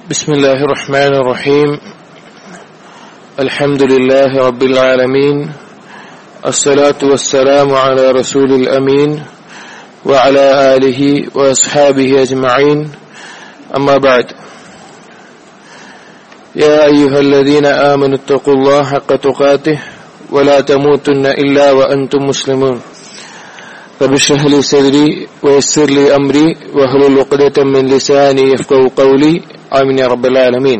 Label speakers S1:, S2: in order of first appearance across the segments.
S1: بسم الله الرحمن الرحيم الحمد لله رب العالمين الصلاة والسلام على رسول الأمين وعلى آله وأصحابه أجمعين أما بعد يا أيها الذين آمنوا اتقوا الله حق تقاته ولا تموتن إلا وأنتم مسلمون رب اشرح لي صدري ويسر لي أمري واحلل عقدة من لساني يفقهوا قولي ആമീൻ യാ റബ്ബൽ ആലമീൻ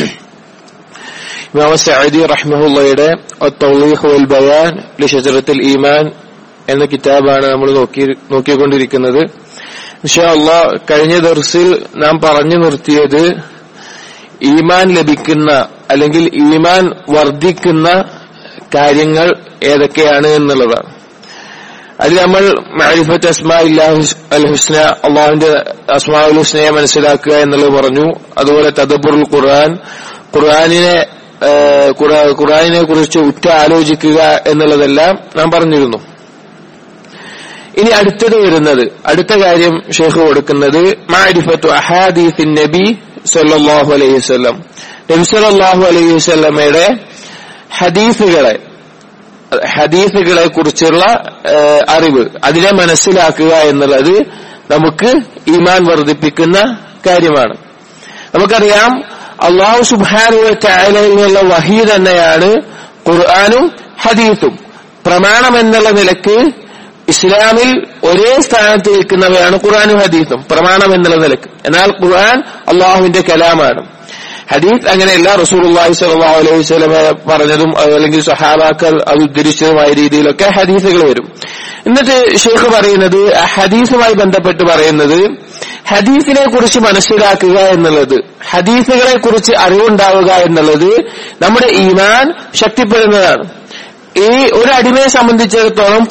S1: ഇമാം സഅദി റഹ്മഹുള്ളയുടെ അത്തൗളീഹ് വൽ ബയാൻ ലിഷജറത്തുൽ ഈമാൻ എന്ന കിതാബാണ് നമ്മൾ നോക്കി നോക്കിക്കൊണ്ടിരിക്കുന്നത് ഇൻഷാ അള്ളാഹ് കഴിഞ്ഞ ദർസിൽ നാം പറഞ്ഞു നിർത്തിയത് ഈമാൻ ലഭിക്കുന്ന അല്ലെങ്കിൽ ഈമാൻ വർദ്ധിക്കുന്ന കാര്യങ്ങൾ ഏതൊക്കെയാണ് എന്നുള്ളതാണ് അതിൽ നമ്മൾ മാരിഫത്ത് അസ്മാ ഇല്ലാഹു അൽ ഹുസ്ന അള്ളാഹുവിന്റെ അസ്മാ ഉൽ ഹുസ്നയെ മനസ്സിലാക്കുക എന്നുള്ളത് പറഞ്ഞു അതുപോലെ തദബുറുൽ ഖുർആൻ ഖുർആാനിനെ ഖുർആാനിനെ കുറിച്ച് ഉറ്റ ആലോചിക്കുക എന്നുള്ളതെല്ലാം നാം പറഞ്ഞിരുന്നു ഇനി അടുത്തത് വരുന്നത് അടുത്ത കാര്യം ഷെയ്ഖ് കൊടുക്കുന്നത് മാരിഫത്തു അഹാദീഫിൻ നബി സല്ലാഹു അലൈഹി വസ്ലം നബി സല്ലാഹു അലൈഹി വസ്ലമയുടെ ഹദീഫുകളെ ഹദീസുകളെ കുറിച്ചുള്ള അറിവ് അതിനെ മനസ്സിലാക്കുക എന്നുള്ളത് നമുക്ക് ഈമാൻ വർദ്ധിപ്പിക്കുന്ന കാര്യമാണ് നമുക്കറിയാം അള്ളാഹു സുബാനുവ ചായലയിൽ നിന്നുള്ള വഹി തന്നെയാണ് ഖുർആാനും ഹദീസും പ്രമാണം എന്നുള്ള നിലക്ക് ഇസ്ലാമിൽ ഒരേ സ്ഥാനത്ത് നിൽക്കുന്നവയാണ് ഖുർആാനും ഹദീസും പ്രമാണം എന്നുള്ള നിലക്ക് എന്നാൽ ഖുർആൻ അള്ളാഹുവിന്റെ കലാമാണ് ഹദീസ് അങ്ങനെയല്ല റസൂലുള്ളാഹി സ്വല്ലല്ലാഹു അലൈഹി വസല്ലം പറഞ്ഞതും അല്ലെങ്കിൽ സഹാബാക്കൾ അത് ഉദ്ധരിച്ചതുമായ രീതിയിലൊക്കെ ഹദീസുകൾ വരും എന്നിട്ട് ഷെയ്ഖ് പറയുന്നത് ഹദീസുമായി ബന്ധപ്പെട്ട് പറയുന്നത് ഹദീസിനെ കുറിച്ച് മനസ്സിലാക്കുക എന്നുള്ളത് ഹദീസുകളെ കുറിച്ച് അറിവുണ്ടാവുക എന്നുള്ളത് നമ്മുടെ ഈമാൻ ശക്തിപ്പെടുന്നതാണ് ഈ ഒരു അടിമയെ സംബന്ധിച്ചിടത്തോളം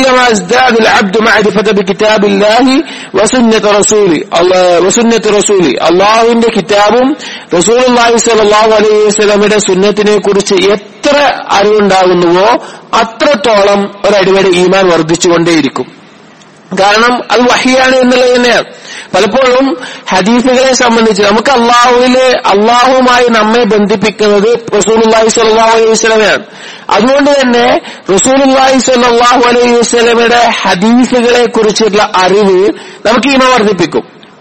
S1: അള്ളാഹുവിന്റെ കിതാബും റസൂലി സലാഹു അലൈഹി വസ്ലമിയുടെ സുന്നത്തിനെ കുറിച്ച് എത്ര അറിവുണ്ടാകുന്നുവോ അത്രത്തോളം ഒരടിമയുടെ ഈമാൻ വർദ്ധിച്ചുകൊണ്ടേയിരിക്കും കാരണം അത് വഹിയാണ് എന്നുള്ളത് തന്നെയാണ് പലപ്പോഴും ഹദീസുകളെ സംബന്ധിച്ച് നമുക്ക് അള്ളാഹുവില് അള്ളാഹുമായി നമ്മെ ബന്ധിപ്പിക്കുന്നത് റസൂലുല്ലാഹി സ്വല്ലല്ലാഹു അലൈഹി വസല്ലമയാണ് അതുകൊണ്ട് തന്നെ റസൂലുല്ലാഹി സ്വല്ലല്ലാഹു അലൈഹി വസല്ലമയുടെ ഹദീസുകളെ കുറിച്ചുള്ള അറിവ് നമുക്ക് ഈമ വർദ്ധിപ്പിക്കും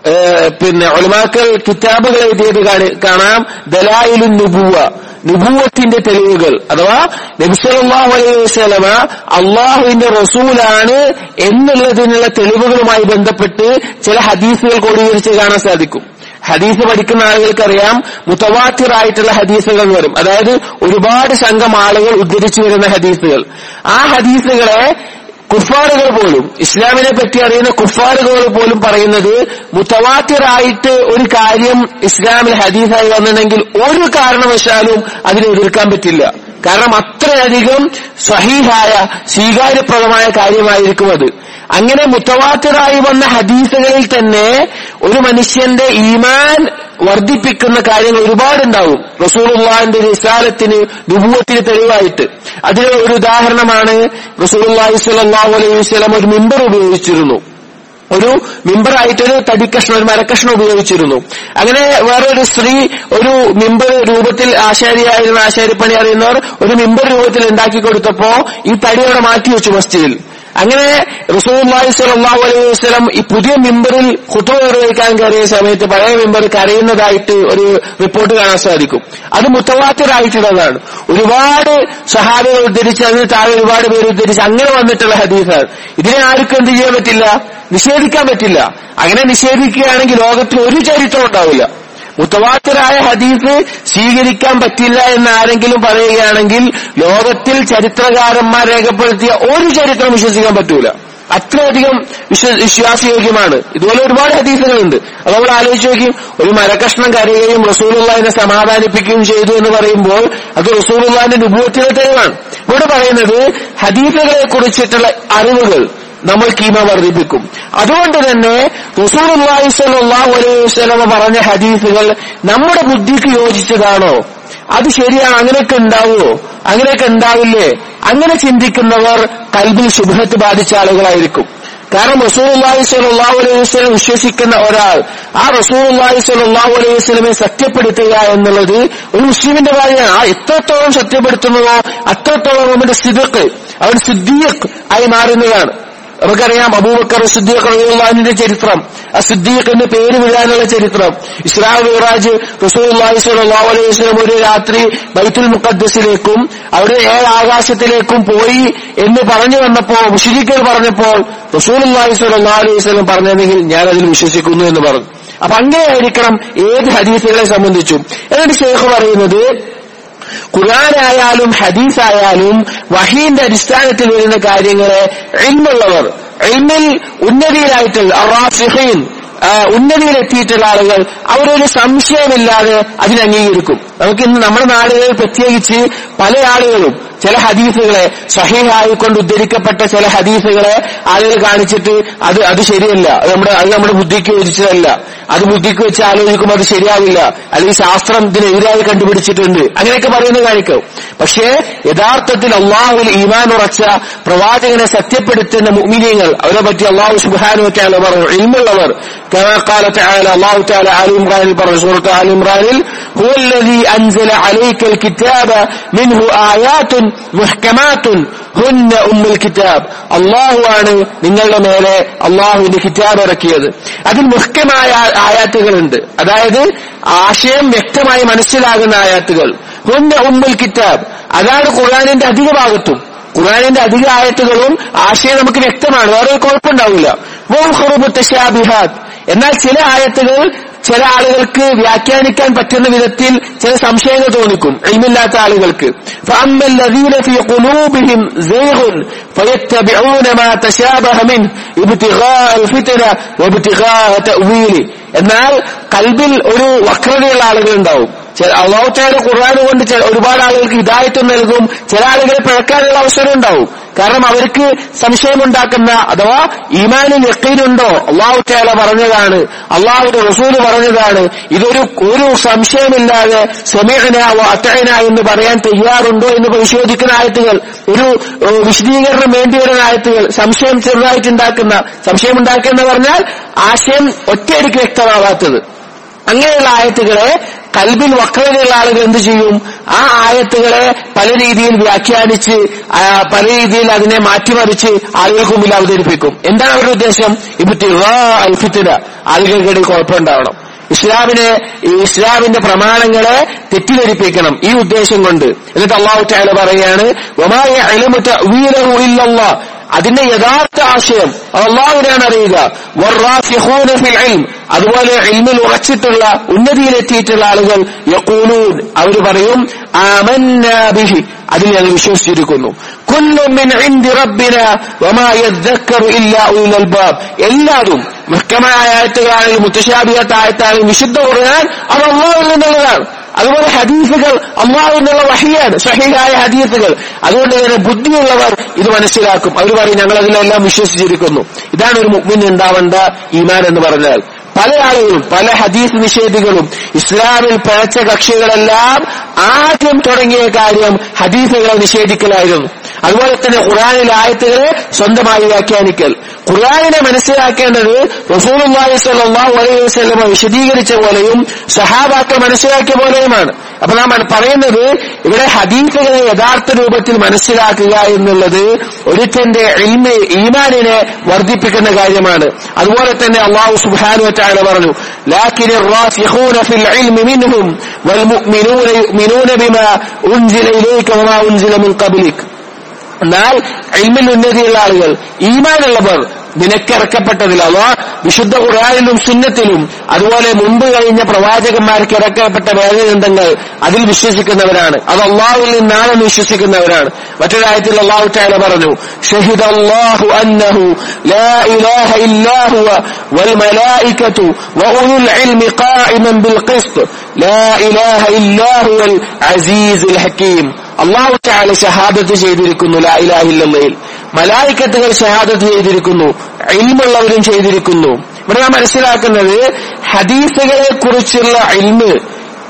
S1: പിന്നെ ഒളിമാക്കൾ കിതാബുകൾ എഴുതിയത് കാണാം ദലായിലു നുബുവ നുബൂവത്തിന്റെ തെളിവുകൾ അഥവാ നബിസലാഹു അലൈഹി വസ്ലമ അള്ളാഹുവിന്റെ റസൂലാണ് എന്നുള്ളതിനുള്ള തെളിവുകളുമായി ബന്ധപ്പെട്ട് ചില ഹദീസുകൾ ക്രോഡീകരിച്ച് കാണാൻ സാധിക്കും ഹദീസ് പഠിക്കുന്ന ആളുകൾക്കറിയാം മുത്തവാത്തിറായിട്ടുള്ള ഹദീസുകൾ എന്ന് വരും അതായത് ഒരുപാട് സംഘം ആളുകൾ ഉദ്ധരിച്ചു വരുന്ന ഹദീസുകൾ ആ ഹദീസുകളെ കുഫാറുകൾ പോലും ഇസ്ലാമിനെ പറ്റി അറിയുന്ന കുഫാറുകൾ പോലും പറയുന്നത് മുത്തവാത്തിറായിട്ട് ഒരു കാര്യം ഇസ്ലാമിൽ ഹദീസായി വന്നിട്ടുണ്ടെങ്കിൽ ഒരു കാരണവശാലും അതിനെ എതിർക്കാൻ പറ്റില്ല കാരണം അത്രയധികം സഹീഹായ സ്വീകാര്യപ്രദമായ കാര്യമായിരിക്കും അത് അങ്ങനെ മുത്തവാത്തിറായി വന്ന ഹദീസുകളിൽ തന്നെ ഒരു മനുഷ്യന്റെ ഈമാൻ വർദ്ധിപ്പിക്കുന്ന കാര്യങ്ങൾ ഒരുപാടുണ്ടാവും റസൂലുള്ളാഹിന്റെ റിസാലത്തിന് നുപൂവത്തിന് തെളിവായിട്ട് അതിന് ഒരു ഉദാഹരണമാണ് റസൂലുള്ളാഹി സ്വല്ലല്ലാഹു അലൈഹി വസല്ലം ഒരു മിമ്പർ ഉപയോഗിച്ചിരുന്നു ഒരു മിമ്പറായിട്ടൊരു തടിക്കഷ്ണം ഒരു മരക്കഷ്ണം ഉപയോഗിച്ചിരുന്നു അങ്ങനെ വേറൊരു സ്ത്രീ ഒരു മിമ്പർ രൂപത്തിൽ ആശാരിയായിരുന്ന ആശാരിപ്പണി അറിയുന്നവർ ഒരു മിമ്പർ രൂപത്തിൽ ഉണ്ടാക്കി കൊടുത്തപ്പോ ഈ തടി അവിടെ മാറ്റി വെച്ചു മസ്ജിദിൽ അങ്ങനെ റസൂല്ലാഹി സ്വല്ലല്ലാഹു അലൈഹി വസല്ലം ഈ പുതിയ മിമ്പറിൽ ഖുത്ബ നിർവഹിക്കാൻ കയറിയ സമയത്ത് പഴയ മിമ്പർ കരയുന്നതായിട്ട് ഒരു റിപ്പോർട്ട് കാണാൻ സാധിക്കും അത് മുത്തവാത്തിറായിട്ടുള്ളതാണ് ഒരുപാട് സഹാബികൾ ഉദ്ധരിച്ച് അതിന് താഴെ ഒരുപാട് പേര് ഉദ്ധരിച്ച് അങ്ങനെ വന്നിട്ടുള്ള ഹദീസാണ് ഇതിനെ ആർക്കും എന്ത് ചെയ്യാൻ പറ്റില്ല നിഷേധിക്കാൻ പറ്റില്ല അങ്ങനെ നിഷേധിക്കുകയാണെങ്കിൽ ലോകത്തിൽ ഒരു ചരിത്രം ഉണ്ടാവില്ല മുത്തവാത്തിരായ ഹദീസ് സ്വീകരിക്കാൻ പറ്റില്ല എന്ന് ആരെങ്കിലും പറയുകയാണെങ്കിൽ ലോകത്തിൽ ചരിത്രകാരന്മാർ രേഖപ്പെടുത്തിയ ഒരു ചരിത്രം വിശ്വസിക്കാൻ പറ്റൂല അത്രയധികം വിശ്വാസയോഗ്യമാണ് ഇതുപോലെ ഒരുപാട് ഹദീസുകളുണ്ട് അത് നമ്മൾ ആലോചിച്ച് നോക്കി ഒരു മരകഷ്ണം കരയുകയും റസൂലുള്ളതിനെ സമാധാനിപ്പിക്കുകയും ചെയ്തു എന്ന് പറയുമ്പോൾ അത് റസൂലുള്ളാന്റെ നുഭവത്തിന്റെ തെളിവാണ് ഇവിടെ പറയുന്നത് ഹദീസുകളെ കുറിച്ചിട്ടുള്ള അറിവുകൾ നമ്മൾ കീമ വർദ്ധിപ്പിക്കും അതുകൊണ്ട് തന്നെ റസൂലുള്ളാഹി സ്വല്ലല്ലാഹു അലൈഹി വസല്ലമ പറഞ്ഞ ഹദീസുകൾ നമ്മുടെ ബുദ്ധിക്ക് യോജിച്ചതാണോ അത് ശരിയാണ് അങ്ങനെയൊക്കെ ഉണ്ടാവുമോ അങ്ങനെയൊക്കെ ഉണ്ടാവില്ലേ അങ്ങനെ ചിന്തിക്കുന്നവർ കൽബിൽ ശുഭത്ത് ബാധിച്ച ആളുകളായിരിക്കും കാരണം റസൂലുള്ളാഹി സ്വല്ലല്ലാഹു അലൈഹി വസല്ലം വിശ്വസിക്കുന്ന ഒരാൾ ആ റസൂലുള്ളാഹി സ്വല്ലല്ലാഹു അലൈഹി വസല്ലമെ സത്യപ്പെടുത്തുക എന്നുള്ളത് ഒരു മുസ്ലിമിന്റെ കാര്യമാണ് ആ എത്രത്തോളം സത്യപ്പെടുത്തുന്നതോ അത്രത്തോളം അവന്റെ സിദ്ദഖ് അവൻ സിദ്ദീഖ് ആയി മാറുന്നതാണ് നമുക്കറിയാം അബൂബക്കർ സിദ്ദീഖ് റളിയല്ലാഹുവിന്റെ ചരിത്രം ആ സിദ്ദീഖിന്റെ പേര് വിടാനുള്ള ചരിത്രം ഇസ്ലാം മിറാജ് റസൂലുള്ളാഹി സ്വല്ലല്ലാഹു അലൈഹി വസല്ലം ഒരു രാത്രി ബൈത്തുൽ മുഖദ്ദസിലേക്കും അവിടെ ഏഴ് ആകാശത്തിലേക്കും പോയി എന്ന് പറഞ്ഞു വന്നപ്പോൾ മുഷിരിക്കൽ പറഞ്ഞപ്പോൾ റസൂലുള്ളാഹി സ്വല്ലല്ലാഹു അലൈഹി വസല്ലം പറഞ്ഞെങ്കിൽ ഞാൻ അതിൽ വിശ്വസിക്കുന്നു എന്ന് പറഞ്ഞു അപ്പൊ അങ്ങനെയായിരിക്കണം ഏത് ഹദീസുകളെ സംബന്ധിച്ചും എന്നിട്ട് ഷെയ്ഖ് പറയുന്നത് ഖുർആനായാലും ഹദീസായാലും വഹീന്റെ അടിസ്ഥാനത്തിൽ വരുന്ന കാര്യങ്ങളെ ഇൽമുള്ളവർ ഇൽമിൽ ഉന്നതിയിലായിട്ടുള്ള അറാസിഹീൻ ഉന്നതിയിലെത്തിയിട്ടുള്ള ആളുകൾ അവരൊരു സംശയമില്ലാതെ അതിനെ അംഗീകരിക്കും നമുക്ക് ഇന്ന് നമ്മുടെ നാടുകളിൽ പ്രത്യേകിച്ച് പല ആളുകളും ചില ഹദീസുകളെ സഹീഹായിക്കൊണ്ട് ഉദ്ധരിക്കപ്പെട്ട ചില ഹദീസുകളെ ആളുകൾ കാണിച്ചിട്ട് അത് അത് ശരിയല്ല അത് നമ്മുടെ അത് നമ്മുടെ ബുദ്ധിക്ക് യോജിച്ചതല്ല അത് ബുദ്ധിക്ക് വെച്ച് ആലോചിക്കുമ്പോൾ അത് ശരിയാവില്ല അല്ലെങ്കിൽ ശാസ്ത്രം ഇതിനെതിരായി കണ്ടുപിടിച്ചിട്ടുണ്ട് അങ്ങനെയൊക്കെ പറയുന്നത് കാണിക്കും പക്ഷേ യഥാർത്ഥത്തിൽ അള്ളാഹുവിൽ ഈമാൻ ഉറച്ച പ്രവാചകനെ സത്യപ്പെടുത്തുന്ന മുഅ്മിനീങ്ങൾ അവരെ പറ്റി അള്ളാഹു സുബ്ഹാനഹു വതആല പറഞ്ഞു ഇൽമുള്ളവർ كما قال تعالى الله تعالى آل عمران പറഞ്ഞു സൂറത്ത് ആൽ ഇമ്രാനിൽ هو الذي أنزل عليك الكتاب منه آيات محكمات هن أم الكتاب അള്ളാഹു ആണ് നിങ്ങളുടെ മേലെ അള്ളാഹുവിന്റെ കിതാബ് ഇറക്കിയത് അതിൽ മുഖ്യമായ ആയാത്തുകളുണ്ട് അതായത് ആശയം വ്യക്തമായി മനസ്സിലാകുന്ന ആയാത്തുകൾ ഹുന്ന ഉമ്മുൽ കിതാബ് അതാണ് ഖുർആാനിന്റെ അധിക ഭാഗത്തും ഖുർആാനിന്റെ അധിക ആയത്തുകളും ആശയം നമുക്ക് വ്യക്തമാണ് വേറെ ഒരു കുഴപ്പമുണ്ടാവില്ല മുത്തശാബിഹാദ് എന്നാൽ ചില ആയത്തുകൾ ചില ആളുകൾക്ക് വ്യാഖ്യാനിക്കാൻ പറ്റുന്ന വിധത്തിൽ ചില സംശയങ്ങൾ തോന്നിക്കും ഇൽമില്ലാത്ത ആളുകൾക്ക് فأما الذين في قلوبهم زيغ فيتبعون ما تشابه منه ابتغاء الفتنة وابتغاء تأويله എന്നാൽ കൽബിൽ ഒരു വക്രതയുള്ള ആളുകൾ ഉണ്ടാവും അള്ളാഹുത്തായുടെ ഖുർആൻ കൊണ്ട് ഒരുപാട് ആളുകൾക്ക് ഹിദായത്ത് നൽകും ചില ആളുകളെ പിഴക്കാനുള്ള അവസരം ഉണ്ടാവും കാരണം അവർക്ക് സംശയമുണ്ടാക്കുന്ന അഥവാ ഈമാനിൽ യക്കീനുണ്ടോ അള്ളാഹുത്താല പറഞ്ഞതാണ് അള്ളാഹുന്റെ റസൂല് പറഞ്ഞതാണ് ഇതൊരു ഒരു സംശയമില്ലാതെ സമീഹന അത്തഴന എന്ന് പറയാൻ തയ്യാറുണ്ടോ എന്ന് പരിശോധിക്കുന്ന ആയത്തുകൾ ഒരു വിശദീകരണം വേണ്ടി വരുന്ന ആയത്തുകൾ സംശയം ചെറുതായിട്ടുണ്ടാക്കുന്ന സംശയം ഉണ്ടാക്കുക എന്ന് പറഞ്ഞാൽ ആശയം ഒറ്റയടിക്ക് വ്യക്തമാവാത്തത് അങ്ങനെയുള്ള ആയത്തുകളെ കൽബിൽ വക്രതയുള്ള ആളുകൾ എന്ത് ചെയ്യും ആ ആയത്തുകളെ പല രീതിയിൽ വ്യാഖ്യാനിച്ച് പല രീതിയിൽ അതിനെ മാറ്റിമറിച്ച് ആളുകൾക്ക് മുമ്പിൽ അവതരിപ്പിക്കും എന്താണ് അവരുടെ ഉദ്ദേശം ഇപ്പൊ അൽഫിത്തിര ആളുകൾക്കിടയിൽ കുഴപ്പമുണ്ടാവണം ഇസ്ലാമിനെ ഈ ഇസ്ലാമിന്റെ പ്രമാണങ്ങളെ തെറ്റിദ്ധരിപ്പിക്കണം ഈ ഉദ്ദേശം കൊണ്ട് എന്നിട്ട് അള്ളാഹു ചായ പറയാണ് അതിന്റെ യഥാർത്ഥ ആശയം അള്ളാഹുവിനാണ് അറിയുക അതുപോലെ ഇൽമിൽ ഉറച്ചിട്ടുള്ള ഉന്നതിയിലെത്തിയിട്ടുള്ള ആളുകൾ യക്കൂലൂൻ അവർ പറയും ആമന്നാബിഹി അതിൽ ഞങ്ങൾ വിശ്വസിച്ചിരിക്കുന്നു എല്ലാതും മുഖ്യമായ ആയത്തുകളാണെങ്കിലും മുത്തശാബിയാത്ത ആയത്താണെങ്കിലും വിശുദ്ധ ഖുർആൻ അത് അള്ളാഹുവിൽ നിന്നുള്ളതാണ് അതുപോലെ ഹദീസുകൾ അള്ളാഹുവിനുള്ള വഹിയാണ് സഹിഹായ ഹദീസുകൾ അതുകൊണ്ട് തന്നെ ബുദ്ധിയുള്ളവർ ഇത് മനസ്സിലാക്കും അവർ പറയും ഞങ്ങൾ അതിലെല്ലാം വിശ്വസിച്ചിരിക്കുന്നു ഇതാണ് ഒരു മുഗ്മിൻ ഉണ്ടാവേണ്ട ഈമാൻ എന്ന് പറഞ്ഞാൽ പല ആളുകളും പല ഹദീസ് നിഷേധികളും ഇസ്ലാമിൽ പിഴച്ച കക്ഷികളെല്ലാം ആദ്യം തുടങ്ങിയ കാര്യം ഹദീസുകളെ നിഷേധിക്കലായിരുന്നു അതുപോലെ തന്നെ ഖുറാനിലെ ആയത്തുകളെ സ്വന്തമായി വ്യാഖ്യാനിക്കൽ ഖുർആാനിനെ മനസ്സിലാക്കേണ്ടത് റസൂലുള്ളാഹി സ്വല്ലല്ലാഹു അലൈഹി വസല്ലമ വിശദീകരിച്ച പോലെയും സഹാബാക്കൾ മനസ്സിലാക്കിയ പോലെയുമാണ് അപ്പൊ നാം പറയുന്നത് ഇവിടെ ഹദീസുകളെ യഥാർത്ഥ രൂപത്തിൽ മനസ്സിലാക്കുക എന്നുള്ളത് ഒരുത്തന്റെ ഇൽമ ഈമാനിനെ വർദ്ധിപ്പിക്കുന്ന കാര്യമാണ് അതുപോലെ തന്നെ അള്ളാഹു സുബ്ഹാനഹു വതആല പറഞ്ഞു ലാകിൻ الراسخون في العلم منهم والمؤمنون يؤمنون بما أنزل إليك وما أنزل من قبلك എന്നാൽ ഇൽമിൽ ഉന്നതിയുള്ള ആളുകൾ ഈമാനുള്ളവർ നിനക്കിറക്കപ്പെട്ടതിൽ അഥവാ വിശുദ്ധ ഖുർആാനിലും സുന്നത്തിലും അതുപോലെ മുമ്പ് കഴിഞ്ഞ പ്രവാചകന്മാർക്ക് ഇറക്കപ്പെട്ട വേദഗ്രന്ഥങ്ങൾ അതിൽ വിശ്വസിക്കുന്നവരാണ് അത് അള്ളാഹുവിൽ നിന്നാണെന്ന് വിശ്വസിക്കുന്നവരാണ് മറ്റൊരായത്തിൽ അള്ളാഹു ചാല പറഞ്ഞു ഷഹിദ് അള്ളാഹു അന്നഹു ലാ ഇലാഹ ഇല്ലാഹു വൽ മലായികതു വഉലുൽ ഇൽമി ഖായിമൻ ബിൽ ഖിസ്ത് ലാ ഇലാഹ ഇല്ലാഹു വൽ അസീസുൽ ഹകീം അള്ളാഹു ചാല ഷഹാദത്ത് ചെയ്തിരിക്കുന്നു ലാ ഇലാഹില്ലയിൽ മലായിക്കത്തുകൾ ഷഹാദത്ത് ചെയ്തിരിക്കുന്നു ഇൽമുള്ളവരും ചെയ്തിരിക്കുന്നു ഇവിടെ നാം മനസ്സിലാക്കുന്നത് ഹദീസുകളെ കുറിച്ചുള്ള ഇൽമ്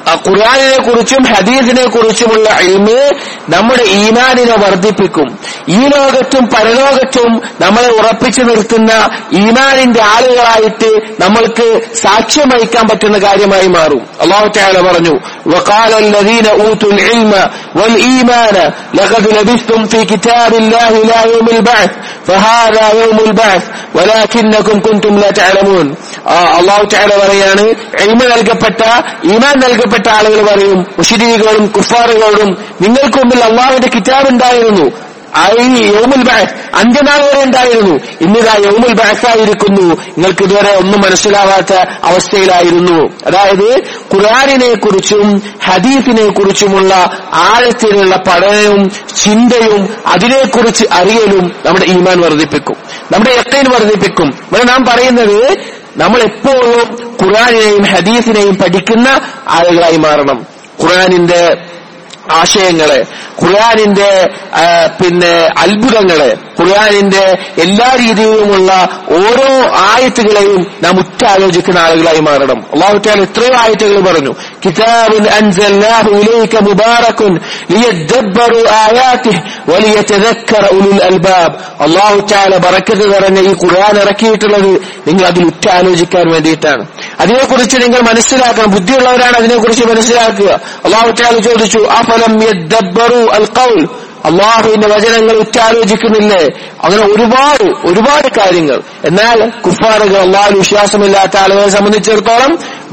S1: ഖുർആാനിനെ കുറിച്ചും ഹദീസിനെ കുറിച്ചുമുള്ള ഇൽമ് നമ്മുടെ ഈമാനിനെ വർദ്ധിപ്പിക്കും ഈ ലോകത്തും പരലോകത്തും നമ്മളെ ഉറപ്പിച്ചു നിർത്തുന്ന ഈമാനിന്റെ ആളുകളായിട്ട് നമ്മൾക്ക് സാക്ഷ്യം വഹിക്കാൻ പറ്റുന്ന കാര്യമായി മാറും അള്ളാഹു താല പറഞ്ഞു وقال الذين اوتوا العلم والايمان لقد لبثتم في كتاب الله الى يوم البعث فهذا يوم البعث ولكنكم كنتم لا تعلمون അള്ളാഹു താല പറയാണ് എൽമ നൽകപ്പെട്ട ഈമാൻ നൽകപ്പെട്ട ആളുകൾ പറയും മുഷിരികളോടും കുഫാറുകളോടും നിങ്ങൾക്ക് മുമ്പിൽ അള്ളാഹുവിന്റെ കിതാബ് ഉണ്ടായിരുന്നു യൗമുൽ ബാസ് അന്ത്യനാൾ വരെ ഉണ്ടായിരുന്നു ഇന്നിതാ യൗമുൽ ബാസായിരിക്കുന്നു നിങ്ങൾക്ക് ഇതുവരെ ഒന്നും മനസ്സിലാവാത്ത അവസ്ഥയിലായിരുന്നു അതായത് ഖുർആാനിനെ കുറിച്ചും ഹദീഫിനെ കുറിച്ചുമുള്ള ആഴത്തിലുള്ള പഠനവും ചിന്തയും അതിനെക്കുറിച്ച് അറിയലും നമ്മുടെ ഈമാൻ വർദ്ധിപ്പിക്കും നമ്മുടെ യക്കൈൻ വർദ്ധിപ്പിക്കും ഇവിടെ നാം പറയുന്നത് നമ്മൾ എപ്പോഴും ഖുർആാനിനെയും ഹദീസിനെയും പഠിക്കുന്ന ആളുകളായി മാറണം ഖുർആാനിന്റെ ആശയങ്ങളെ ഖുർആാനിന്റെ പിന്നെ അത്ഭുതങ്ങളെ ഖുർആാനിന്റെ എല്ലാ രീതിയിലുമുള്ള ഓരോ ആയത്തുകളെയും നാം ഉറ്റാലോചിക്കുന്ന ആളുകളായി മാറണം അള്ളാഹു താൽ എത്രയോ ആയത്തുകൾ പറഞ്ഞു കിതാബുൻ അൻസൽനാഹു ഇലൈക മുബാറകുൻ ലിയദ്ദബ്ബറു ആയാതിഹി വലിയതദക്കറ ഉലുൽ അൽബാബ് അള്ളാഹു താല ബറക്കത്ത് നിറഞ്ഞ ഈ ഖുർആൻ ഇറക്കിയിട്ടുള്ളത് നിങ്ങൾ അതിൽ ഉറ്റാലോചിക്കാൻ വേണ്ടിയിട്ടാണ് അതിനെക്കുറിച്ച് നിങ്ങൾ മനസ്സിലാക്കണം ബുദ്ധിയുള്ളവരാണ് അതിനെക്കുറിച്ച് മനസ്സിലാക്കുക അള്ളാഹു താല ചോദിച്ചു അഫലം യദ്ദബ്ബറു അൽ ഖൗൽ അള്ളാഹുവിന്റെ വചനങ്ങൾ ഉറ്റാലോചിക്കുന്നില്ലേ അങ്ങനെ ഒരുപാട് ഒരുപാട് കാര്യങ്ങൾ എന്നാൽ കുഫാറുകൾ അള്ളാഹു വിശ്വാസമില്ലാത്ത ആളുകളെ സംബന്ധിച്ചിടത്തോളം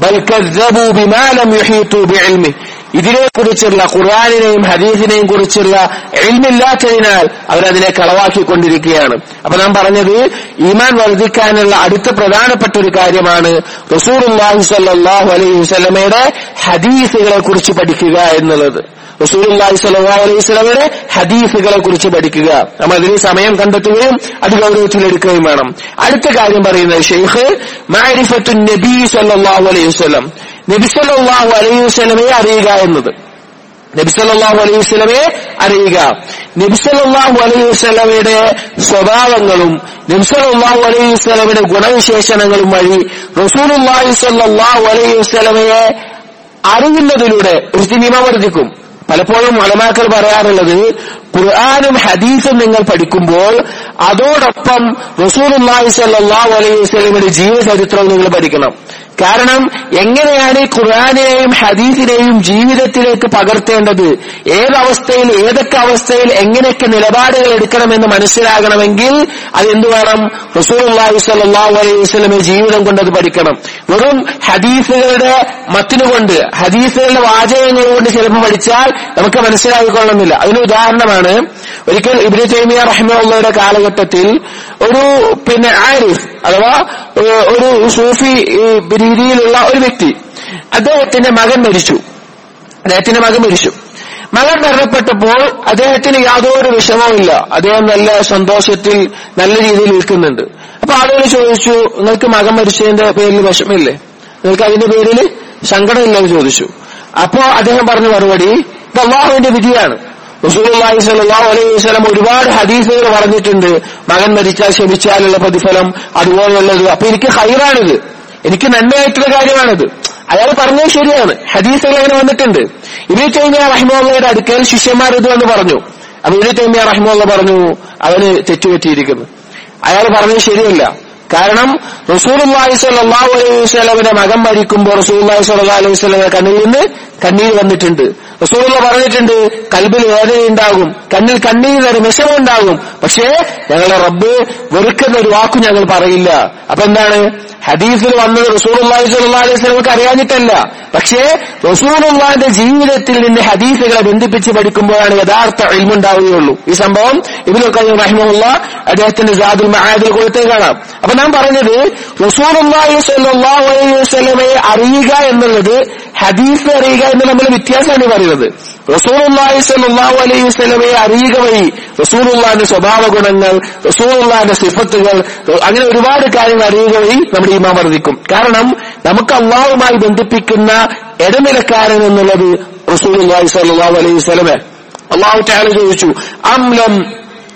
S1: ഇതിനെക്കുറിച്ചുള്ള ഖുർആാനിനെയും ഹദീസിനെയും കുറിച്ചുള്ള എൽമില്ലാത്തതിനാൽ അവരതിനെ കളവാക്കിക്കൊണ്ടിരിക്കുകയാണ് അപ്പൊ നാം പറഞ്ഞത് ഈമാൻ വർദ്ധിക്കാനുള്ള അടുത്ത പ്രധാനപ്പെട്ട ഒരു കാര്യമാണ് റസൂർഹി സല്ലാഹു അലൈഹി വസ്ലമയുടെ ഹദീസുകളെ കുറിച്ച് പഠിക്കുക എന്നുള്ളത് റസൂലി സല്ലാ അലൈഹി സ്വലമയുടെ ഹദീസുകളെ കുറിച്ച് പഠിക്കുക നമ്മൾ അതിന് സമയം കണ്ടെത്തുകയും അത് ഗൗരവത്തിലെടുക്കുകയും വേണം അടുത്ത കാര്യം പറയുന്നത് ഷെയ്ഖ് മാരിഫത്തു നബി സല്ലാഹു അലൈഹി വസ്ലം നബി സല്ലാഹു അലൈഹി വസ്ലമയെ അറിയുക എന്നത് നബിസല്ലാഹു അലൈഹി വസ്ലമയെ അറിയുക നബിസല്ലാഹു അലൈഹി വസ്ലമയുടെ സ്വഭാവങ്ങളും നബിസല്ലാഹു അലൈഹി വസ്ലമയുടെ ഗുണവിശേഷണങ്ങളും വഴി റസൂലുല്ലാഹി സല്ലാഹു അലൈഹി വസ്ലമയെ അറിയുന്നതിലൂടെ ഒരു സിനിമ വർദ്ധിക്കും പലപ്പോഴും മലമാക്കൾ പറയാറുള്ളത് ഖുർആാനും ഹദീസും നിങ്ങൾ പഠിക്കുമ്പോൾ അതോടൊപ്പം റസൂലുല്ലാഹി സല്ലാഹു അലൈഹി വസ്ലമിന്റെ ജീവചരിത്രവും നിങ്ങൾ പഠിക്കണം കാരണം എങ്ങനെയാണ് ഈ ഖുർആാനെയും ഹദീസിനെയും ജീവിതത്തിലേക്ക് പകർത്തേണ്ടത് ഏതവസ്ഥയിൽ ഏതൊക്കെ അവസ്ഥയിൽ എങ്ങനെയൊക്കെ നിലപാടുകൾ എടുക്കണമെന്ന് മനസ്സിലാകണമെങ്കിൽ അതെന്ത് വേണം റസൂലി സല്ലാഹു അലൈഹി വസ്ലമെ ജീവിതം കൊണ്ട് അത് പഠിക്കണം വെറും ഹദീസുകളുടെ മത്തിനുകൊണ്ട് ഹദീസുകളുടെ വാചകങ്ങൾ കൊണ്ട് ചിലപ്പോൾ പഠിച്ചാൽ നമുക്ക് മനസ്സിലാക്കിക്കൊള്ളുന്നില്ല അതിന് ഉദാഹരണമാണ് ഒരിക്കൽ ഇബ്നു തൈമിയ റഹ്മുള്ളയുടെ കാലഘട്ടത്തിൽ ഒരു പിന്നെ ആരിഫ് അഥവാ ഒരു സൂഫി രീതിയിലുള്ള ഒരു വ്യക്തി അദ്ദേഹത്തിന്റെ മകൻ മരിച്ചു അദ്ദേഹത്തിന്റെ മകൻ മരിച്ചു മകൻ മരണപ്പെട്ടപ്പോൾ അദ്ദേഹത്തിന് യാതൊരു വിഷമവുമില്ല അദ്ദേഹം നല്ല സന്തോഷത്തിൽ നല്ല രീതിയിൽ നിൽക്കുന്നുണ്ട് അപ്പൊ ആളുകൾ ചോദിച്ചു നിങ്ങൾക്ക് മകൻ മരിച്ചതിന്റെ പേരിൽ വിഷമില്ലേ നിങ്ങൾക്ക് അതിന്റെ പേരിൽ സങ്കടമില്ലെന്ന് ചോദിച്ചു അപ്പോ അദ്ദേഹം പറഞ്ഞ മറുപടി ഇത് അള്ളാഹുവിന്റെ വിധിയാണ് റസൂലി സലാഹു അലൈഹി വസ്ലം ഒരുപാട് ഹദീസുകൾ പറഞ്ഞിട്ടുണ്ട് മകൻ മരിച്ചാൽ ക്ഷമിച്ചാലുള്ള പ്രതിഫലം അതുപോലുള്ളത് അപ്പൊ എനിക്ക് ഹൈറാണിത് എനിക്ക് നന്മയായിട്ടുള്ള കാര്യമാണിത് അയാൾ പറഞ്ഞത് ശരിയാണ് ഹദീസുകൾ അങ്ങനെ വന്നിട്ടുണ്ട് ഇബിന് തൈമിയ റഹ്മുള്ളയുടെ അടുക്കൽ ശിഷ്യന്മാർ ഇത് എന്ന് പറഞ്ഞു അപ്പൊ ഇബിന് തൈമിയ റഹ്മുള്ള പറഞ്ഞു അവന് തെറ്റുപറ്റിയിരിക്കുന്നു അയാൾ പറഞ്ഞത് ശരിയല്ല കാരണം റസൂർഹി സല്ലാഹു അലൈഹി വസ്ലമിന്റെ മകൻ മരിക്കുമ്പോൾ റസൂർഹി സല്ലാ അലൈഹി വസ്ലമിന്റെ കണ്ണിൽ നിന്ന് കണ്ണീര് വന്നിട്ടുണ്ട് റസൂലുള്ള പറഞ്ഞിട്ടുണ്ട് കൽബിൽ വേദനയുണ്ടാകും കണ്ണിൽ കണ്ണീര് തരും വിഷമമുണ്ടാകും പക്ഷേ ഞങ്ങളുടെ റബ്ബ് വെറുക്കുന്ന ഒരു വാക്കു ഞങ്ങൾ പറയില്ല അപ്പൊ എന്താണ് ഹദീസിൽ വന്നത് റസൂലുള്ളാഹി സ്വല്ലല്ലാഹു അലൈഹി വസല്ലമക്ക് അറിയാഞ്ഞിട്ടല്ല പക്ഷേ റസൂലുള്ളാഹിന്റെ ജീവിതത്തിൽ നിന്ന് ഹദീസുകളെ ബന്ധിപ്പിച്ച് പഠിക്കുമ്പോഴാണ് യഥാർത്ഥ ഇൽമുണ്ടാവുകയുള്ളൂ ഈ സംഭവം ഇബ്നുൽ ഖയ്യിം റഹിമഹുള്ള അദ്ദേഹത്തിന്റെ ജാദുൽ മആദിൽ കൊടുത്തേ കാണാം അപ്പൊ ഞാൻ പറഞ്ഞത് റസൂലുള്ളാഹി സ്വല്ലല്ലാഹു അലൈഹി വസല്ലമയെ അറിയുക എന്നുള്ളത് ഹദീസ് അറിയുക എന്ന് നമ്മൾ വ്യത്യാസമാണ് പറയുന്നത് റസൂലുള്ളാഹി സ്വല്ലല്ലാഹു അലൈഹി വസല്ലമയെ അറിയുക വഴി റസൂലുള്ളാഹിന്റെ സ്വഭാവ ഗുണങ്ങൾ റസൂലുള്ളാഹിന്റെ സിഫത്തുകൾ അങ്ങനെ ഒരുപാട് കാര്യങ്ങൾ അറിയുക വഴി നമ്മുടെ ഈമാൻ വർദ്ധിക്കും കാരണം നമുക്ക് അള്ളാഹുമായി ബന്ധിപ്പിക്കുന്ന ഇടനിലക്കാരൻ എന്നുള്ളത് റസൂലുള്ളാഹി സ്വല്ലല്ലാഹു അലൈഹി വസല്ലമ അള്ളാഹു തആല ചോദിച്ചു അംലം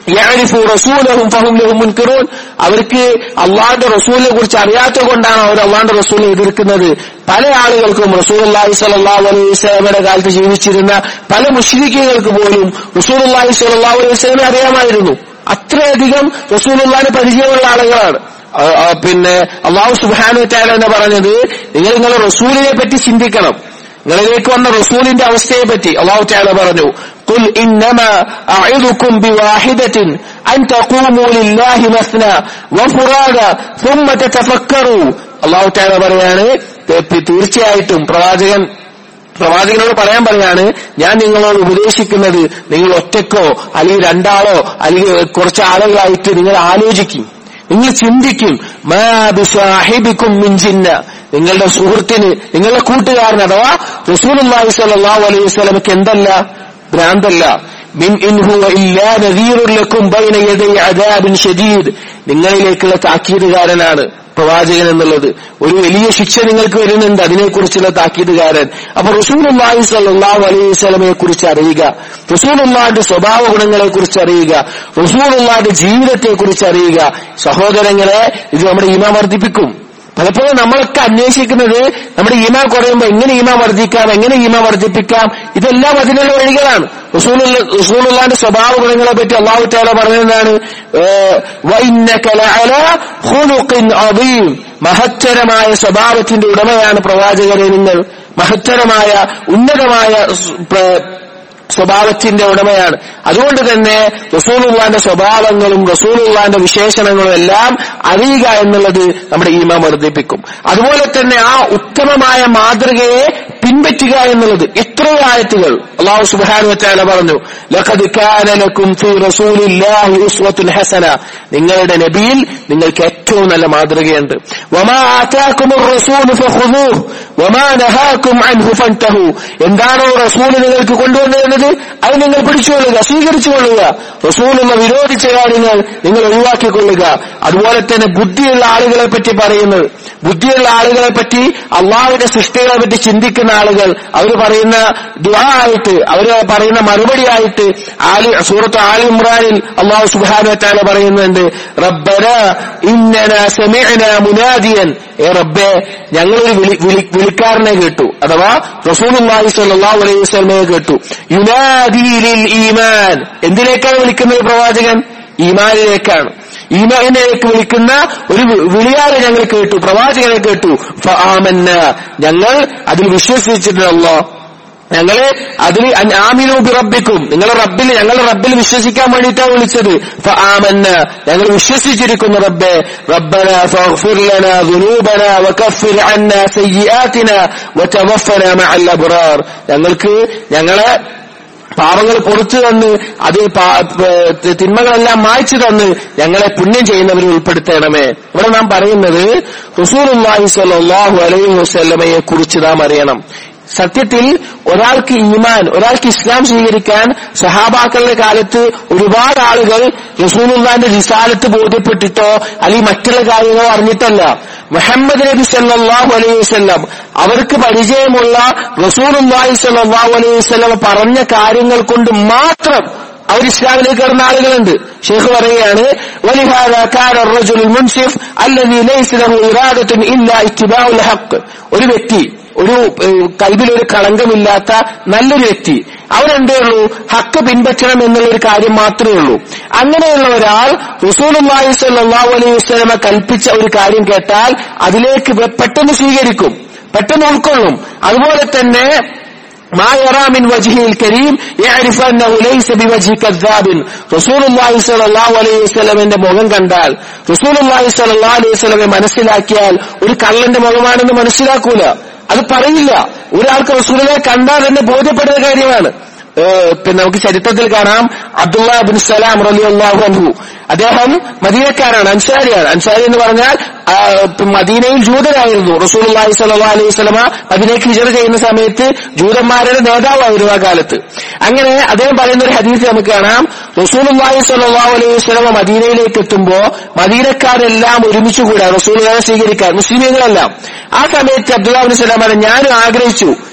S1: യഅരിഫു റസൂലഹും ഫഹും ലഹു മുൻകിറൂൻ അവർക്ക് അള്ളാഹുന്റെ റസൂലിനെ കുറിച്ച് അറിയാത്ത കൊണ്ടാണ് അവർ അള്ളാഹുന്റെ റസൂലിനെ എതിർക്കുന്നത് പല ആളുകൾക്കും റസൂലുള്ളാഹി സ്വല്ലല്ലാഹു അലൈഹി വസല്ലമയുടെ കാലത്ത് ജീവിച്ചിരുന്ന പല മുശ്രിക്കുകൾക്ക് പോലും റസൂലുള്ളാഹി സ്വല്ലല്ലാഹു അലൈഹി വസല്ലമയെ അറിയാമായിരുന്നു അത്രയധികം റസൂലുള്ളാഹിന് പരിചയമുള്ള ആളുകളാണ് ആ, ആ, പിന്നെ അള്ളാഹു സുബ്ഹാനഹു വതആല എന്ന് പറഞ്ഞത് നിങ്ങൾ നിങ്ങളുടെ റസൂലിനെ പറ്റി ചിന്തിക്കണം നിങ്ങളിലേക്ക് വന്ന റസൂലിന്റെ അവസ്ഥയെ പറ്റി അള്ളാഹു താല പറഞ്ഞു قل إنما أعظكم بواحدة أن تقوموا لله مثنى وفرادا ثم تتفكروا അള്ളാഹു താല പറയാണ് ത- തീർച്ചയായിട്ടും പ്രവാചകൻ പ്രവാചകനോട് പറയാൻ പറയാണ് ഞാൻ നിങ്ങളോട് ഉപദേശിക്കുന്നത് നിങ്ങൾ ഒറ്റക്കോ അല്ലെങ്കിൽ രണ്ടാളോ അല്ലെങ്കിൽ കുറച്ച് ആളുകളായിട്ട് നിങ്ങൾ ആലോചിക്കും നിങ്ങൾ ചിന്തിക്കും മാ ബിസാഹിബിക്കും മിൻ ജിന്ന നിങ്ങളുടെ സുഹൃത്തിന് നിങ്ങളുടെ കൂട്ടുകാരൻ അഥവാ റസൂലുള്ളാഹി സ്വല്ലല്ലാഹു അലൈഹി വസല്ലമക്ക് എന്തല്ല ഭ്രാന്തല്ല മിൻ ഇൻ ഹുവ ഇല്ലാ നദീറുൻ ലക്കും ബൈന യദൈ അദാബിൻ ഷദീദ് നിങ്ങളിലേക്കുള്ള താക്കീതുകാരനാണ് പ്രവാചകൻ എന്നുള്ളത് ഒരു വലിയ ശിക്ഷ നിങ്ങൾക്ക് വരുന്നുണ്ട് അതിനെക്കുറിച്ചുള്ള താക്കീതുകാരൻ അപ്പൊ റസൂലുള്ളാഹി സ്വല്ലല്ലാഹു അലൈഹി വസല്ലമയെ കുറിച്ച് അറിയുക റസൂലുള്ളാഹിന്റെ സ്വഭാവ ഗുണങ്ങളെ കുറിച്ച് അറിയുക റസൂലുള്ളാഹിന്റെ ജീവിതത്തെ കുറിച്ച് അറിയുക സഹോദരങ്ങളെ ഇത് നമ്മുടെ ഈമാൻ വർദ്ധിപ്പിക്കും പലപ്പോഴും നമ്മളൊക്കെ അന്വേഷിക്കുന്നത് നമ്മുടെ ഈമാൻ കുറയുമ്പോൾ എങ്ങനെ ഈമാൻ വർദ്ധിക്കാം എങ്ങനെ ഈമാൻ വർദ്ധിപ്പിക്കാം ഇതെല്ലാം അതിനുള്ള വഴികളാണ് റസൂലുള്ള റസൂലുള്ളാഹിന്റെ സ്വഭാവ ഗുണങ്ങളെ പറ്റി അള്ളാഹു താല പറഞ്ഞതാണ് മഹത്തരമായ സ്വഭാവത്തിന്റെ ഉടമയാണ് പ്രവാചകരെ നിങ്ങൾ മഹത്തരമായ ഉന്നതമായ സ്- പ്ര- സ്വഭാവത്തിന്റെ ഉടമയാണ് അതുകൊണ്ട് തന്നെ റസൂലുള്ളാന്റെ സ്വഭാവങ്ങളും റസൂലുള്ളാന്റെ വിശേഷണങ്ങളും എല്ലാം അറിയുക എന്നുള്ളത് നമ്മുടെ ഈമാൻ വർദ്ധിപ്പിക്കും അതുപോലെ തന്നെ ആ ഉത്തമമായ മാതൃകയെ പിൻപറ്റുക എന്നുള്ളത് എത്രയോ ആയത്തുകൾ അള്ളാഹു സുബ്ഹാനഹു വതആല പറഞ്ഞു ലഖദ് കാന ലക്കും ഫീ റസൂലില്ലാഹി ഉസ്വത്തുൻ ഹസന നിങ്ങളുടെ നബിയിൽ നിങ്ങൾക്ക് ഏറ്റവും നല്ല മാതൃകയുണ്ട് വമാ ആതാകുമുർ റസൂലു ഫഖുദൂഹു വമാ നഹാകും അൻഹു ഫൻതഹു എന്താണോ റസൂൽ നിങ്ങൾക്ക് കൊണ്ടുവന്നിരുന്നത് അത് നിങ്ങൾ പിടിച്ചുകൊള്ളുക സ്വീകരിച്ചുകൊള്ളുക റസൂലുള്ള വിരോധിച്ച കാര്യങ്ങൾ നിങ്ങൾ ഒഴിവാക്കിക്കൊള്ളുക അതുപോലെ തന്നെ ബുദ്ധിയുള്ള ആളുകളെ പറ്റി പറയുന്നത് ബുദ്ധിയുള്ള ആളുകളെ പറ്റി അള്ളാഹുവിന്റെ സൃഷ്ടികളെ പറ്റി ചിന്തിക്കുന്ന ആളുകൾ അവർ പറയുന്ന ദുആ ആയിട്ട് അവർ പറയുന്ന മറുപടിയായിട്ട് ആലി സൂറത്ത് ആലി ഇമ്രാനിൽ അള്ളാഹു സുബ്ഹാനഹു വതആല പറയുന്നുണ്ട് റബ്ബന ഇന്നന സമിഅന മുനാദിയൻ ഏ റബ്ബേ ഞങ്ങളൊരു വിളി വിളി- വിളിക്കാരനെ കേട്ടു അഥവാ റസൂലുള്ളാഹി സ്വല്ലല്ലാഹു അലൈഹി വസല്ലമയെ കേട്ടു യുനാദി ലിൽ ഈമാൻ എന്തിലേക്കാണ് വിളിക്കുന്നത് പ്രവാചകൻ ഈമാനിലേക്കാണ് ഈമാനിലേക്ക് വിളിക്കുന്ന ഒരു വി- വിളിയാറെ ഞങ്ങൾ കേട്ടു പ്രവാചകനെ കേട്ടു ഫആമന്ന ഞങ്ങൾ അതിൽ വിശ്വസിച്ചിട്ടുണ്ടല്ലോ ഞങ്ങള് അതിൽ ആമിനു ബിറബിക്കും നിങ്ങളെ റബ്ബിൽ ഞങ്ങളെ റബ്ബിൽ വിശ്വസിക്കാൻ വേണ്ടിയിട്ടാണ് വിളിച്ചത് ഫആമന്ന ഞങ്ങൾ വിശ്വസിച്ചിരിക്കുന്നു റബ്ബെ റബ്ബന ഫഗ്ഫിർ ലനാ ദുനൂബന വകഫിർ അന്നാ സയ്യിആതിന വതവഫന മഅൽ അബ്റാർ ഞങ്ങൾക്ക് ഞങ്ങളെ പാപങ്ങൾ പൊറത്തു തന്ന് അത് പാ- ഏ, തിന്മകളെല്ലാം മായ്ച്ചു തന്ന് ഞങ്ങളെ പുണ്യം ചെയ്യുന്നവരിൽ ഉൾപ്പെടുത്തണമേ ഇവിടെ നാം പറയുന്നത് റസൂലുള്ളാഹി സ്വല്ലല്ലാഹു അലൈഹി വസല്ലമയെ കുറിച്ച് നാം അറിയണം സത്യത്തിൽ ഒരാൾക്ക് ഈമാൻ ഒരാൾക്ക് ഇസ്ലാം സ്വീകരിക്കാൻ സഹാബാക്കളുടെ കാലത്ത് ഒരുപാട് ആളുകൾ റസൂലുള്ളാന്റെ റിസാലത്ത് ബോധ്യപ്പെട്ടിട്ടോ അല്ലെങ്കിൽ മറ്റുള്ള കാര്യങ്ങളോ അറിഞ്ഞിട്ടല്ല മുഹമ്മദ് നബി സല്ലല്ലാഹു അലൈഹി വസല്ലം അവർക്ക് പരിചയമുള്ള റസൂലുള്ളാഹി സല്ലല്ലാഹു അലൈഹി വസല്ലം പറഞ്ഞ കാര്യങ്ങൾ കൊണ്ട് മാത്രം അവർ ഇസ്ലാമിലേക്ക് കയറുന്ന ആളുകളുണ്ട് ഷെയ്ഖ് പറയുകയാണ് ولهذا كان الرجل المنصف الذي ليس له إرادة إلا اتباع الحق ഒരു വ്യക്തി ഒരു ഏഹ്, കൽബിലൊരു കളങ്കമില്ലാത്ത നല്ലൊരു വ്യക്തി അവൻ എന്തേ ഉള്ളൂ ഹക്ക് പിൻപറ്റണം എന്നുള്ള ഒരു കാര്യം മാത്രമേ ഉള്ളൂ അങ്ങനെയുള്ള ഒരാൾ റസൂലുള്ളാഹി സ്വല്ലല്ലാഹു അലൈഹി വസല്ലമ കൽപ്പിച്ച ഒരു കാര്യം കേട്ടാൽ അതിലേക്ക് വെ- പെട്ടെന്ന് സ്വീകരിക്കും പെട്ടെന്ന് ഉൾക്കൊള്ളും അതുപോലെ തന്നെ ما يرى من وجهه الكريم يعرف أنه ليس بوجه كذاب رسول الله صلى الله عليه وسلم മുഖം കണ്ടാൽ റസൂൽ അള്ളാഹി സല്ലാ അലൈഹി വസല്ലമെ മനസ്സിലാക്കിയാൽ ഒരു കള്ളന്റെ മുഖമാണെന്ന് മനസ്സിലാക്കൂല അത് പറയില്ല ഒരാൾക്ക് റസൂലിനെ കണ്ടാൽ തന്നെ ബോധ്യപ്പെടുന്ന കാര്യമാണ് ഏഹ് പിന്നെ നമുക്ക് ചരിത്രത്തിൽ കാണാം അബ്ദുള്ള ബിൻ സലാം റലി അള്ളാഹു അൻഹു അദ്ദേഹം മദീനക്കാരാണ് അൻസാരിയാണ് അൻസാരി എന്ന് പറഞ്ഞാൽ ആ, മദീനയിൽ ജൂതരായിരുന്നു റസൂൽ അള്ളാഹി സല്ലാ അലൈഹി സ്വലമ മദീനയ്ക്ക് ഹിജറ ചെയ്യുന്ന സമയത്ത് ജൂതന്മാരുടെ നേതാവായിരുന്നു ആ കാലത്ത് അങ്ങനെ അദ്ദേഹം പറയുന്ന ഒരു ഹദീസ് നമുക്ക് കാണാം റസൂൽ അള്ളാഹി സല്ലാ അലൈഹി സ്വലമ മദീനയിലേക്ക് എത്തുമ്പോ മദീനക്കാരെല്ലാം ഒരുമിച്ച് കൂടാ റസൂൽ സ്വീകരിക്കാൻ മുസ്ലിമീങ്ങളെല്ലാം ആ സമയത്ത് അബ്ദുല്ലാബിൻ സ്വലാം പറഞ്ഞു ഞാനും ആഗ്രഹിച്ചു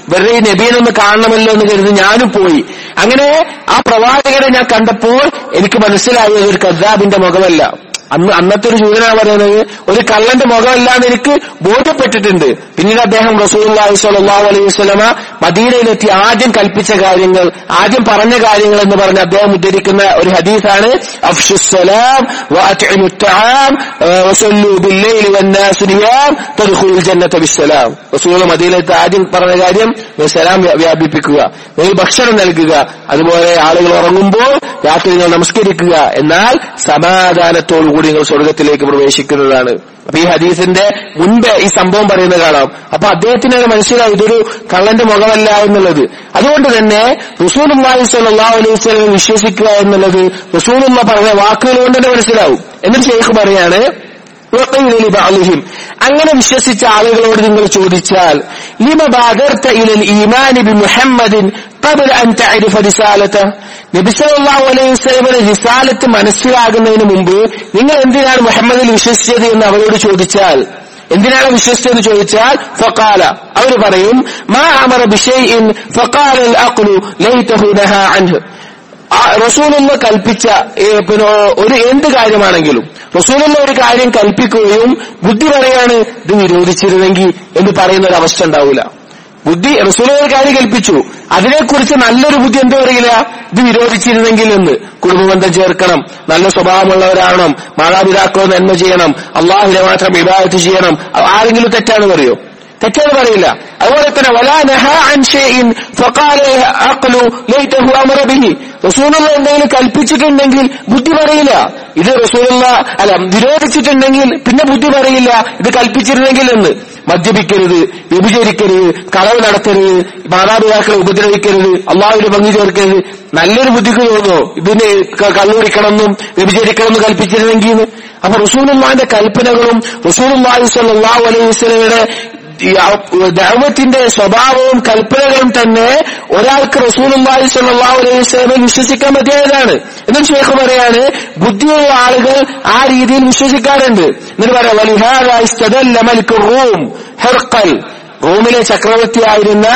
S1: വെറുതെ ഈ നബീനൊന്ന് കാണണമല്ലോ എന്ന് കരുതി ഞാനും പോയി അങ്ങനെ ആ പ്രവാചകനെ ഞാൻ കണ്ടപ്പോൾ എനിക്ക് മനസ്സിലായി ഒരു കദ്ദാബിന്റെ മുഖമല്ല അന്ന് അന്നത്തെ ഒരു സൂചന പറയുന്നത് ഒരു കള്ളന്റെ മുഖമല്ല എന്ന് എനിക്ക് ബോധ്യപ്പെട്ടിട്ടുണ്ട് പിന്നീട് അദ്ദേഹം റസൂലുള്ളാഹി സ്വല്ലല്ലാഹു അലൈഹി വസല്ലമ മദീനയിലെത്തി ആദ്യം കൽപ്പിച്ച കാര്യങ്ങൾ ആദ്യം പറഞ്ഞ കാര്യങ്ങൾ എന്ന് പറഞ്ഞ് അദ്ദേഹം ഉദ്ധരിക്കുന്ന ഒരു ഹദീസാണ് അഫ്ഷുസ്സലാം വഅത്ഇമു തആം വസല്ലു ബില്ലൈലി വന്നാസു നിയാം തദ്ഖുലുൽ ജന്നത ബിസ്സലാം റസൂൽ മദീനയിലെത്തി ആദ്യം പറഞ്ഞ കാര്യം നിങ്ങൾ സലാം വ്യാ- വ്യാപിപ്പിക്കുക നിങ്ങൾ ഭക്ഷണം നൽകുക അതുപോലെ ആളുകൾ ഉറങ്ങുമ്പോൾ രാത്രി നിങ്ങൾ നമസ്കരിക്കുക എന്നാൽ സമാധാനത്തോടുകൂടി നിങ്ങൾ സ്വർഗത്തിലേക്ക് പ്രവേശിക്കുന്നതാണ് അപ്പൊ ഈ ഹദീസിന്റെ മുൻപ് ഈ സംഭവം പറയുന്നത് കാണാം അപ്പൊ അദ്ദേഹത്തിന് അത് മനസ്സിലായി ഇതൊരു കള്ളന്റെ മുഖമല്ല എന്നുള്ളത് അതുകൊണ്ട് തന്നെ റസൂലുള്ളാഹി സ്വല്ലല്ലാഹു അലൈഹി വസല്ലം വിശ്വസിക്കുക എന്നുള്ളത് റസൂലുള്ള പറഞ്ഞ വാക്കുകൾ കൊണ്ട് തന്നെ മനസ്സിലാവും എന്നിട്ട് ഷെയ്ഖ് പറയാണ് وقيل لبعضهم അങ്ങനെ വിശ്വസിച്ച ആളുകളോട് നിങ്ങൾ ചോദിച്ചാൽ ലിമ ബാദർത ഇലൽ ഈമാൻ ബിമുഹമ്മദിൻ قبل أن تعرف رسالته നബി സല്ലല്ലാഹു അലൈഹി വസല്ലമയുടെ റിസാലത്ത് മനസ്സിലാകുന്നതിന് മുമ്പ് നിങ്ങൾ എന്തിനാണ് മുഹമ്മദിൽ വിശ്വസിച്ചത് എന്ന് അവരോട് ചോദിച്ചാൽ എന്തിനാണ് വിശ്വസിച്ചതെന്ന് ചോദിച്ചാൽ ഫഖാല അവർ പറയും മാ അമറ ബിഷൈഇൻ ഫഖാല അൽ അഖ്ലു ലൈതഹു നഹാ അൻഹു ആ റസൂലുള്ള കൽപ്പിച്ച ഏ, പിന്നെ ഒരു എന്ത് കാര്യമാണെങ്കിലും റസൂലുള്ള ഒരു കാര്യം കൽപ്പിക്കുകയും ബുദ്ധി പറയാണ് ഇത് വിരോധിച്ചിരുന്നെങ്കിൽ എന്ന് പറയുന്ന ഒരു അവസ്ഥ ഉണ്ടാവില്ല ബുദ്ധി റസൂലുള്ള ഒരു കാര്യം കൽപ്പിച്ചു അതിനെക്കുറിച്ച് നല്ലൊരു ബുദ്ധി എന്താ പറയില്ല ഇത് വിരോധിച്ചിരുന്നെങ്കിൽ എന്ന് കുടുംബബന്ധം ചേർക്കണം നല്ല സ്വഭാവമുള്ളവരാവണം മാതാപിതാക്കളെ നന്മ ചെയ്യണം അള്ളാഹിനെ മാത്രം വിവാഹത്ത് ചെയ്യണം ആരെങ്കിലും തെറ്റാണ് പറയോ തെറ്റെന്ന് പറയില്ല അതുപോലെ തന്നെ വലാ നഹ അൻ ഷൈഇൻ ഫഖാല അഖ്ലു ലൈതഹു അമറ ബിഹി റസൂലുള്ള എന്തെങ്കിലും കൽപ്പിച്ചിട്ടുണ്ടെങ്കിൽ ബുദ്ധി പറയില്ല ഇത് റസൂലുള്ള അല്ല വിരോധിച്ചിട്ടുണ്ടെങ്കിൽ പിന്നെ ബുദ്ധി പറയില്ല ഇത് കൽപ്പിച്ചിരുന്നെങ്കിൽ എന്ന് മദ്യപിക്കരുത് വ്യഭിചരിക്കരുത് കളവ് നടത്തരുത് മാതാപിതാക്കളെ ഉപദ്രവിക്കരുത് അള്ളാഹുവിന് പങ്കു ചേർക്കരുത് നല്ലൊരു ബുദ്ധിക്ക് തോന്നുമോ ഇതിന് ക- കള്ളുടിക്കണമെന്നും വ്യഭിചരിക്കണമെന്നും കൽപ്പിച്ചിരുന്നെങ്കിൽ എന്ന്. അപ്പൊ റസൂലുള്ളാന്റെ കൽപ്പനകളും റസൂലുള്ളാഹി സ്വല്ലല്ലാഹു അലൈഹി വസല്ലമയുടെ ഈ ആ- ദഅവത്തിന്റെ സ്വഭാവവും കൽപ്പനകളും തന്നെ ഒരാൾക്ക് റസൂലുള്ളാഹി സ്വല്ലല്ലാഹു അലൈഹി വസല്ലമയിൽ വിശ്വസിക്കാൻ പറ്റിയതാണ് എന്നും ഷേഖ് പറയാണ് ബുദ്ധിയുള്ള ആളുകൾ ആ രീതിയിൽ വിശ്വസിക്കാറുണ്ട് എന്നിട്ട് പറയാം വലിഹാദ ഇസ്തദല്ല മലിക് റൂം ഹെർക്കൽ റോമിലെ ചക്രവർത്തിയായിരുന്ന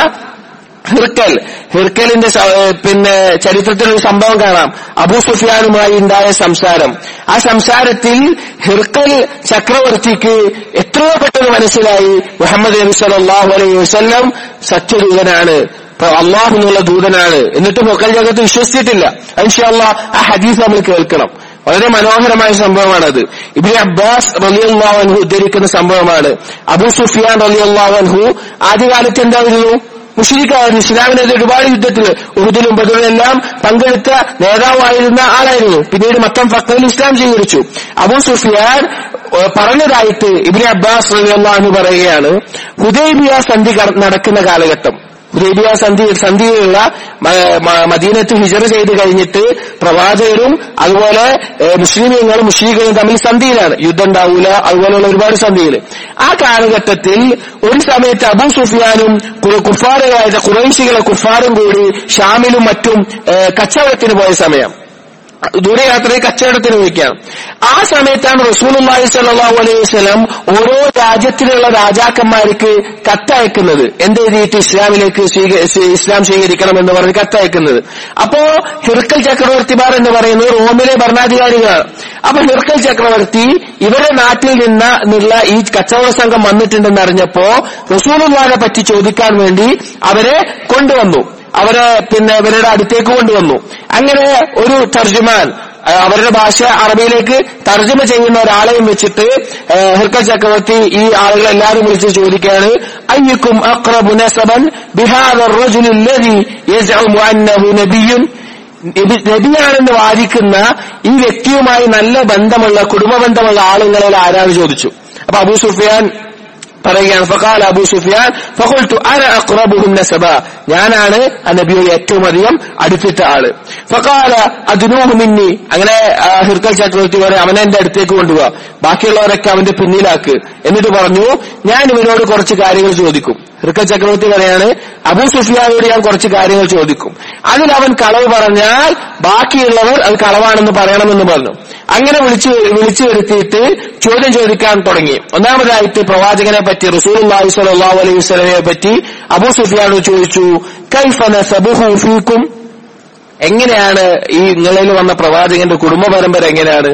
S1: ഹിർക്കൽ ഹിർക്കലിന്റെ സ- ഏഹ് പിന്നെ ചരിത്രത്തിൽ ഒരു സംഭവം കാണാം അബൂ സുഫിയാനുമായി ഉണ്ടായ സംസാരം ആ സംസാരത്തിൽ ഹിർക്കൽ ചക്രവർത്തിക്ക് എത്രയോ പെട്ടെന്ന് മനസ്സിലായി മുഹമ്മദ് നബി സല്ലല്ലാഹു അലൈഹി വസല്ലം സത്യദൂതനാണ് ഇപ്പൊ അള്ളാഹു എന്നുള്ള ദൂതനാണ് എന്നിട്ട് മൊക്കൽ ജഗത്ത് വിശ്വസിച്ചിട്ടില്ല ഇൻഷാല്ലാ ആ ഹദീസ് നമ്മൾ കേൾക്കണം വളരെ മനോഹരമായ സംഭവമാണത് ഇബിൻ അബ്ബാസ് റലിയല്ലാഹു അൻഹു ഉദ്ധരിക്കുന്ന സംഭവമാണ് അബൂ സുഫിയാൻ റലിയല്ലാഹു അൻഹു ആദ്യകാലത്ത് എന്തായിരുന്നു മുഷരിക്കായിരുന്നു ഇസ്ലാമിനെതിരെ ഒരുപാട് യുദ്ധത്തിൽ ഉഹുദിലും ബദറിലെല്ലാം പങ്കെടുത്ത നേതാവായിരുന്ന ആളായിരുന്നു പിന്നീട് മൊത്തം ഫക്കറിൽ ഇസ്ലാം സ്വീകരിച്ചു അബൂ സുഫിയാൻ ഏഹ്, പറഞ്ഞതായിട്ട് ഇബിൻ അബ്ബാസ് റലിയല്ലാഹു പറയുകയാണ് ഹുദൈബിയ സന്ധി കട- നടക്കുന്ന കാലഘട്ടം ഹുദൈബിയ സന്ധി സന്ധിയിലുള്ള മ- മ- മദീനത്ത് ഹിജറ ചെയ്ത് കഴിഞ്ഞിട്ട് പ്രവാചകരും അതുപോലെ ഏഹ്, മുസ്ലിമീങ്ങളും മുസ്ലിങ്ങളും തമ്മിൽ സന്ധിയിലാണ് യുദ്ധം ഉണ്ടാവൂല അതുപോലെയുള്ള ഒരുപാട് സന്ധികൾ ആ കാലഘട്ടത്തിൽ ഒരു സമയത്ത് അബൂ സുഫിയാനും കു- കുഫാറുകളായ കുറേശികളെ കുഫാറും കൂടി ഷാമിലും മറ്റും ഏഹ്, കച്ചവടത്തിന് പോയ സമയം ദൂരയാത്രയിൽ കച്ചവടത്തിന് വയ്ക്കാം ആ സമയത്താണ് റസൂലുള്ളാഹി സ്വല്ലല്ലാഹു അലൈഹി വസല്ലം ഓരോ രാജ്യത്തിലുള്ള രാജാക്കന്മാർക്ക് കത്തയക്കുന്നത് എന്ത് എഴുതിയിട്ട് ഇസ്ലാമിലേക്ക് സ്വീക- സ്വീ- ഇസ്ലാം സ്വീകരിക്കണം എന്ന് പറഞ്ഞ് കത്തയക്കുന്നത് അപ്പോ ഹിർക്കൽ ചക്രവർത്തിമാർ എന്ന് പറയുന്നത് റോമിലെ ഭരണാധികാരികളാണ് അപ്പൊ ഹിർക്കൽ ചക്രവർത്തി ഇവരുടെ നാട്ടിൽ നിന്ന് നിന്നുള്ള ഈ കച്ചവട സംഘം വന്നിട്ടുണ്ടെന്ന് അറിഞ്ഞപ്പോ റസൂലുള്ളാഹിനെ പറ്റി ചോദിക്കാൻ വേണ്ടി അവരെ കൊണ്ടുവന്നു അവരെ പിന്നെ ഇവരുടെ അടുത്തേക്ക് കൊണ്ടുവന്നു അങ്ങനെ ഒരു തർജുമാൻ ആ, അവരുടെ ഭാഷ അറബിയിലേക്ക് തർജ്ജമ ചെയ്യുന്ന ഒരാളെയും വെച്ചിട്ട് ആ, ഹിർക്കൽ ചക്രവർത്തി ഈ ആളുകളെ എല്ലാവരും വിളിച്ച് ചോദിക്കുകയാണ് അയ്യക്കും അക്രബു നസബൻ ബിഹാദ الرجل الذي يزعم أنه نبي നബി- നബിയാണെന്ന് വാദിക്കുന്ന ഈ വ്യക്തിയുമായി നല്ല ബന്ധമുള്ള കുടുംബ ബന്ധമുള്ള ആളുകളിൽ ആരാണ് ചോദിച്ചു അപ്പൊ അബൂ സുഫിയാൻ പറയുകയാണ് ഫഖാല അബൂ സുഫിയാൻ ഫഖുൽതു അന അഖ്റബുഹും നസബ ഞാനാണ് ആ നബിയോട് ഏറ്റവും അധികം അടുത്തിട്ട ആള് ഫഖാല അദ്നൂഹു മിന്നി അങ്ങനെ ആ, ഹിർക്കൽ ചക്രവർത്തി പറയും അവനെ എന്റെ അടുത്തേക്ക് കൊണ്ടുപോവാ ബാക്കിയുള്ളവരൊക്കെ അവന്റെ പിന്നിലാക്ക് എന്നിട്ട് പറഞ്ഞു ഞാൻ ഇവനോട് കുറച്ച് കാര്യങ്ങൾ ചോദിക്കും ഋക്ക ചക്രവർത്തി പറയാണ് അബൂ സുഫിയാനോട് ഞാൻ കുറച്ച് കാര്യങ്ങൾ ചോദിക്കും അതിൽ അവൻ കളവ് പറഞ്ഞാൽ ബാക്കിയുള്ളവർ അത് കളവാണെന്ന് പറയണമെന്ന് പറഞ്ഞു അങ്ങനെ വിളിച്ചു വിളിച്ചു വരുത്തിയിട്ട് ചോദ്യം ചോദിക്കാൻ തുടങ്ങി ഒന്നാമതായിട്ട് പ്രവാചകനെ പറ്റി റസൂൽ സ്വല്ലല്ലാഹു അലൈഹി വസല്ലമയെ പറ്റി അബൂ സുഫിയാനോട് ചോദിച്ചു കൈഫന സബുഹു ഫീക്കും എങ്ങനെയാണ് ഈ നിങ്ങളിൽ വന്ന പ്രവാചകന്റെ കുടുംബ പരമ്പര എങ്ങനെയാണ്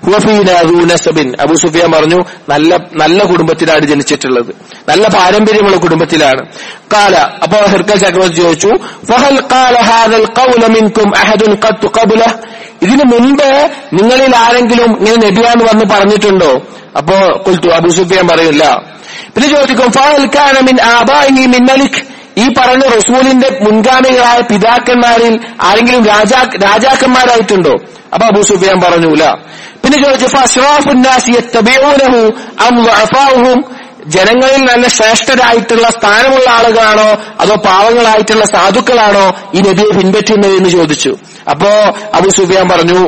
S1: ഹുവഫീനബിൻ അബു സുഫിയാൻ പറഞ്ഞു നല്ല നല്ല കുടുംബത്തിലാണ് ജനിച്ചിട്ടുള്ളത് നല്ല പാരമ്പര്യമുള്ള കുടുംബത്തിലാണ് കാല അപ്പോ ഹിർക്ക ചക്രവർത്തി ചോദിച്ചു ഫഹൽ ഖാല ഹാദൽ ഖൗല മിൻകും അഹദുൻ ഖത്ത് ഖബ്ല ഇതിനു മുമ്പ് നിങ്ങളിൽ ആരെങ്കിലും ഇങ്ങനെ നബിയാന്ന് വന്ന് പറഞ്ഞിട്ടുണ്ടോ അപ്പോ കുൽത്തു അബു സുഫിയാൻ പറയില്ല പിന്നെ ചോദിക്കും ഫഹൽ കാന മിൻ ആബാഇഹി മിൻ മലിക് ഈ പറഞ്ഞ റസൂലിന്റെ മുൻഗാമികളായ പിതാക്കന്മാരിൽ ആരെങ്കിലും രാജാ രാജാക്കന്മാരായിട്ടുണ്ടോ അപ്പൊ അബൂ സുഫിയാൻ പറഞ്ഞൂല പിന്നെ ചോദിച്ചു ഫസ്റാഫുന്നാസി യത്തബിഊനഹു അം ളഅഫാഉഹും ജനങ്ങളിൽ നല്ല ശ്രേഷ്ഠരായിട്ടുള്ള സ്ഥാനമുള്ള ആളുകളാണോ അതോ പാവങ്ങളായിട്ടുള്ള സാധുക്കളാണോ ഈ നബിയെ പിൻപറ്റുന്നത് എന്ന് ചോദിച്ചു അപ്പോ അബൂ സുഫിയാൻ പറഞ്ഞു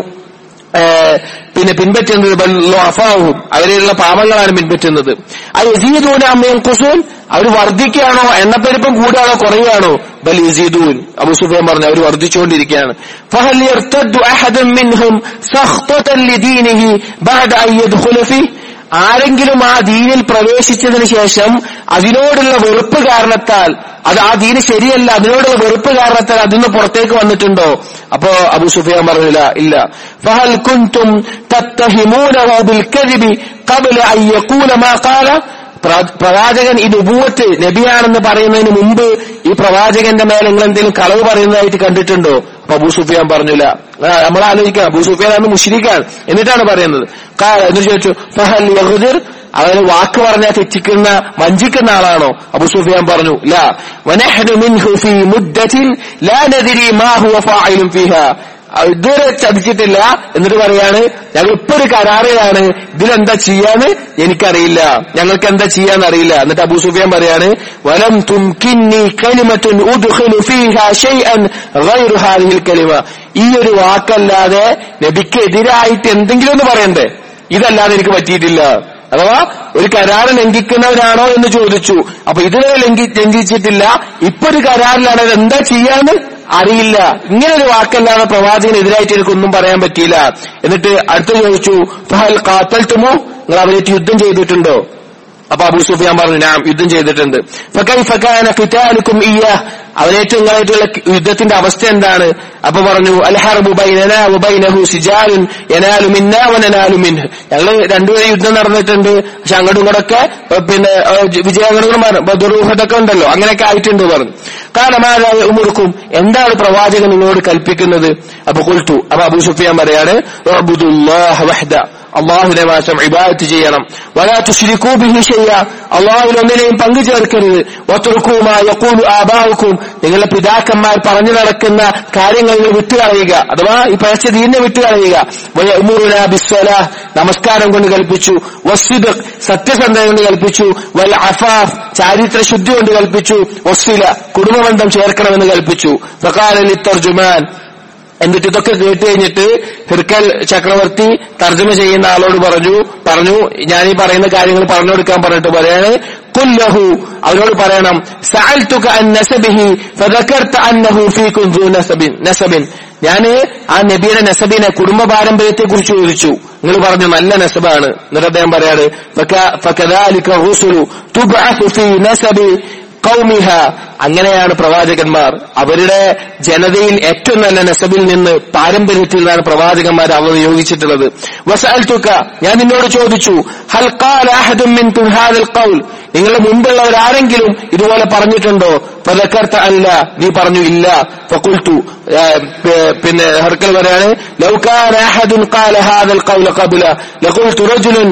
S1: ഏഹ് പിന്നെ പിൻപറ്റുന്നത് ബൽ ളുഅഫാഉഹും അവരെയുള്ള പാവങ്ങളാണ് പിൻപറ്റുന്നത് അത് യസീദൂന അമ്മയും കുസൂൻ അവർ വർദ്ധിക്കുകയാണോ എണ്ണപ്പെരുപ്പം കൂടുകയാണോ കുറയുകയാണോ ബൽ യസീദൂൻ അബൂ സുഫിയാൻ പറഞ്ഞു അവർ വർദ്ധിച്ചുകൊണ്ടിരിക്കുകയാണ് ഫഹൽ യർതദ്ദു അഹദൻ മിൻഹും സഖ്തതൻ ലിദീനിഹി ബഅദ അൻ യദ്ഖുല ഫീഹ് ആരെങ്കിലും ആ ദീനിൽ പ്രവേശിച്ചതിന് ശേഷം അതിനോടുള്ള വെറുപ്പ് കാരണത്താൽ അത് ആ ദീന് ശരിയല്ല അതിനോടുള്ള വെറുപ്പ് കാരണത്താൽ അതിന്ന് പുറത്തേക്ക് വന്നിട്ടുണ്ടോ അപ്പോ അബു സുഫിയാൻ പറഞ്ഞില്ല ഇല്ല ഫഹൽ കുൻതും തത്തഹിമൂനഹു ബിൽ കദിബി ഖബ്ല അൻ യഖൂല മാ ഖാല പ്ര- പ്രവാചകൻ ഈ നുബൂവത്ത് നബിയാണെന്ന് പറയുന്നതിന് മുമ്പ് ഈ പ്രവാചകന്റെ മേലെ നിങ്ങൾ എന്തെങ്കിലും കളവ് പറയുന്നതായിട്ട് കണ്ടിട്ടുണ്ടോ അപ്പൊ അബൂ സുഫിയാൻ പറഞ്ഞില്ല ആ, നമ്മൾ ആലോചിക്കാം അബൂ സുഫിയാൻ അന്ന് മുഷിരിക്കാൻ എന്നിട്ടാണ് പറയുന്നത് കാ- എന്ന് ചോദിച്ചു ഫഹൽ യഹുദിർ അവന് വാക്ക് പറഞ്ഞാൽ തെറ്റിക്കുന്ന വഞ്ചിക്കുന്ന ആളാണോ അബൂ സുഫിയാൻ പറഞ്ഞു ലാ വനഹ്നു മിൻഹു ഫീ മുദ്ദത്തിൻ ലാ നദ്രി മാ ഹുവ ഫാഇലുൻ ഫീഹാ അത് ഇതുവരെ ചതിച്ചിട്ടില്ല എന്നിട്ട് പറയാണ് ഞങ്ങൾ ഇപ്പൊ ഒരു കരാറിലാണ് ഇതിലെന്താ ചെയ്യാന്ന് എനിക്കറിയില്ല ഞങ്ങൾക്ക് എന്താ ചെയ്യാന്ന് അറിയില്ല എന്നിട്ട് അബൂ സുഫിയാൻ പറയാണ് വലം തുംകിന്നി കലിമത്തുൻ ഉദ്ഖിലു ഫീഹാ ഷൈഅൻ ഗൈറു ഹാദിഹിൽ കലിമ ഈ ഒരു വാക്കല്ലാതെ നബിക്ക് എതിരായിട്ട് എന്തെങ്കിലും ഒന്ന് പറയണ്ടേ ഇതല്ലാതെ എനിക്ക് പറ്റിയിട്ടില്ല അഥവാ ഒരു കരാറ് ലംഘിക്കുന്നവനാണോ എന്ന് ചോദിച്ചു അപ്പൊ ഇതിനെ ലംഘി ലംഘിച്ചിട്ടില്ല ഇപ്പൊ ഒരു കരാറിലാണ് അത് എന്താ ചെയ്യാന്ന് അറിയില്ല ഇങ്ങനെ ഒരു വാക്കല്ലാതെ പ്രവാചകനെതിരായിട്ട് എനിക്കൊന്നും പറയാൻ പറ്റിയില്ല എന്നിട്ട് അടുത്ത് ചോദിച്ചു ഫഹൽ കാത്തൽത്തുമോ നിങ്ങൾ അവരായിട്ട് യുദ്ധം ചെയ്തിട്ടുണ്ടോ അപ്പൊ അബൂ സുഫിയാൻ പറഞ്ഞു ഞാൻ യുദ്ധം ചെയ്തിട്ടുണ്ട് ഫകൈഫ കാന ഖിതാലുക്കും ഇയ്യാഹ് അവനേറ്റവും നിങ്ങളായിട്ടുള്ള യുദ്ധത്തിന്റെ അവസ്ഥ എന്താണ് അപ്പൊ പറഞ്ഞു അൽഹർബു ബൈനനാ വബൈനഹു സിജാലുൻ യനാലു മിന്നാ വനനാലു മിൻഹ് ഞങ്ങൾ രണ്ടുപേരും യുദ്ധം നടന്നിട്ടുണ്ട് പക്ഷെ അങ്ങോട്ടും ഇങ്ങോട്ടൊക്കെ ഏഹ്, പിന്നെ ഏഹ്, വിജയങ്ങളും ബദുറൂഹത്തൊക്കെ ഉണ്ടല്ലോ അങ്ങനെയൊക്കെ ആയിട്ടുണ്ട് പറഞ്ഞു കാലമാരായ ഉമുറുക്കും എന്താണ് പ്രവാചകൻ നിങ്ങളോട് കൽപ്പിക്കുന്നത് അപ്പൊ കൊൽത്തു അപ്പൊ അബൂ സുഫിയാൻ പറയാണ് ഉഅ്ബുദുല്ലാഹ വഹ്ദ അള്ളാഹുവിനെ മാത്രം ഇബാദത്ത് ചെയ്യണം വലാ തുശ്രിക്കൂ ബിഹി ഷയ്യ അള്ളാഹുവിൽ ഒന്നിനെയും പങ്കു ചേർക്കരുത് വത്തുറുക്കുമാ യഖൂലു ആബാഉക്കും നിങ്ങളുടെ പിതാക്കന്മാർ പറഞ്ഞു നടക്കുന്ന കാര്യങ്ങളിൽ വിട്ടുകളയുക അഥവാ ഈ പഴച്ച ദീനിനെ വിട്ടുകളയുക വയഅ്മുറുനാ ബിസ്സലാഹ് നമസ്കാരം കൊണ്ട് കൽപ്പിച്ചു വസ്വിദ് സത്യസന്ധത കൊണ്ട് കൽപ്പിച്ചു വൽ അഫാഫ് ചാരിത്ര ശുദ്ധി കൊണ്ട് കൽപ്പിച്ചു വസ്സില കുടുംബബന്ധം ചേർക്കണമെന്ന് കൽപ്പിച്ചു ഫഖാല ലിത്തർജുമാൻ എന്നിട്ട് ഇതൊക്കെ കേട്ട് കഴിഞ്ഞിട്ട് ഹിർക്കൽ ചക്രവർത്തി തർജ്ജമ ചെയ്യുന്ന ആളോട് പറഞ്ഞു പറഞ്ഞു ഞാൻ ഈ പറയുന്ന കാര്യങ്ങൾ പറഞ്ഞു കൊടുക്കാൻ പറഞ്ഞിട്ട് പറയാണ് കുല്ലഹു അവരോട് പറയണം സഅൽതുക അൻ നസബിഹി ഫദക്കർത അന്നഹു ഫീകും ദൂ നസബിൻ നസബിൻ ഞാന് ആ നബിയുടെ നസബിനെ കുടുംബ പാരമ്പര്യത്തെ കുറിച്ച് ചോദിച്ചു നിങ്ങൾ പറഞ്ഞു നല്ല നസബാണ് എന്നിട്ട് അദ്ദേഹം പറയാണ് ഫക- ഫകദാലിക റുസുലു തുബ്അസു ഫീ നസബി കൗമിഹ അങ്ങനെയാണ് പ്രവാചകന്മാർ അവരുടെ ജനതയിൽ ഏറ്റവും നല്ല നസബിൽ നിന്ന് പാരമ്പര്യത്തിൽ നിന്നാണ് പ്രവാചകന്മാർ അവർ നിയോഗിച്ചിട്ടുള്ളത് വസഅൽതുക ഞാൻ നിന്നോട് ചോദിച്ചു ഹൽ ഖാല അഹദും മിൻകും ഹാദൽ ഖൗൽ നിങ്ങളുടെ മുമ്പുള്ളവർ ആരെങ്കിലും ഇതുപോലെ പറഞ്ഞിട്ടുണ്ടോ ഫദക്കർത അല്ല നീ പറഞ്ഞു ഇല്ല ഫഖുൽതു ആ, പി- പിന്നെ ഹർക്കൽ പറയാണ് ലൗ കാന അഹദുൻ ഖാല ഹാദൽ ഖൗല ഖബ്ല ലഖുൽതു റജുലുൻ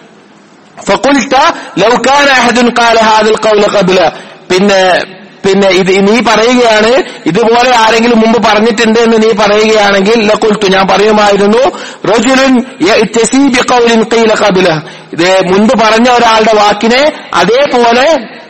S1: فقلت لو كان احد قال هذا القول قبل പിന്നെ പിന്നെ ഇത് നീ പറയുകയാണ് ഇതുപോലെ ആരെങ്കിലും മുമ്പ് പറഞ്ഞിട്ടുണ്ട് എന്ന് നീ പറയുകയാണെങ്കിൽ ലക്കുൽത്തു ഞാൻ പറയുമായിരുന്നു റജുലുൻ യഅ്തസി ബിഖൗലിൻ ഖീല ഖബ്ല ഇത് മുൻപ് പറഞ്ഞ ഒരാളുടെ വാക്കിനെ അതേപോലെ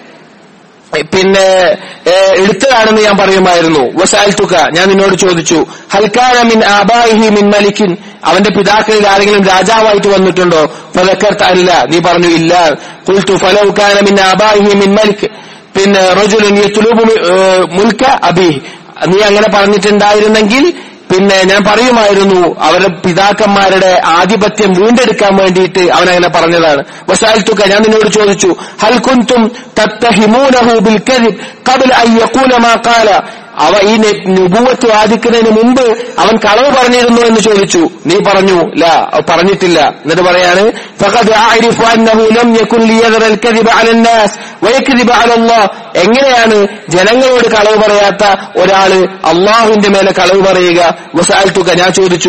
S1: പിന്നെ ഏഹ്, എടുത്തതാണെന്ന് ഞാൻ പറയുമായിരുന്നു വസാൽത്തുക ഞാൻ നിന്നോട് ചോദിച്ചു ഹൽക്കാന മിൻ ആബായിഹി മിൻ മലിക്കിൻ അവന്റെ പിതാക്കളിൽ ആരെങ്കിലും രാജാവായിട്ട് വന്നിട്ടുണ്ടോ ഫലക്കർത്ത അല്ല നീ പറഞ്ഞു ഇല്ല കുൽത്തു ഫലൗക്കാന മിൻ ആബായിഹി മിൻ മലിക് പിന്നെ റജുലുൻ യത്ലൂബു മി- ഏഹ് മുൽക്ക അബി നീ അങ്ങനെ പറഞ്ഞിട്ടുണ്ടായിരുന്നെങ്കിൽ പിന്നെ ഞാൻ പറയുമായിരുന്നു അവരുടെ പിതാക്കന്മാരുടെ ആധിപത്യം വീണ്ടെടുക്കാൻ വേണ്ടിയിട്ട് അവൻ അങ്ങനെ പറഞ്ഞതാണ് വസാൽത്തുക ഞാൻ നിന്നോട് ചോദിച്ചു ഹൽ കുന്തും തത്തഹിമൂനഹു ബിൽ കദിബ് ഖബൽ അൻ യഖൂല മാ ഖാല അവ ഈ നെ- നുബുവത്ത് വാദിക്കുന്നതിന് മുമ്പ് അവൻ കളവ് പറഞ്ഞിരുന്നു എന്ന് ചോദിച്ചു നീ പറഞ്ഞു ല അവ പറഞ്ഞിട്ടില്ല എന്നിട്ട് പറയാണ് فقد أعرف أنه لم يكن ليذر الكذب على الناس ويكذب على الله എങ്ങനെയാണ് ജനങ്ങളോട് കളവ് പറയാത്ത ഒരാള് അള്ളാഹുവിന്റെ മേലെ കളവ് പറയുക വസാൽത്തുക ഞാൻ ചോദിച്ചു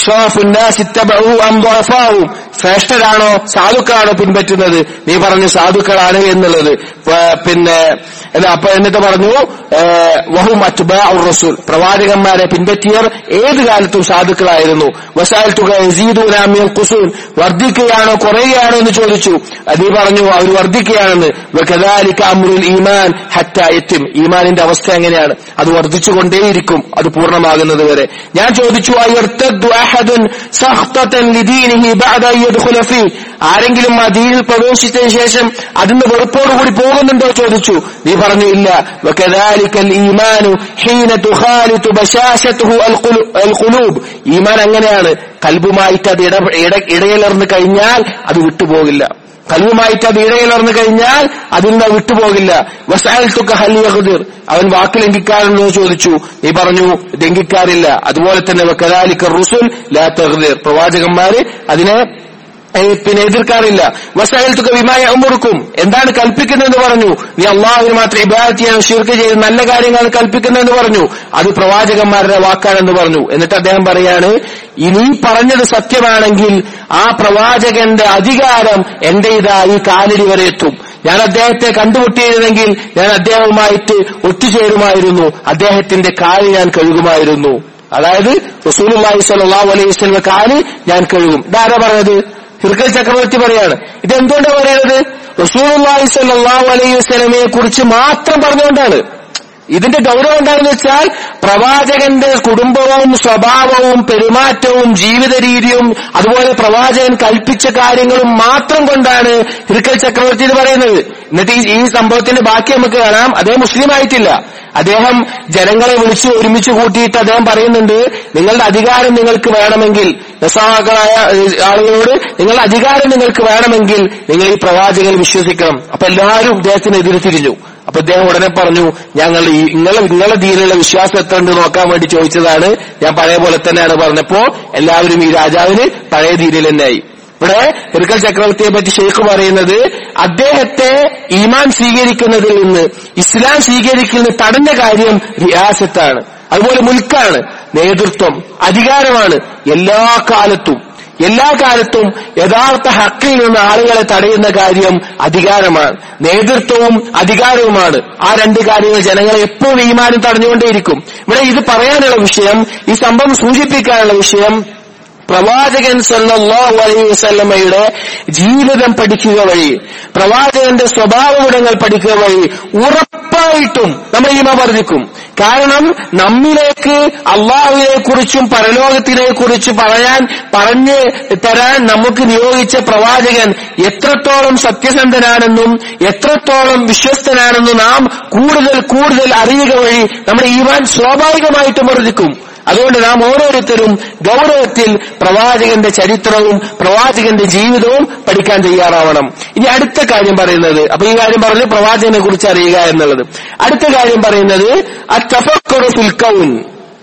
S1: അഷ്റാഫുന്നാസിത്തബഹു ശ്രേഷ്ഠരാണോ സാധുക്കളാണോ പിൻപറ്റുന്നത് നീ പറഞ്ഞു സാധുക്കളാണ് എന്നുള്ളത് പ- പിന്നെ എന്താ, അപ്പൊ എന്നിട്ട് പറഞ്ഞു വഹു മറ്റുബ റസൂൽ പ്രവാചകന്മാരെ പിൻപറ്റിയവർ ഏത് കാലത്തും സാധുക്കളായിരുന്നു വസാൽത്തുക യസീദുനാമിയൽ കുസൂൻ വർദ്ധിക്കുകയാണോ കുറയുകയാണോ എന്ന് ചോദിച്ചു അത് നീ പറഞ്ഞു അവർ വർദ്ധിക്കുകയാണെന്ന് വകദാലിക അമ്രുൽ ഈമാൻ ഹത്ത എത്തും ഈമാനിന്റെ അവസ്ഥ എങ്ങനെയാണ് അത് വർദ്ധിച്ചുകൊണ്ടേയിരിക്കും അത് പൂർണ്ണമാകുന്നത് വരെ ഞാൻ ചോദിച്ചു അയർത്തദ്ദു അഹദുൻ സഖ്തതൻ ലിദീനിഹി ബഅദ അൻ യദ്ഖുല ഫീ ആരെങ്കിലും ആ ദീനിൽ പ്രവേശിച്ചതിന് ശേഷം അതിന് വെറുപ്പോടുകൂടി പോകുന്നുണ്ടോ ചോദിച്ചു നീ പറഞ്ഞു ഇല്ല വകദാലിക ഈമാനു ഹീന തുഖാലിതു ബശാശതുഹു അൽ ഖുലൂബ് ഈമാൻ അങ്ങനെയാണ് കൽബുമായിട്ട് അത് ഇട ഇട- ഇടകലർന്ന് കഴിഞ്ഞാൽ അത് വിട്ടുപോകില്ല കൽവുമായിട്ട് അത് ഇടകലർന്നു കഴിഞ്ഞാൽ അതിൽ നിന്ന് വിട്ടുപോകില്ല വസാൽത്തുക ഹൽ യഖ്ദിർ അവൻ വാക്ക് ലംഘിക്കാറുണ്ടോ എന്ന് ചോദിച്ചു നീ പറഞ്ഞു ലംഘിക്കാറില്ല അതുപോലെ തന്നെ വകദാലിക റുസുൽ ലാ തഖ്ദിർ പ്രവാചകന്മാര് അതിനെ ഏ, പിന്നെ എതിർക്കാറില്ല വസകൽത്തുക വിമായ ഉമുറുക്കും എന്താണ് കൽപ്പിക്കുന്നതെന്ന് പറഞ്ഞു നീ അള്ളാഹുവിന് മാത്രം ഇബാദത്ത് ചെയ്യാൻ ഷിർക്ക് ചെയ്ത് നല്ല കാര്യങ്ങളാണ് കൽപ്പിക്കുന്നതെന്ന് പറഞ്ഞു അത് പ്രവാചകന്മാരുടെ വാക്കാണെന്ന് പറഞ്ഞു എന്നിട്ട് അദ്ദേഹം പറയാണ് ഇനി പറഞ്ഞത് സത്യമാണെങ്കിൽ ആ പ്രവാചകന്റെ അധികാരം എന്റെ ഇതാ ഈ കാലടി വരെ എത്തും ഞാൻ അദ്ദേഹത്തെ കണ്ടുമുട്ടിയിരുന്നെങ്കിൽ ഞാൻ അദ്ദേഹവുമായിട്ട് ഒത്തുചേരുമായിരുന്നു അദ്ദേഹത്തിന്റെ കാല് ഞാൻ കഴുകുമായിരുന്നു അതായത് റസൂലുള്ളാഹി സ്വല്ലല്ലാഹു അലൈഹി വസല്ലം കാല് ഞാൻ കഴുകും ഇതാരാ പറഞ്ഞത് ഹിർക്കൽ ചക്രവർത്തി പറയാണ് ഇത് എന്തുകൊണ്ടാണ് പറയുന്നത് റസൂലുള്ളാഹി സ്വല്ലല്ലാഹു അലൈഹി വസല്ലമയെ കുറിച്ച് മാത്രം പറഞ്ഞുകൊണ്ടാണ് ഇതിന്റെ ഗൗരവം എന്താണെന്ന് വെച്ചാൽ പ്രവാചകന്റെ കുടുംബവും സ്വഭാവവും പെരുമാറ്റവും ജീവിത രീതിയും അതുപോലെ പ്രവാചകൻ കൽപ്പിച്ച കാര്യങ്ങളും മാത്രം കൊണ്ടാണ് ഹിർക്കൽ ചക്രവർത്തി ഇത് പറയുന്നത് എന്നിട്ട് ഈ- ഈ സംഭവത്തിന്റെ ബാക്കി നമുക്ക് കാണാം അദ്ദേഹം മുസ്ലിം ആയിട്ടില്ല അദ്ദേഹം ജനങ്ങളെ വിളിച്ച് ഒരുമിച്ച് കൂട്ടിയിട്ട് അദ്ദേഹം പറയുന്നുണ്ട് നിങ്ങളുടെ അധികാരം നിങ്ങൾക്ക് വേണമെങ്കിൽ നസാകളായ ആളുകളോട് നിങ്ങളുടെ അധികാരം നിങ്ങൾക്ക് വേണമെങ്കിൽ നിങ്ങൾ ഈ പ്രവാചകൻ വിശ്വസിക്കണം അപ്പൊ എല്ലാവരും ഇദ്ദേഹത്തിന് എതിരെ തിരിഞ്ഞു അപ്പൊ ഇദ്ദേഹം ഉടനെ പറഞ്ഞു ഞങ്ങൾ ഈ നിങ്ങളെ നിങ്ങളെ ദീനിലുള്ള വിശ്വാസം എത്ര ഉണ്ട് നോക്കാൻ വേണ്ടി ചോദിച്ചതാണ് ഞാൻ പഴയ പോലെ തന്നെയാണ് പറഞ്ഞപ്പോ എല്ലാവരും ഈ രാജാവിന് പഴയ ദീനിൽ തന്നെയായി ഇവിടെ ഇർക്കൽ ചക്രവർത്തിയെ പറ്റി ഷെയ്ഖ് പറയുന്നത് അദ്ദേഹത്തെ ഈമാൻ സ്വീകരിക്കുന്നതിൽ നിന്ന് ഇസ്ലാം സ്വീകരിക്കുന്ന തടഞ്ഞ കാര്യം റിയാസത്താണ് അതുപോലെ മുൽക്കാണ് നേതൃത്വം അധികാരമാണ് എല്ലാ കാലത്തും എല്ലാ കാലത്തും യഥാർത്ഥ ഹക്കിൽ നിന്ന് ആളുകളെ തടയുന്ന കാര്യം അധികാരമാണ് നേതൃത്വവും അധികാരവുമാണ് ആ രണ്ട് കാര്യങ്ങൾ ജനങ്ങളെ എപ്പോഴും ഈമാനും തടഞ്ഞുകൊണ്ടേയിരിക്കും ഇവിടെ ഇത് പറയാനുള്ള വിഷയം ഈ സംഭവം സൂചിപ്പിക്കാനുള്ള വിഷയം പ്രവാചകൻ സല്ലല്ലാഹു അലൈഹി വസല്ലമയുടെ ജീവിതം പഠിക്കുക വഴി പ്രവാചകന്റെ സ്വഭാവ ഗുണങ്ങൾ പഠിക്കുക വഴി ഉറപ്പായിട്ടും നമ്മുടെ ഈമ വർദ്ധിക്കും കാരണം നമ്മിലേക്ക് അള്ളാഹുവിനെ കുറിച്ചും പരലോകത്തിനെ കുറിച്ച് പറയാൻ പറഞ്ഞു തരാൻ നമുക്ക് നിയോഗിച്ച പ്രവാചകൻ എത്രത്തോളം സത്യസന്ധനാണെന്നും എത്രത്തോളം വിശ്വസ്തനാണെന്നും നാം കൂടുതൽ കൂടുതൽ അറിയുക വഴി നമ്മുടെ ഈമാൻ സ്വാഭാവികമായിട്ടും വർദ്ധിക്കും അതുകൊണ്ട് നാം ഓരോരുത്തരും ഗൗരവത്തിൽ പ്രവാചകന്റെ ചരിത്രവും പ്രവാചകന്റെ ജീവിതവും പഠിക്കാൻ തയ്യാറാവണം ഇനി അടുത്ത കാര്യം പറയുന്നത് അപ്പൊ ഈ കാര്യം പറഞ്ഞു പ്രവാചകനെ കുറിച്ച് അറിയുക എന്നുള്ളത് അടുത്ത കാര്യം പറയുന്നത് അത്തഫക്കുറു ഫിൽക്കൗൻ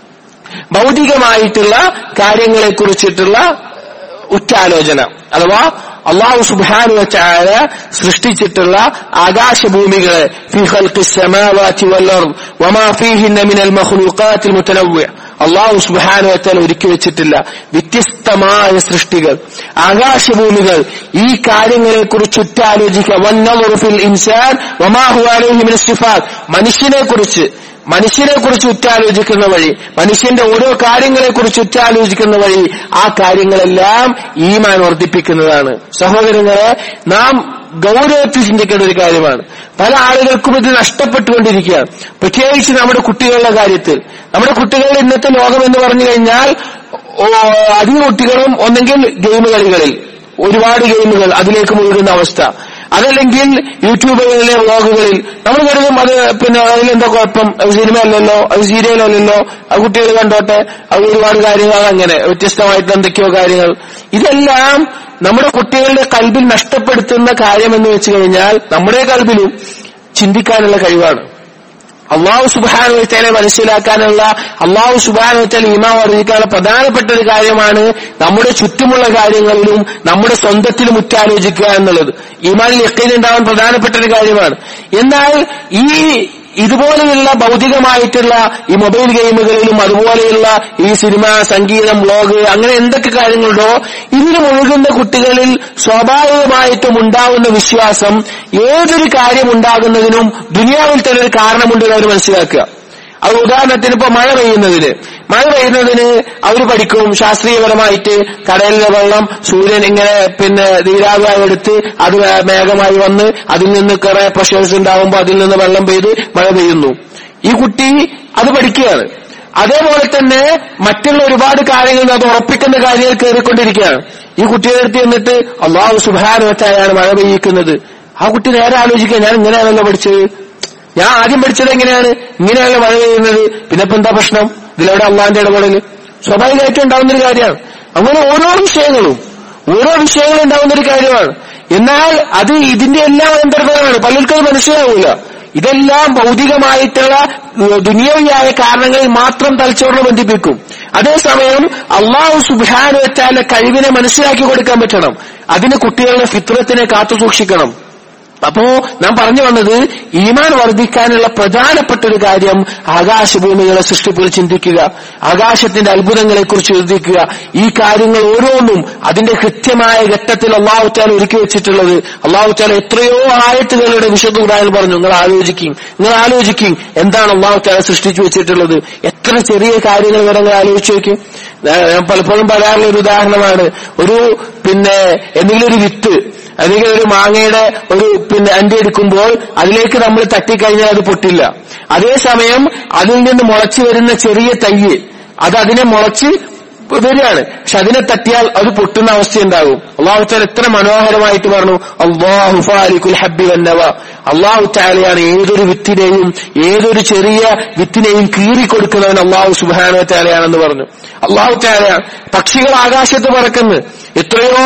S1: ഭൗതികമായിട്ടുള്ള കാര്യങ്ങളെ കുറിച്ചിട്ടുള്ള ഉറ്റാലോചന അഥവാ അള്ളാഹു സുബാനു വച്ചായ സൃഷ്ടിച്ചിട്ടുള്ള ആകാശഭൂമികളെ ഫി ഖൽഖി السماوات والأرض وما فيهن من المخلوقات المتنوع അള്ളാഹു സുബാനു വച്ചാൽ ഒരുക്കി വെച്ചിട്ടില്ല വ്യത്യസ്തമായ സൃഷ്ടികൾ ആകാശഭൂമികൾ ഈ കാര്യങ്ങളെ കുറിച്ച് ഉറ്റാലോചിക്കുക വന്നവർ ഫിൽ ഇൻസാൻ വമാഹു അലൈഹി മിൻ സിഫാത്ത് മനുഷ്യനെ കുറിച്ച് മനുഷ്യനെ കുറിച്ച് ഉറ്റാലോചിക്കുന്ന വഴി മനുഷ്യന്റെ ഓരോ കാര്യങ്ങളെ കുറിച്ച് ഉറ്റാലോചിക്കുന്ന വഴി ആ കാര്യങ്ങളെല്ലാം ഈമാൻ വർദ്ധിപ്പിക്കുന്നതാണ് സഹോദരങ്ങളെ നാം ഗൗരവത്തിൽ ചിന്തിക്കേണ്ട ഒരു കാര്യമാണ് പല ആളുകൾക്കും ഇത് നഷ്ടപ്പെട്ടുകൊണ്ടിരിക്കുകയാണ് പ്രത്യേകിച്ച് നമ്മുടെ കുട്ടികളുടെ കാര്യത്തിൽ നമ്മുടെ കുട്ടികളുടെ ഇന്നത്തെ ലോകം എന്ന് പറഞ്ഞു കഴിഞ്ഞാൽ ഓ, അധിക കുട്ടികളും ഒന്നെങ്കിൽ ഗെയിം കളികളിൽ ഒരുപാട് ഗെയിമുകൾ അതിലേക്ക് മുഴുകുന്ന അവസ്ഥ അതല്ലെങ്കിൽ യൂട്യൂബുകളിലെ വ്ളോഗുകളിൽ നമ്മൾ കരുതും അത് പിന്നെ അതിലെന്താ കുഴപ്പം അത് സിനിമയല്ലല്ലോ അത് സീരിയലല്ലല്ലോ അത് കുട്ടികൾ കണ്ടോട്ടെ അത് ഒരുപാട് കാര്യങ്ങൾ അങ്ങനെ വ്യത്യസ്തമായിട്ട് എന്തൊക്കെയോ കാര്യങ്ങൾ ഇതെല്ലാം നമ്മുടെ കുട്ടികളുടെ കൽബിൽ നഷ്ടപ്പെടുത്തുന്ന കാര്യം എന്ന് വെച്ച് കഴിഞ്ഞാൽ നമ്മുടെ കൽബിലും ചിന്തിക്കാനുള്ള കഴിവാണ് അള്ളാഹു സുബാനുവച്ചാലെ മനസ്സിലാക്കാനുള്ള അള്ളാഹു സുബാനുവച്ചാൽ ഈമാ വർദ്ധിക്കാനുള്ള പ്രധാനപ്പെട്ട ഒരു കാര്യമാണ് നമ്മുടെ ചുറ്റുമുള്ള കാര്യങ്ങളിലും നമ്മുടെ സ്വന്തത്തിലും ഉറ്റാലോചിക്കുക എന്നുള്ളത് ഈമാനിൽ യക്കീൻ ഉണ്ടാവാൻ പ്രധാനപ്പെട്ട ഒരു കാര്യമാണ് എന്നാൽ ഈ ഇതുപോലെയുള്ള ഭൗതികമായിട്ടുള്ള ഈ മൊബൈൽ ഗെയിമുകളിലും അതുപോലെയുള്ള ഈ സിനിമ സംഗീതം വ്ളോഗ് അങ്ങനെ എന്തൊക്കെ കാര്യങ്ങളുണ്ടോ ഇതിന് മുഴുകുന്ന കുട്ടികളിൽ സ്വാഭാവികമായിട്ടും ഉണ്ടാകുന്ന വിശ്വാസം ഏതൊരു കാര്യം ഉണ്ടാകുന്നതിനും ദുനിയാവിൽ തന്നെ ഒരു കാരണമുണ്ടെന്ന് അവർ മനസ്സിലാക്കുക അത് ഉദാഹരണത്തിന് ഇപ്പൊ മഴ പെയ്യുന്നതിന് മഴ പെയ്യുന്നതിന് അവർ പഠിക്കും ശാസ്ത്രീയപരമായിട്ട് കടലിലെ വെള്ളം സൂര്യൻ ഇങ്ങനെ പിന്നെ നീരാവിയായി എടുത്ത് അത് മേഘമായി വന്ന് അതിൽ നിന്ന് കുറെ പ്രഷേഴ്സ് ഉണ്ടാവുമ്പോൾ അതിൽ നിന്ന് വെള്ളം പെയ്ത് മഴ പെയ്യുന്നു ഈ കുട്ടി അത് പഠിക്കുകയാണ് അതേപോലെ തന്നെ മറ്റുള്ള ഒരുപാട് കാര്യങ്ങൾ അത് ഉറപ്പിക്കുന്ന കാര്യങ്ങൾ കയറിക്കൊണ്ടിരിക്കുകയാണ് ഈ കുട്ടിയുടെ അടുത്ത് എന്നിട്ട് അള്ളാഹു സുബാന വെച്ചായാണ് മഴ പെയ്യിക്കുന്നത് ആ കുട്ടി നേരെ ആലോചിക്കുക ഞാൻ ഇങ്ങനെയാണല്ലോ പഠിച്ചത് ഞാൻ ആദ്യം പഠിച്ചത് എങ്ങനെയാണ് ഇങ്ങനെയാണല്ലോ മഴ പെയ്യുന്നത് പിന്നെ ഇപ്പൊ എന്താ പ്രശ്നം ഇതിലെവിടെ അള്ളാന്റെ ഇടപെടല് സ്വാഭാവികമായിട്ടും ഉണ്ടാവുന്ന ഒരു കാര്യമാണ് അങ്ങനെ ഓരോ വിഷയങ്ങളും ഓരോ വിഷയങ്ങളും ഉണ്ടാവുന്ന ഒരു കാര്യമാണ് എന്നാൽ അത് ഇതിന്റെ എല്ലാം അന്തർഗതമാണ് പലർക്കും അത് മനസ്സിലാവില്ല ഇതെല്ലാം ഭൗതികമായിട്ടുള്ള ദുനിയവിയായ കാരണങ്ങളിൽ മാത്രം തലച്ചോറിനെ ബന്ധിപ്പിക്കും അതേസമയം അള്ളാഹു സുബാൻ വെച്ചാലെ കഴിവിനെ മനസ്സിലാക്കി കൊടുക്കാൻ പറ്റണം അതിന് കുട്ടികളുടെ ഫിത്രത്തിനെ കാത്തു സൂക്ഷിക്കണം അപ്പോ നാം പറഞ്ഞു വന്നത് ഈമാൻ വർദ്ധിക്കാനുള്ള പ്രധാനപ്പെട്ട ഒരു കാര്യം ആകാശഭൂമികളെ സൃഷ്ടിപ്പിൽ ചിന്തിക്കുക ആകാശത്തിന്റെ അത്ഭുതങ്ങളെക്കുറിച്ച് ചിന്തിക്കുക ഈ കാര്യങ്ങൾ ഓരോന്നും അതിന്റെ കൃത്യമായ ഘട്ടത്തിൽ അള്ളാഹുറ്റാൽ ഒരുക്കി വെച്ചിട്ടുള്ളത് അള്ളാഹുറ്റാൽ എത്രയോ ആയത്തുകളുടെ വിശുദ്ധ ഉദാഹരണം പറഞ്ഞു നിങ്ങൾ ആലോചിക്കും നിങ്ങൾ ആലോചിക്കും എന്താണ് അള്ളാഹുറ്റാൽ സൃഷ്ടിച്ചു വെച്ചിട്ടുള്ളത് എത്ര ചെറിയ കാര്യങ്ങൾ വരെ നിങ്ങൾ ആലോചിച്ച് നോക്കും ഞാൻ പലപ്പോഴും പറയാറുള്ള ഒരു ഉദാഹരണമാണ് ഒരു പിന്നെ എന്തെങ്കിലും ഒരു വിത്ത് അല്ലെങ്കിൽ ഒരു മാങ്ങയുടെ ഒരു പിന്നെ അണ്ടി എടുക്കുമ്പോൾ അതിലേക്ക് നമ്മൾ തട്ടിക്കഴിഞ്ഞാൽ അത് പൊട്ടില്ല അതേസമയം അതിൽ നിന്ന് മുളച്ചു വരുന്ന ചെറിയ തയ്യ് അത് അതിനെ മുളച്ച് വരികയാണ് പക്ഷെ അതിനെ തട്ടിയാൽ അത് പൊട്ടുന്ന അവസ്ഥയുണ്ടാകും അള്ളാഹുത്താൽ എത്ര മനോഹരമായിട്ട് പറഞ്ഞു അള്ളാഹു ഫാലിഖുൽ ഹബ്ബി വന്നവ അള്ളാഹു താലയാണ് ഏതൊരു വിത്തിനെയും ഏതൊരു ചെറിയ വിത്തിനെയും കീറിക്കൊടുക്കുന്നവൻ അള്ളാഹു സുബാന താലയാണെന്ന് പറഞ്ഞു അള്ളാഹു താലയാണ് പക്ഷികൾ ആകാശത്ത് പറക്കുന്നു എത്രയോ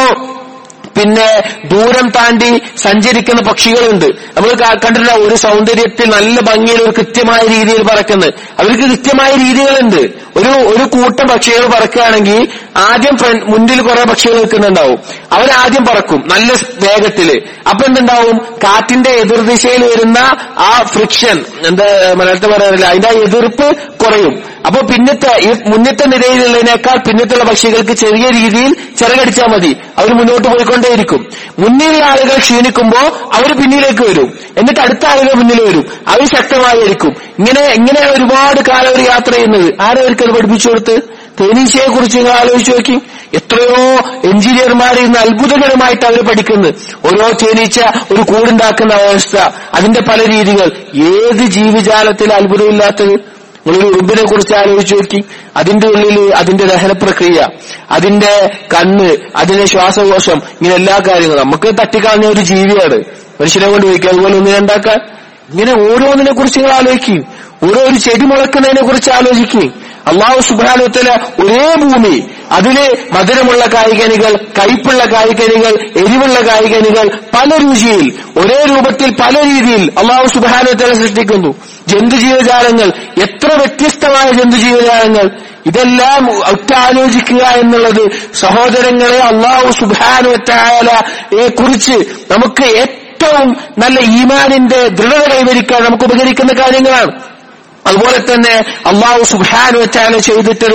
S1: പിന്നെ ദൂരം താണ്ടി സഞ്ചരിക്കുന്ന പക്ഷികളുണ്ട് നമ്മൾ കണ്ടിട്ടില്ല ഒരു സൗന്ദര്യത്തിൽ നല്ല ഭംഗിയിൽ ഒരു കൃത്യമായ രീതിയിൽ പറക്കുന്നത് അവർക്ക് കൃത്യമായ രീതികളുണ്ട് ഒരു ഒരു കൂട്ടം പക്ഷികൾ പറക്കുകയാണെങ്കിൽ ആദ്യം മുന്നിൽ കുറെ പക്ഷികൾ നിൽക്കുന്നുണ്ടാവും അവരാദ്യം പറക്കും നല്ല വേഗത്തില് അപ്പൊ എന്തുണ്ടാവും കാറ്റിന്റെ എതിർദിശയിൽ വരുന്ന ആ ഫ്രിക്ഷൻ എന്താ മലയാളത്തിൽ പറയാറില്ല അതിന്റെ ആ എതിർപ്പ് കുറയും അപ്പൊ പിന്നത്തെ ഈ മുന്നത്തെ നിരയിലുള്ളതിനേക്കാൾ പിന്നത്തുള്ള പക്ഷികൾക്ക് ചെറിയ രീതിയിൽ ചിറകടിച്ചാൽ മതി അവർ മുന്നോട്ട് പോയിക്കൊണ്ടേയിരിക്കും മുന്നിലുള്ള ആളുകൾ ക്ഷീണിക്കുമ്പോ അവർ പിന്നിലേക്ക് വരും എന്നിട്ട് അടുത്ത ആളുകൾ മുന്നിൽ വരും അവർ ശക്തമായിരിക്കും ഇങ്ങനെ ഇങ്ങനെയാണ് ഒരുപാട് കാലം അവർ യാത്ര ചെയ്യുന്നത് ആരവർക്ക് അത് പഠിപ്പിച്ചു കൊടുത്ത് തേനീച്ചയെ കുറിച്ച് നിങ്ങൾ ആലോചിച്ച് നോക്കി എത്രയോ എഞ്ചിനീയർമാർ ഇന്ന് അത്ഭുതകരമായിട്ട് അവർ പഠിക്കുന്നത് ഓരോ തേനീച്ച ഒരു കൂടുണ്ടാക്കുന്ന അവസ്ഥ അതിന്റെ പല രീതികൾ ഏത് ജീവിജാലത്തിൽ അത്ഭുതമില്ലാത്തത് നിങ്ങളൊരു ഉറുമ്പിനെ കുറിച്ച് ആലോചിച്ച് നോക്കി അതിന്റെ ഉള്ളിൽ അതിന്റെ ദഹന പ്രക്രിയ അതിന്റെ കണ്ണ് അതിന്റെ ശ്വാസകോശം ഇങ്ങനെ എല്ലാ കാര്യങ്ങളും നമുക്ക് തട്ടിക്കളഞ്ഞ ഒരു ജീവിയാണ് മനുഷ്യനെ കൊണ്ട് ചോദിക്കുക അതുപോലെ ഒന്നിനെ ഉണ്ടാക്കാൻ ഇങ്ങനെ ഓരോന്നിനെ കുറിച്ച് നിങ്ങൾ ആലോചിക്കും ഓരോ ഒരു ചെടി മുളക്കുന്നതിനെ കുറിച്ച് ആലോചിക്കും അള്ളാഹു സുബാനുത്തല ഒരേ ഭൂമി അതില് മധുരമുള്ള കായികനികൾ കയ്പുള്ള കായികനികൾ എരിവുള്ള കായികനികൾ പല രുചിയിൽ ഒരേ രൂപത്തിൽ പല രീതിയിൽ അള്ളാഹു സുബാനുത്തല സൃഷ്ടിക്കുന്നു ജന്തുജീവജാലങ്ങൾ എത്ര വ്യത്യസ്തമായ ജന്തുജീവജാലങ്ങൾ ഇതെല്ലാം ഒറ്റാലോചിക്കുക എന്നുള്ളത് സഹോദരങ്ങളെ അള്ളാഹു സുബാനുവറ്റായാലയെ കുറിച്ച് നമുക്ക് ഏറ്റവും നല്ല ഈമാനിന്റെ ദൃഢത കൈവരിക്കാൻ നമുക്ക് ഉപകരിക്കുന്ന കാര്യങ്ങളാണ് അതുപോലെ തന്നെ അള്ളാഹു സുബാനു വെച്ചാല് ചെയ്തിട്ടുള്ള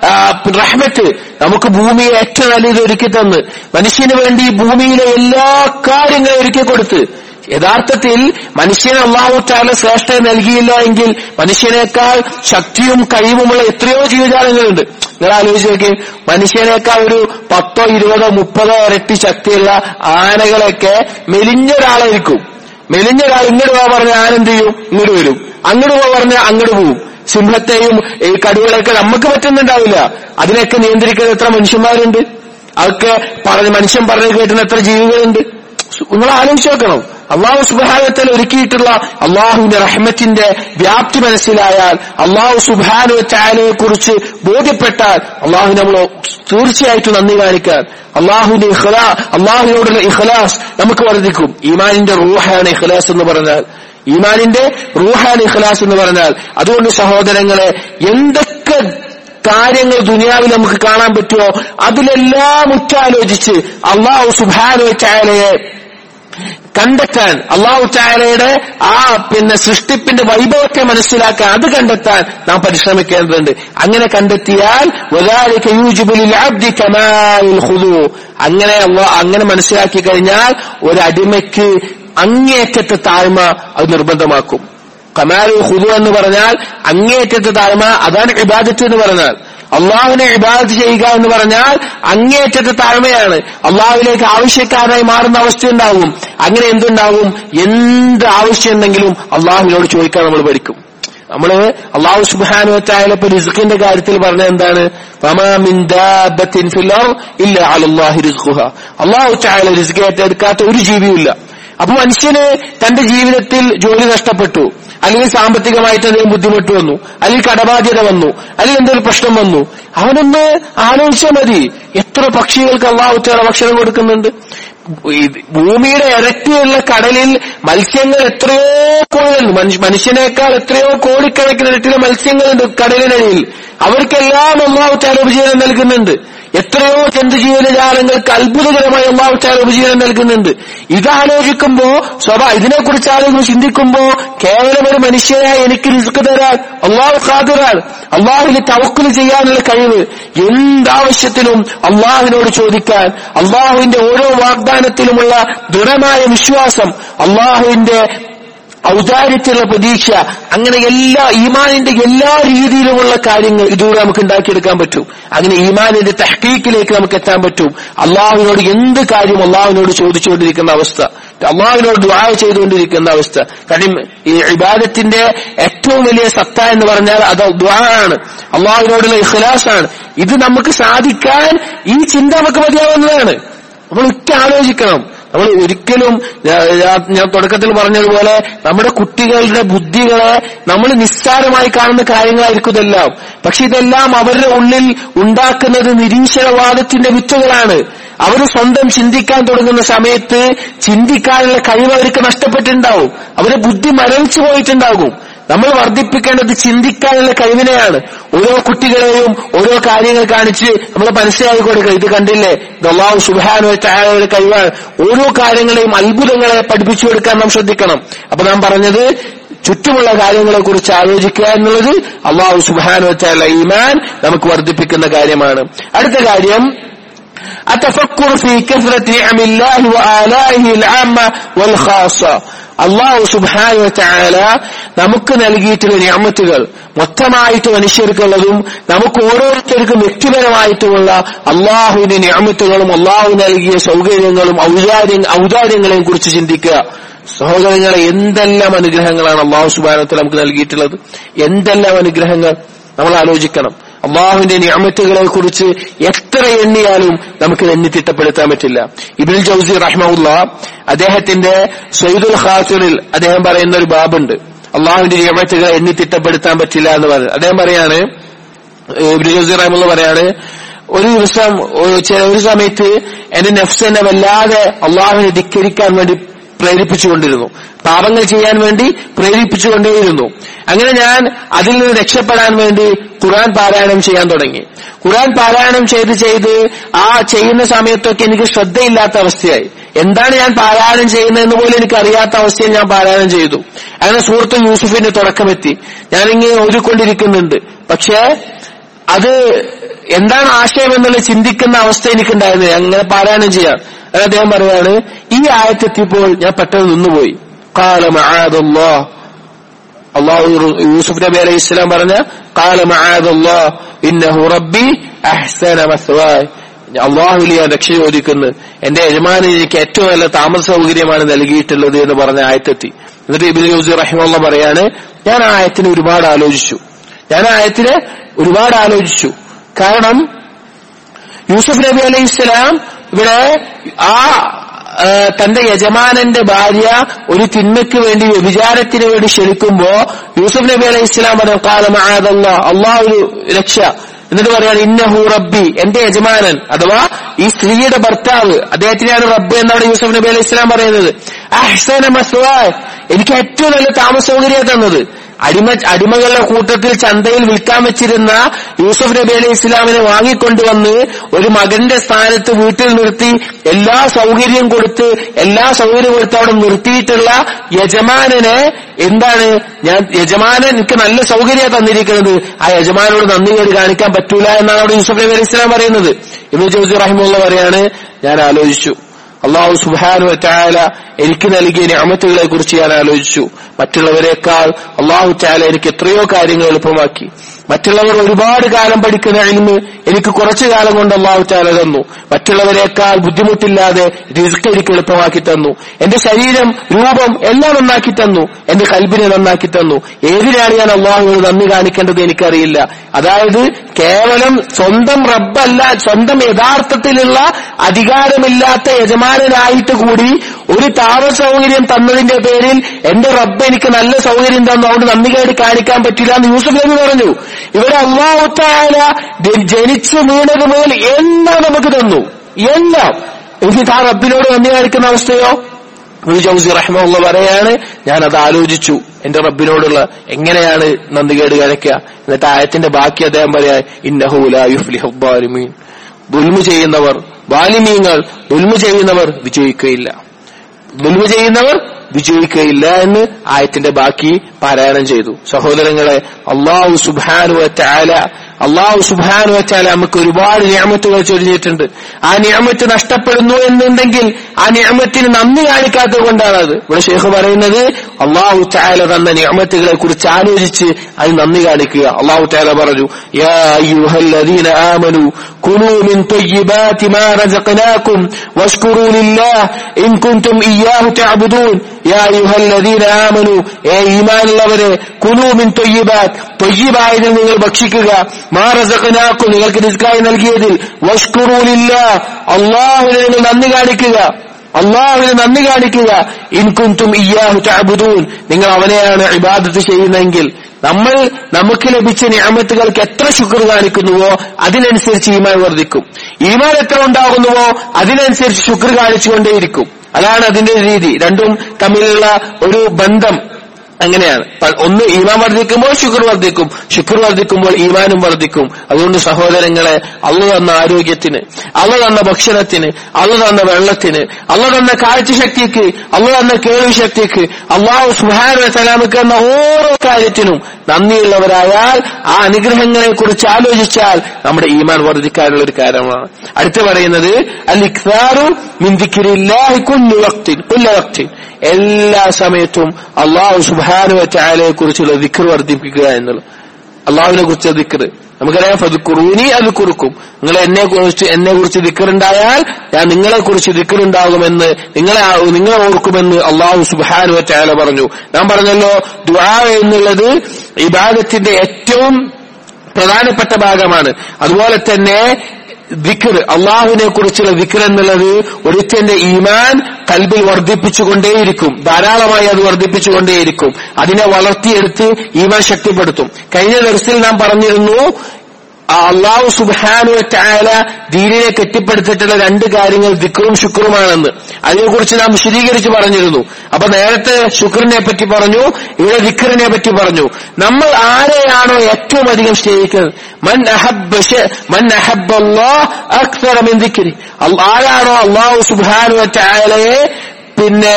S1: റഹ്മത്ത് നമുക്ക് ഭൂമിയെ ഏറ്റവും നല്ലത് ഒരുക്കി തന്ന് മനുഷ്യന് വേണ്ടി ഭൂമിയിലെ എല്ലാ കാര്യങ്ങളും ഒരുക്കി കൊടുത്ത് യഥാർത്ഥത്തിൽ മനുഷ്യന് അള്ളാഹു താല ശ്രേഷ്ഠത നൽകിയില്ല എങ്കിൽ മനുഷ്യനേക്കാൾ ശക്തിയും കഴിവുമുള്ള എത്രയോ ജീവജാലങ്ങളുണ്ട് നിങ്ങൾ ആലോചിച്ച് നോക്കി മനുഷ്യനേക്കാൾ ഒരു പത്തോ ഇരുപതോ മുപ്പതോ ഇരട്ടി ശക്തിയുള്ള ആനകളൊക്കെ മെലിഞ്ഞ ഒരാളായിരിക്കും മെലിഞ്ഞ ഒരാൾ ഇങ്ങോട്ട് പോകാൻ പറഞ്ഞ ആനെന്ത് ചെയ്യും ഇങ്ങോട്ട് വരും അങ്ങോട്ട് പോകാൻ പറഞ്ഞ അങ്ങോട്ട് പോവും സിംഹത്തെയും ഈ കടുവകളെയൊക്കെ നമുക്ക് പറ്റുന്നുണ്ടാവില്ല അതിനൊക്കെ നിയന്ത്രിക്കുന്ന എത്ര മനുഷ്യന്മാരുണ്ട് അതൊക്കെ പറഞ്ഞ് മനുഷ്യൻ പറഞ്ഞു കേട്ടുന്ന എത്ര ജീവികളുണ്ട് നിങ്ങൾ ആലോചിച്ച് നോക്കണം അള്ളാഹു സുബാനത്തിൽ ഒരുക്കിയിട്ടുള്ള അള്ളാഹുവിന്റെ റഹ്മത്തിന്റെ വ്യാപ്തി മനസ്സിലായാൽ അള്ളാഹു സുബാനു ചായലയെ കുറിച്ച് ബോധ്യപ്പെട്ടാൽ അള്ളാഹു നമ്മൾ തീർച്ചയായിട്ടും നന്ദി കാണിക്കാൻ അള്ളാഹുവിന്റെ ഇഖ്ലാ അള്ളാഹുവിനോടുള്ള ഇഖ്ലാസ് നമുക്ക് വർദ്ധിക്കും ഈമാനിന്റെ റൂഹാണ് ഇഖ്ലാസ് എന്ന് പറഞ്ഞാൽ ഈമാനിന്റെ റൂഹാൻ ഇഖ്ലാസ് എന്ന് പറഞ്ഞാൽ അതുകൊണ്ട് സഹോദരങ്ങളെ എന്തൊക്കെ കാര്യങ്ങൾ ദുനിയാവിൽ നമുക്ക് കാണാൻ പറ്റുമോ അതിലെല്ലാം ഉറ്റാലോചിച്ച് അള്ളാഹു സുബാനു ചായലയെ കണ്ടെത്താൻ അള്ളാഹു ചായലയുടെ ആ പിന്നെ സൃഷ്ടിപ്പിന്റെ വൈഭവത്തെ മനസ്സിലാക്കാൻ അത് കണ്ടെത്താൻ നാം പരിശ്രമിക്കേണ്ടതുണ്ട് അങ്ങനെ കണ്ടെത്തിയാൽ വദാലിക യൂജിബുലിൽ അബ്ദി കമാലുൽ ഖുദൂ അങ്ങനെ അള്ളാ അങ്ങനെ മനസ്സിലാക്കി കഴിഞ്ഞാൽ ഒരു അടിമയ്ക്ക് അങ്ങേയറ്റത്തെ താഴ്മ അത് നിർബന്ധമാക്കും കമാലു ഹുദു എന്ന് പറഞ്ഞാൽ അങ്ങേയറ്റത്തെ താഴ്മ അതാണ് ഇബാദത്ത് എന്ന് പറഞ്ഞാൽ അള്ളാഹുവിനെ ഇബാദത്ത് ചെയ്യുക എന്ന് പറഞ്ഞാൽ അങ്ങേയറ്റത്തെ താഴ്മയാണ് അള്ളാഹുവിലേക്ക് ആവശ്യക്കാരനായി മാറുന്ന അവസ്ഥയുണ്ടാകും അങ്ങനെ എന്തുണ്ടാകും എന്ത് ആവശ്യമുണ്ടെങ്കിലും അള്ളാഹുവിനോട് ചോദിക്കാൻ നമ്മൾ പഠിക്കും നമ്മള് അള്ളാഹു സുബാനു വച്ചായാലും ഇപ്പൊ റിസ്ഖിന്റെ കാര്യത്തിൽ പറഞ്ഞ എന്താണ് ഇല്ല അലല്ലാഹി റിസ്ഖുഹ അള്ളാഹു ചായാല റിസ്ഖ് ഏറ്റെടുക്കാത്ത ഒരു ജീവിയുമില്ല അപ്പൊ മനുഷ്യന് തന്റെ ജീവിതത്തിൽ ജോലി നഷ്ടപ്പെട്ടു അല്ലെങ്കിൽ സാമ്പത്തികമായിട്ട് എന്തെങ്കിലും ബുദ്ധിമുട്ട് വന്നു അല്ലെങ്കിൽ കടബാധ്യത വന്നു അല്ലെങ്കിൽ എന്തെങ്കിലും പ്രശ്നം വന്നു അവനൊന്ന് ആലോചിച്ചാൽ മതി എത്ര പക്ഷികൾക്ക് അള്ളാഹുത്തേറെ ഭക്ഷണം കൊടുക്കുന്നുണ്ട് ഭൂമിയുടെ ഇരട്ടിയുള്ള കടലിൽ മത്സ്യങ്ങൾ എത്രയോ കോഴികളുണ്ട് മനുഷ്യനേക്കാൾ എത്രയോ കോടിക്കണക്കിന് ഇരട്ടിലെ മത്സ്യങ്ങളുണ്ട് കടലിനടിയിൽ അവർക്കെല്ലാം അള്ളാഹുത്താല ഉപജീവനം നൽകുന്നുണ്ട് എത്രയോ ജന്തുജീവനജാലങ്ങൾക്ക് അത്ഭുതകരമായി അള്ളാഹുത്താല ഉപജീവനം നൽകുന്നുണ്ട് ഇതാലോചിക്കുമ്പോ സ്വഭാ ഇതിനെക്കുറിച്ച് ആലോചിച്ച് ചിന്തിക്കുമ്പോ കേവലം ഒരു മനുഷ്യനായി എനിക്ക് റിസ്ക് തരാൻ അള്ളാഹു ഖാദിറാൻ അള്ളാഹുവിന് തവക്കുൽ ചെയ്യാനുള്ള കഴിവ് എന്താവശ്യത്തിനും അള്ളാഹുവിനോട് ചോദിക്കാൻ അള്ളാഹുവിന്റെ ഓരോ വാഗ്ദാനത്തിലുമുള്ള ദൃഢമായ വിശ്വാസം അള്ളാഹുവിന്റെ ഔദാര്യത്തിലുള്ള പ്രതീക്ഷ അങ്ങനെ എല്ലാ ഈമാനിന്റെ എല്ലാ രീതിയിലുമുള്ള കാര്യങ്ങൾ ഇതുകൂടെ നമുക്ക് ഉണ്ടാക്കിയെടുക്കാൻ പറ്റും അങ്ങനെ ഈമാനിന്റെ തഹ്ക്കീക്കിലേക്ക് നമുക്ക് എത്താൻ പറ്റും അള്ളാഹുവിനോട് എന്ത് കാര്യം അള്ളാഹുവിനോട് ചോദിച്ചുകൊണ്ടിരിക്കുന്ന അവസ്ഥ അള്ളാഹുവിനോട് ദ്വാര ചെയ്തുകൊണ്ടിരിക്കുന്ന അവസ്ഥ കാര്യം ഈ ഇബാദത്തിന്റെ ഏറ്റവും വലിയ സത്ത എന്ന് പറഞ്ഞാൽ അത് ദ്വാരാണ് അള്ളാഹുവിനോടുള്ള ഇഖ്ലാസാണ് ഇത് നമുക്ക് സാധിക്കാൻ ഈ ചിന്ത നമുക്ക് മതിയാവുന്നതാണ് നമ്മൾ ഒറ്റ ആലോചിക്കണം നമ്മൾ ഒരിക്കലും ഞാൻ തുടക്കത്തിൽ പറഞ്ഞതുപോലെ നമ്മുടെ കുട്ടികളുടെ ബുദ്ധികളെ നമ്മൾ നിസ്സാരമായി കാണുന്ന കാര്യങ്ങളായിരിക്കും ഇതെല്ലാം പക്ഷെ ഇതെല്ലാം അവരുടെ ഉള്ളിൽ ഉണ്ടാക്കുന്നത് നിരീശ്വരവാദത്തിന്റെ വിത്തുകളാണ് അവർ സ്വന്തം ചിന്തിക്കാൻ തുടങ്ങുന്ന സമയത്ത് ചിന്തിക്കാനുള്ള കഴിവ് അവർക്ക് നഷ്ടപ്പെട്ടിട്ടുണ്ടാവും അവരുടെ ബുദ്ധി മരവിച്ചു പോയിട്ടുണ്ടാകും നമ്മൾ വർദ്ധിപ്പിക്കേണ്ടത് ചിന്തിക്കാനുള്ള കഴിവിനെയാണ് ഓരോ കുട്ടികളെയും ഓരോ കാര്യങ്ങൾ കാണിച്ച് നമ്മൾ മനസ്സിലാക്കി കൊടുക്കുക ഇത് കണ്ടില്ലേ അള്ളാഹു സുബാനോ ചായയുടെ കഴിവാണ് ഓരോ കാര്യങ്ങളെയും അത്ഭുതങ്ങളെ പഠിപ്പിച്ചു കൊടുക്കാൻ നാം ശ്രദ്ധിക്കണം അപ്പൊ നാം പറഞ്ഞത് ചുറ്റുമുള്ള കാര്യങ്ങളെ കുറിച്ച് ആലോചിക്കുക എന്നുള്ളത് അള്ളാഹു സുബാനോ ചായ ഈമാൻ നമുക്ക് വർദ്ധിപ്പിക്കുന്ന കാര്യമാണ് അടുത്ത കാര്യം التفكر في كثرة نعم الله وآلائه العامة والخاصة അള്ളാഹു സുബാന ചായാല നമുക്ക് നൽകിയിട്ടുള്ള ഞാമത്തുകൾ മൊത്തമായിട്ട് മനുഷ്യർക്കുള്ളതും നമുക്ക് ഓരോരുത്തർക്കും വ്യക്തിപരമായിട്ടുമുള്ള അള്ളാഹുവിന്റെ ഞാമത്തുകളും അള്ളാഹു നൽകിയ സൗകര്യങ്ങളും ഔദാര്യ ഔദാര്യങ്ങളെയും കുറിച്ച് ചിന്തിക്കുക സഹോദരങ്ങളെ എന്തെല്ലാം അനുഗ്രഹങ്ങളാണ് അള്ളാഹു സുബാനത്തിൽ നമുക്ക് നൽകിയിട്ടുള്ളത് എന്തെല്ലാം അനുഗ്രഹങ്ങൾ നമ്മൾ ആലോചിക്കണം അള്ളാഹുവിന്റെ ഞാമത്തുകളെ കുറിച്ച് എത്ര എണ്ണിയാലും നമുക്ക് എണ്ണി തിട്ടപ്പെടുത്താൻ പറ്റില്ല ഇബിൻ ജൌസി റഹ്മുല്ല അദ്ദേഹത്തിന്റെ സയ്യിദുൽ ഖാസിറിൽ അദ്ദേഹം പറയുന്ന ഒരു ബാബുണ്ട് അള്ളാഹുവിന്റെ നിയമത്തുകളെ എണ്ണി തിട്ടപ്പെടുത്താൻ പറ്റില്ല എന്ന് പറയുന്നത് അദ്ദേഹം പറയാണ് ഇബിൻ ജൌസി റഹ്മുല്ല പറയാണ് ഒരു ദിവസം ഒരു സമയത്ത് എന്റെ നെഫ്സ് എന്നെ വല്ലാതെ അള്ളാഹുവിനെ ധിക്കരിക്കാൻ വേണ്ടി പ്രേരിപ്പിച്ചുകൊണ്ടിരുന്നു പാപങ്ങൾ ചെയ്യാൻ വേണ്ടി പ്രേരിപ്പിച്ചുകൊണ്ടേയിരുന്നു അങ്ങനെ ഞാൻ അതിൽ നിന്ന് രക്ഷപ്പെടാൻ വേണ്ടി ഖുർആൻ പാരായണം ചെയ്യാൻ തുടങ്ങി ഖുർആൻ പാരായണം ചെയ്ത് ചെയ്ത് ആ ചെയ്യുന്ന സമയത്തൊക്കെ എനിക്ക് ശ്രദ്ധയില്ലാത്ത അവസ്ഥയായി എന്താണ് ഞാൻ പാരായണം ചെയ്യുന്നതെന്ന് പോലും എനിക്ക് അറിയാത്ത അവസ്ഥയിൽ ഞാൻ പാരായണം ചെയ്തു അങ്ങനെ സുഹൃത്ത് യൂസുഫിന്റെ തുടക്കമെത്തി ഞാനിങ്ങനെ ഓതിക്കൊണ്ടിരിക്കുന്നുണ്ട് പക്ഷേ അത് എന്താണ് ആശയം എന്നുള്ള ചിന്തിക്കുന്ന അവസ്ഥ എനിക്കുണ്ടായിരുന്നില്ല അങ്ങനെ പാരായണം ചെയ്യാം അത് അദ്ദേഹം പറയാണ് ഈ ആയത്തെത്തിയപ്പോൾ ഞാൻ പെട്ടെന്ന് നിന്നുപോയി കാല മഹാദല്ലാ അള്ളാഹു യൂസുഫ് നബി അലൈഹി ഇസ്ലാം പറഞ്ഞ കാല മഹാദല്ലാ ഇന്നഹു റബ്ബി അഹ്സന മസ്വായ് അള്ളാഹുലി ഞാൻ രക്ഷ ചോദിക്കുന്നു എന്റെ യജമാനൻ എനിക്ക് ഏറ്റവും നല്ല താമസ സൗകര്യമാണ് നൽകിയിട്ടുള്ളത് എന്ന് പറഞ്ഞ ആയത്തെത്തി എന്നിട്ട് ഇബിൻ യൂസി റഹിമുള്ള പറയാണ് ഞാൻ ആ ആയത്തിനെ ഒരുപാട് ആലോചിച്ചു ഞാൻ ആ ആയത്തിനെ ഒരുപാട് ആലോചിച്ചു കാരണം യൂസുഫ് നബി അലൈഹി ഇസ്ലാം ഇവിടെ ആ ആ, തന്റെ യജമാനന്റെ ഭാര്യ ഒരു തിന്മയ്ക്ക് വേണ്ടി വ്യഭിചാരത്തിന് വേണ്ടി ക്ഷണിക്കുമ്പോ യൂസുഫ് നബി അലൈഹി ഇസ്ലാം പറഞ്ഞു കാലം അള്ളാഹ് ഒരു രക്ഷ എന്നിട്ട് പറയാണ് ഇന്നഹു റബ്ബി എന്റെ യജമാനൻ അഥവാ ഈ സ്ത്രീയുടെ ഭർത്താവ് അദ്ദേഹത്തിനെയാണ് റബ്ബ് എന്നാണ് യൂസുഫ് നബി അലൈഹി ഇസ്ലാം പറയുന്നത് അഹ്സന മസ്വായ് എനിക്ക് ഏറ്റവും നല്ല താമസ സൗകര്യം തന്നത് അടിമ അടിമകളുടെ കൂട്ടത്തിൽ ചന്തയിൽ വിൽക്കാൻ വെച്ചിരുന്ന യൂസുഫ് നബി അലൈഹി ഇസ്ലാമിനെ വാങ്ങിക്കൊണ്ടുവന്ന് ഒരു മകന്റെ സ്ഥാനത്ത് വീട്ടിൽ നിർത്തി എല്ലാ സൗകര്യം കൊടുത്ത് എല്ലാ സൗകര്യം കൊടുത്ത് അവിടെ നിർത്തിയിട്ടുള്ള യജമാനനെ എന്താണ് ഞാൻ യജമാനൻ എനിക്ക് നല്ല സൗകര്യം തന്നിരിക്കുന്നത് ആ യജമാനോട് നന്ദി കേട് കാണിക്കാൻ പറ്റൂല എന്നാണ് അവിടെ യൂസുഫ് നബി അലൈഹി ഇസ്ലാം പറയുന്നത് ഇബ്നു ജൗസി റഹിമുള്ള പറയാണ് ഞാൻ ആലോചിച്ചു അള്ളാഹു സുബാനു ചായാല എനിക്ക് നൽകിയ ഞാമത്തുകളെ കുറിച്ച് ഞാൻ ആലോചിച്ചു മറ്റുള്ളവരെക്കാൾ അള്ളാഹു ചായാല എനിക്ക് എത്രയോ കാര്യങ്ങൾ എളുപ്പമാക്കി മറ്റുള്ളവർ ഒരുപാട് കാലം പഠിക്കുന്ന ഇൽമ് എനിക്ക് കുറച്ചു കാലം കൊണ്ട് അള്ളാഹു ചാല തന്നു മറ്റുള്ളവരെക്കാൾ ബുദ്ധിമുട്ടില്ലാതെ റിസ്ക് എനിക്ക് എളുപ്പമാക്കി തന്നു എന്റെ ശരീരം രൂപം എല്ലാം നന്നാക്കി തന്നു എന്റെ കൽബിനെ നന്നാക്കി തന്നു ഏതിനാണ് ഞാൻ അള്ളാഹുവിന് നന്ദി കാണിക്കേണ്ടത് എനിക്കറിയില്ല അതായത് കേവലം സ്വന്തം റബ്ബല്ല സ്വന്തം യഥാർത്ഥത്തിലുള്ള അധികാരമില്ലാത്ത യജമാനനായിട്ട് കൂടി ഒരു താമസ സൗകര്യം തന്നതിന്റെ പേരിൽ എന്റെ റബ്ബ് എനിക്ക് നല്ല സൗകര്യം തന്നു അതുകൊണ്ട് നന്ദി കേട് കാണിക്കാൻ പറ്റില്ല എന്ന് യൂസുഫ് നബി പറഞ്ഞു ഇവിടെ അള്ളാഹുത്തായ ജനിച്ചു വീണത് മുതൽ എല്ലാം നമുക്ക് തന്നു എല്ലാം എന്നിട്ട് ആ റബ്ബിനോട് നന്ദി കാണിക്കുന്ന അവസ്ഥയോ ഒരു ജൗസി റഹ്മുള്ള പറയാണ് ഞാൻ അത് ആലോചിച്ചു എന്റെ റബ്ബിനോടുള്ള എങ്ങനെയാണ് നന്ദികേട് കാണിക്കുക എന്നിട്ട് ആയത്തിന്റെ ബാക്കി അദ്ദേഹം പറയാ ഇന്നഹുലായുഫ്ലിഹുബാലിമീൻ ദുൽമു ചെയ്യുന്നവർ ബാലിമീങ്ങൾ ദുൽമു ചെയ്യുന്നവർ വിജയിക്കുകയില്ല ദുൽമു ചെയ്യുന്നവർ വിജയിക്കുകയില്ല എന്ന് ആയത്തിന്റെ ബാക്കി പാരായണം ചെയ്തു സഹോദരങ്ങളെ അള്ളാഹു സുബാനു ചാല അള്ളാഹു സുബാനു ചാല നമുക്ക് ഒരുപാട് നിയമത്തുകൾ ചൊരിഞ്ഞിട്ടുണ്ട് ആ നിയമത്ത് നഷ്ടപ്പെടുന്നു എന്നുണ്ടെങ്കിൽ ആ നിയമത്തിന് നന്ദി കാണിക്കാത്തത് കൊണ്ടാണ് അത് ഇവിടെ ഷേഖ് പറയുന്നത് അള്ളാഹു ചാല തന്ന നിയമത്തുകളെ കുറിച്ച് ആലോചിച്ച് അത് നന്ദി കാണിക്കുക അള്ളാഹു ചാല പറഞ്ഞു യാ അയ്യുഹല്ലദീന ആമനു كلوا من طيبات ما رزقناكم واشكروا لله إن كنتم إياه تعبدون يا أيها الذين آمنوا ഏ ഈമാനുള്ളവരെ കുലു മിൻ തൊയ്യബാത്ത് തൊയ്യബായതിൽ നിങ്ങൾ ഭക്ഷിക്കുക മാ റസഖനാക്കും നിങ്ങൾക്ക് റിസ്ക്കായി നൽകിയതിൽ വഷ്കുറൂലില്ല അള്ളാഹുവിനെ നിങ്ങൾ നന്ദി കാണിക്കുക അള്ളാഹുവിന് നന്ദി കാണിക്കുക ഇൻകുന്തും ഇയാഹു ചാബുദൂൻ നിങ്ങൾ അവനെയാണ് ഇബാദത്ത് ചെയ്യുന്നതെങ്കിൽ നമ്മൾ നമുക്ക് ലഭിച്ച ഞാമത്തുകൾക്ക് എത്ര ശുക്ർ കാണിക്കുന്നുവോ അതിനനുസരിച്ച് ഈമാൻ വർദ്ധിക്കും ഈമാൻ എത്ര ഉണ്ടാകുന്നുവോ അതിനനുസരിച്ച് ശുക്ർ കാണിച്ചുകൊണ്ടേയിരിക്കും അതാണ് അതിന്റെ രീതി രണ്ടും തമ്മിലുള്ള ഒരു ബന്ധം അങ്ങനെയാണ് പ- ഒന്ന് ഈമാൻ വർദ്ധിക്കുമ്പോൾ ശുക്ർ വർദ്ധിക്കും ശുക്ർ വർദ്ധിക്കുമ്പോൾ ഈമാനും വർദ്ധിക്കും അതുകൊണ്ട് സഹോദരങ്ങളെ അള്ള തന്ന ആരോഗ്യത്തിന് അള്ള തന്ന ഭക്ഷണത്തിന് അള്ള തന്ന വെള്ളത്തിന് അള്ള തന്ന കാഴ്ചശക്തിക്ക് അള്ള തന്ന കേൾവി ശക്തിക്ക് അള്ളാഹു സുഹാന സലാമക്ക് എന്ന ഓരോ കാര്യത്തിനും നന്ദിയുള്ളവരായാൽ ആ അനുഗ്രഹങ്ങളെ കുറിച്ച് ആലോചിച്ചാൽ നമ്മുടെ ഈമാൻ വർദ്ധിക്കാനുള്ള ഒരു കാര്യമാണ് അടുത്ത് പറയുന്നത് അൽ ഇഖ്താറു മിൻ ദിക്രില്ലാഹി കുല്ലു വഖ്തിൻ കുല്ല വഖ്തിൻ എല്ലാ സമയത്തും അള്ളാഹു സുബാനു ചായലയെ കുറിച്ചുള്ള ദിക്കർ വർദ്ധിപ്പിക്കുക എന്നുള്ളത് അള്ളാഹുവിനെ കുറിച്ച് ദിക്കർ നമുക്കറിയാം ഫതുക്കുറൂനി അത് കുറുക്കും നിങ്ങൾ എന്നെ കുറിച്ച് എന്നെ കുറിച്ച് ദിക്കറുണ്ടായാൽ ഞാൻ നിങ്ങളെ കുറിച്ച് ദിക്കറുണ്ടാകുമെന്ന് നിങ്ങളെ ആ- നിങ്ങളെ ഓർക്കുമെന്ന് അള്ളാഹു സുബാനു ചായല പറഞ്ഞു ഞാൻ പറഞ്ഞല്ലോ ദുആ എന്നുള്ളത് ഇബാദത്തിന്റെ ഏറ്റവും പ്രധാനപ്പെട്ട ഭാഗമാണ് അതുപോലെ തന്നെ ദിക്കർ അള്ളാഹുവിനെ കുറിച്ചുള്ള ദിക്കർ എന്നുള്ളത് ഒരുത്തന്റെ ഈമാൻ കൽബിൽ വർദ്ധിപ്പിച്ചുകൊണ്ടേയിരിക്കും ധാരാളമായി അത് വർദ്ധിപ്പിച്ചുകൊണ്ടേയിരിക്കും അതിനെ വളർത്തിയെടുത്ത് ഈമാൻ ശക്തിപ്പെടുത്തും കഴിഞ്ഞ ദിവസത്തിൽ നാം പറഞ്ഞിരുന്നു ആ അള്ളാഹു സുബാനു ചായാല ദീനിനെ കെട്ടിപ്പടുത്തിട്ടുള്ള രണ്ട് കാര്യങ്ങൾ ദിക്റും ശുക്രുമാണെന്ന് അതിനെക്കുറിച്ച് നാം വിശദീകരിച്ച് പറഞ്ഞിരുന്നു അപ്പൊ നേരത്തെ ശുക്രിനെ പറ്റി പറഞ്ഞു ഇവിടെ ദിക്റിനെ പറ്റി പറഞ്ഞു നമ്മൾ ആരെയാണോ ഏറ്റവും അധികം സ്നേഹിക്കുന്നത് മൻ അഹബ്ബ ശ- മൻ അഹബ്ബ അല്ലാഹ് അക്സറ മിൻ ദിക്രി അൽ- ആരാണോ അള്ളാഹു സുബാനു ചായാലയെ പിന്നെ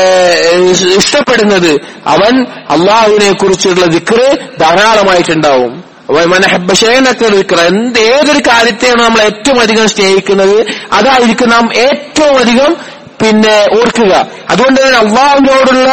S1: ഏഹ്, ഇഷ്ടപ്പെടുന്നത് അവൻ അള്ളാഹുവിനെ കുറിച്ചുള്ള ദിക്റ് ധാരാളമായിട്ടുണ്ടാവും മനഹബശേനൊക്കെ ദിക്റ് എന്ത് ഏതൊരു കാര്യത്തെയാണ് നമ്മൾ ഏറ്റവും അധികം സ്നേഹിക്കുന്നത് അതായിരിക്കും നാം ഏറ്റവും അധികം പിന്നെ ഓർക്കുക അതുകൊണ്ട് തന്നെ അള്ളാഹുവിനോടുള്ള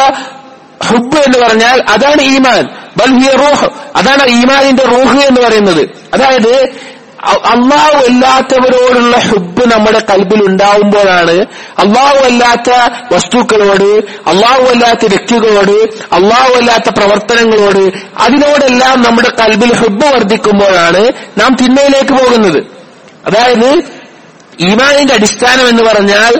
S1: ഹുബ് എന്ന് പറഞ്ഞാൽ അതാണ് ഈമാൻ ബൽഹിയ റൂഹ് അതാണ് ഈമാനിന്റെ റൂഹ് എന്ന് പറയുന്നത് അതായത് അ- അള്ളാഹു അല്ലാത്തവരോടുള്ള ഹുബ് നമ്മുടെ കൽബിൽ ഉണ്ടാവുമ്പോഴാണ് അള്ളാഹു അല്ലാത്ത വസ്തുക്കളോട് അള്ളാഹു അല്ലാത്ത വ്യക്തികളോട് അള്ളാഹു അല്ലാത്ത പ്രവർത്തനങ്ങളോട് അതിനോടെല്ലാം നമ്മുടെ കൽബിൽ ഹുബ് വർദ്ധിക്കുമ്പോഴാണ് നാം തിന്മയിലേക്ക് പോകുന്നത് അതായത് ഈമാനിന്റെ അടിസ്ഥാനം എന്ന് പറഞ്ഞാൽ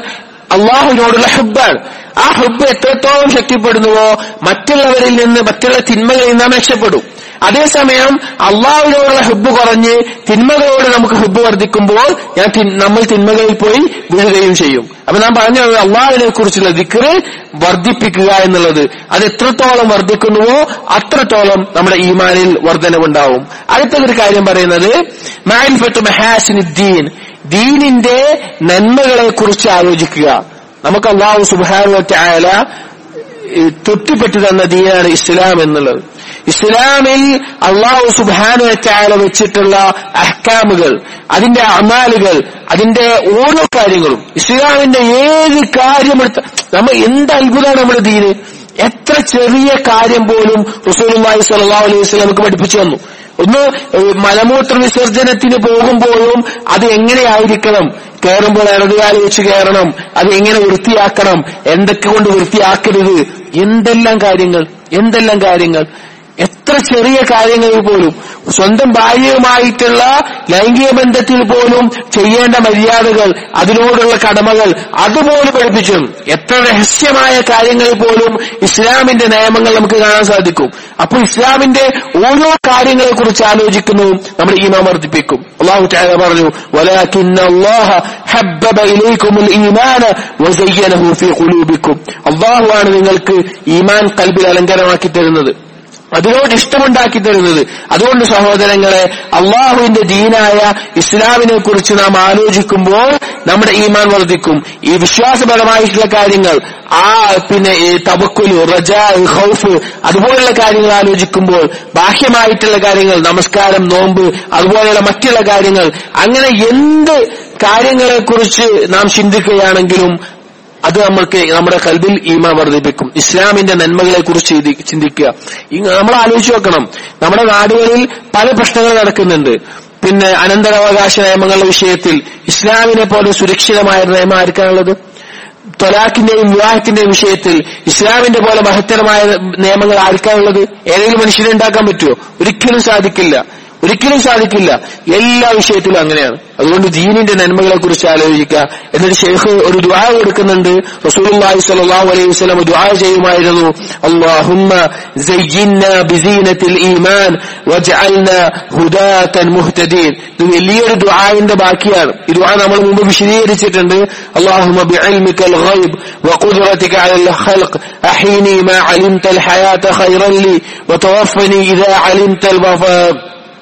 S1: അള്ളാഹുവിനോടുള്ള ഹുബാണ് ആ ഹുബ് എത്രത്തോളം ശക്തിപ്പെടുന്നുവോ മറ്റുള്ളവരിൽ നിന്ന് മറ്റുള്ള തിന്മകളിൽ നിന്ന് നാം രക്ഷപ്പെടും അതേസമയം അള്ളാഹുവിനോടുള്ള ഹുബ് കുറഞ്ഞ് തിന്മകളോട് നമുക്ക് ഹുബ് വർദ്ധിക്കുമ്പോൾ ഞാൻ തിൻ- നമ്മൾ തിന്മകളിൽ പോയി വീഴുകയും ചെയ്യും അപ്പൊ നാം പറഞ്ഞത് അള്ളാഹുവിനെ കുറിച്ചുള്ള ദിക്റ് വർദ്ധിപ്പിക്കുക എന്നുള്ളത് അത് എത്രത്തോളം വർദ്ധിക്കുന്നുവോ അത്രത്തോളം നമ്മുടെ ഈമാനിൽ വർധനവുണ്ടാവും അടുത്തൊരു കാര്യം പറയുന്നത് മാരിഫത്ത് മെഹാസിനുദ്ദീൻ ദീനിന്റെ നന്മകളെ കുറിച്ച് ആലോചിക്കുക നമുക്ക് അള്ളാഹു സുബാനുവറ്റായാല തൊട്ടിപ്പെട്ടു തന്ന ദീനാണ് ഇസ്ലാം എന്നുള്ളത് ഇസ്ലാമിൽ അള്ളാഹു സുബാനു വെച്ചാല വെച്ചിട്ടുള്ള അഹ്കാമുകൾ അതിന്റെ അമാലുകൾ അതിന്റെ ഓരോ കാര്യങ്ങളും ഇസ്ലാമിന്റെ ഏത് കാര്യമെടുത്ത നമ്മൾ എന്ത് അത്ഭുതമാണ് നമ്മുടെ ദീന് എത്ര ചെറിയ കാര്യം പോലും റസൂലുള്ളാഹി സ്വല്ലല്ലാഹു അലൈഹി വസല്ലം നമുക്ക് പഠിപ്പിച്ചു തന്നു ഒന്ന് ഏഹ്, മലമൂത്ര വിസർജനത്തിന് പോകുമ്പോഴും അത് എങ്ങനെയായിരിക്കണം കയറുമ്പോൾ ഇടതുകാലി വെച്ച് കയറണം അത് എങ്ങനെ വൃത്തിയാക്കണം എന്തൊക്കെ കൊണ്ട് വൃത്തിയാക്കരുത് എന്തെല്ലാം കാര്യങ്ങൾ എന്തെല്ലാം കാര്യങ്ങൾ എത്ര ചെറിയ കാര്യങ്ങളിൽ പോലും സ്വന്തം ഭാര്യയുമായിട്ടുള്ള ലൈംഗിക ബന്ധത്തിൽ പോലും ചെയ്യേണ്ട മര്യാദകൾ അതിനോടുള്ള കടമകൾ അതുപോലും പഠിപ്പിച്ചു എത്ര രഹസ്യമായ കാര്യങ്ങളിൽ പോലും ഇസ്ലാമിന്റെ നിയമങ്ങൾ നമുക്ക് കാണാൻ സാധിക്കും അപ്പൊ ഇസ്ലാമിന്റെ ഓരോ കാര്യങ്ങളെ കുറിച്ച് ആലോചിക്കുന്നു നമ്മുടെ ഈമാൻ വർദ്ധിപ്പിക്കും അള്ളാഹു തആല പറഞ്ഞു വലാകിന്ന അല്ലാഹ ഹബ്ബബ ഇലൈക്കുമുൽ ഈമാന വസയ്യനഹു ഫീ ഖുലൂബിക്കും അള്ളാഹുവാണ് നിങ്ങൾക്ക് ഈമാൻ കൽബിൽ അലങ്കാരമാക്കി തരുന്നത് അതിനോട് ഇഷ്ടമുണ്ടാക്കി തരുന്നത് അതുകൊണ്ട് സഹോദരങ്ങളെ അള്ളാഹുവിന്റെ ദീനായ ഇസ്ലാമിനെ കുറിച്ച് നാം ആലോചിക്കുമ്പോൾ നമ്മുടെ ഈമാൻ വർദ്ധിക്കും ഈ വിശ്വാസപരമായിട്ടുള്ള കാര്യങ്ങൾ ആ പിന്നെ ഈ തവക്കുലു റജ ഹൗഫ് അതുപോലുള്ള കാര്യങ്ങൾ ആലോചിക്കുമ്പോൾ ബാഹ്യമായിട്ടുള്ള കാര്യങ്ങൾ നമസ്കാരം നോമ്പ് അതുപോലെയുള്ള മറ്റുള്ള കാര്യങ്ങൾ അങ്ങനെ എന്ത് കാര്യങ്ങളെക്കുറിച്ച് നാം ചിന്തിക്കുകയാണെങ്കിലും അത് നമ്മൾക്ക് നമ്മുടെ കൽബിൽ ഈമ വർദ്ധിപ്പിക്കും ഇസ്ലാമിന്റെ നന്മകളെ കുറിച്ച് ചിന്തിക്കുക ഈ നമ്മൾ ആലോചിച്ച് നോക്കണം നമ്മുടെ നാടുകളിൽ പല പ്രശ്നങ്ങൾ നടക്കുന്നുണ്ട് പിന്നെ അനന്തരാവകാശ നിയമങ്ങളുടെ വിഷയത്തിൽ ഇസ്ലാമിനെ പോലെ സുരക്ഷിതമായ ഒരു നിയമം ആർക്കാണുള്ളത് തൊലാഖിന്റെയും വിവാഹത്തിന്റെയും വിഷയത്തിൽ ഇസ്ലാമിന്റെ പോലെ മഹത്തരമായ നിയമങ്ങൾ ആർക്കാണുള്ളത് ഏതെങ്കിലും മനുഷ്യനെ ഉണ്ടാക്കാൻ പറ്റുമോ ഒരിക്കലും സാധിക്കില്ല ഒരിക്കലും സാധിക്കില്ല എല്ലാ വിഷയത്തിലും അങ്ങനെയാണ് അതുകൊണ്ട് ദീനിന്റെ നന്മകളെ കുറിച്ച് ആലോചിക്കുക എന്നിട്ട് ഷെയ്ഖ് ഒരു ദ്വാ കൊടുക്കുന്നുണ്ട് റസൂലുള്ളാഹി സ്വല്ലല്ലാഹു അലൈഹി വസല്ലം ദ്വാ ചെയ്യുമായിരുന്നു അല്ലാഹുമ്മ സയ്യിന്ന ബിസീനത്തിൽ ഈമാൻ വജ്അൽന ഹുദാതൻ മുഹ്തദീൻ ഇത് വലിയൊരു ദ്വാന്റെ ബാക്കിയാണ് ഈ ദ്വാ നമ്മൾ മുമ്പ് വിശദീകരിച്ചിട്ടുണ്ട് അല്ലാഹുമ്മ ബിഇൽമിക്കൽ ഗൈബ് وقدرتك على الخلق أحيني ما علمت الحياة خيرا لي وتوفني إذا علمت الوفاة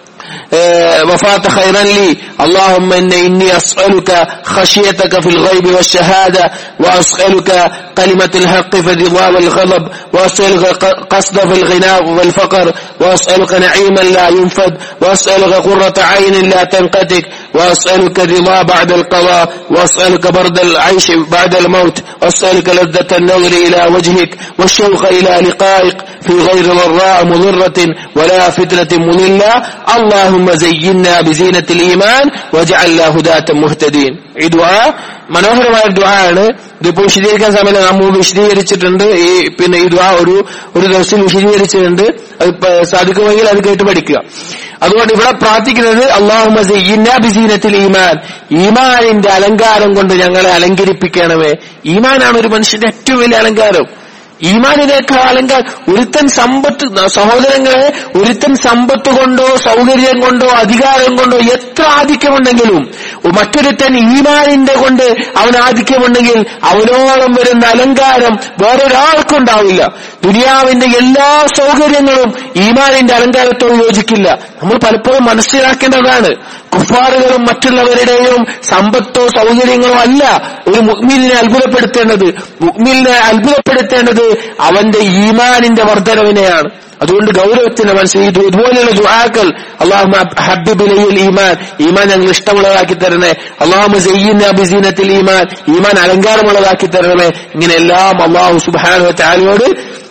S1: وفاة خيرا لي اللهم إن إني أسألك خشيتك في الغيب والشهادة وأسألك كلمة الحق في الرضا والغضب وأسألك قصد في الغنى والفقر وأسألك نعيما لا ينفد وأسألك قرة عين لا تنقتك وأسألك الرضا بعد القضاء وأسألك برد العيش بعد الموت وأسألك لذة النظر إلى وجهك والشوق إلى لقائك في غير ضراء مضرة ولا فتنة مضلة اللهم زينا بزينة الإيمان واجعلنا هداة مهتدين ഈ ദുആ മനോഹരമായ ദുആ ആണ് ഇതിപ്പോ വിശദീകരിക്കാൻ സമയം നാം മുമ്പ് വിശദീകരിച്ചിട്ടുണ്ട് ഈ പിന്നെ ഈ ദുആ ഒരു ഒരു ദിവസം വിശദീകരിച്ചിട്ടുണ്ട് അത് പ- സാധിക്കുമെങ്കിൽ അത് കേട്ട് പഠിക്കുക അതുകൊണ്ട് ഇവിടെ പ്രാർത്ഥിക്കുന്നത് അള്ളാഹുമസീനത്തിൽ ഈമാൻ ഈമാനിന്റെ അലങ്കാരം കൊണ്ട് ഞങ്ങളെ അലങ്കരിപ്പിക്കണമേ ഈമാനാണ് ഒരു മനുഷ്യന്റെ ഏറ്റവും വലിയ അലങ്കാരം ഈമാനിനേക്കാൾ അലങ്കാരം ഒരുത്തൻ സമ്പത്ത് സഹോദരങ്ങളെ ഒരുത്തൻ സമ്പത്ത് കൊണ്ടോ സൗകര്യം കൊണ്ടോ അധികാരം കൊണ്ടോ എത്ര ആധിക്യമുണ്ടെങ്കിലും മറ്റൊരുത്തൻ ഈമാനിന്റെ കൊണ്ട് അവൻ ആധിക്യമുണ്ടെങ്കിൽ അവനോളം വരുന്ന അലങ്കാരം വേറൊരാൾക്കുണ്ടാവില്ല ദുനിയാവിന്റെ എല്ലാ സൗകര്യങ്ങളും ഈമാനിന്റെ അലങ്കാരത്തോട് യോജിക്കില്ല നമ്മൾ പലപ്പോഴും മനസ്സിലാക്കേണ്ടതാണ് കുഫാറുകളും മറ്റുള്ളവരുടെയും സമ്പത്തോ സൗകര്യങ്ങളോ അല്ല ഒരു മുഗ്മിലിനെ അത്ഭുതപ്പെടുത്തേണ്ടത് മുഗ്മിലിനെ അത്ഭുതപ്പെടുത്തേണ്ടത് അവന്റെ ഈമാനിന്റെ വർധനവിനെയാണ് അതുകൊണ്ട് ഗൗരവത്തിന്റെ മനസ്സിൽ ഇത് ഇതുപോലെയുള്ള ദുആക്കൾ അള്ളാഹു ഹബ്ബിബിലയിൽ ഈമാൻ ഈമാൻ ഞങ്ങൾ ഇഷ്ടമുള്ളതാക്കി തരണേ അള്ളാഹു സയ്യിന്ന ബിസീനത്തിൽ ഈമാൻ ഈമാൻ അലങ്കാരമുള്ളതാക്കി തരണമേ ഇങ്ങനെ എല്ലാം അള്ളാഹു സുബാനു താലിയോട്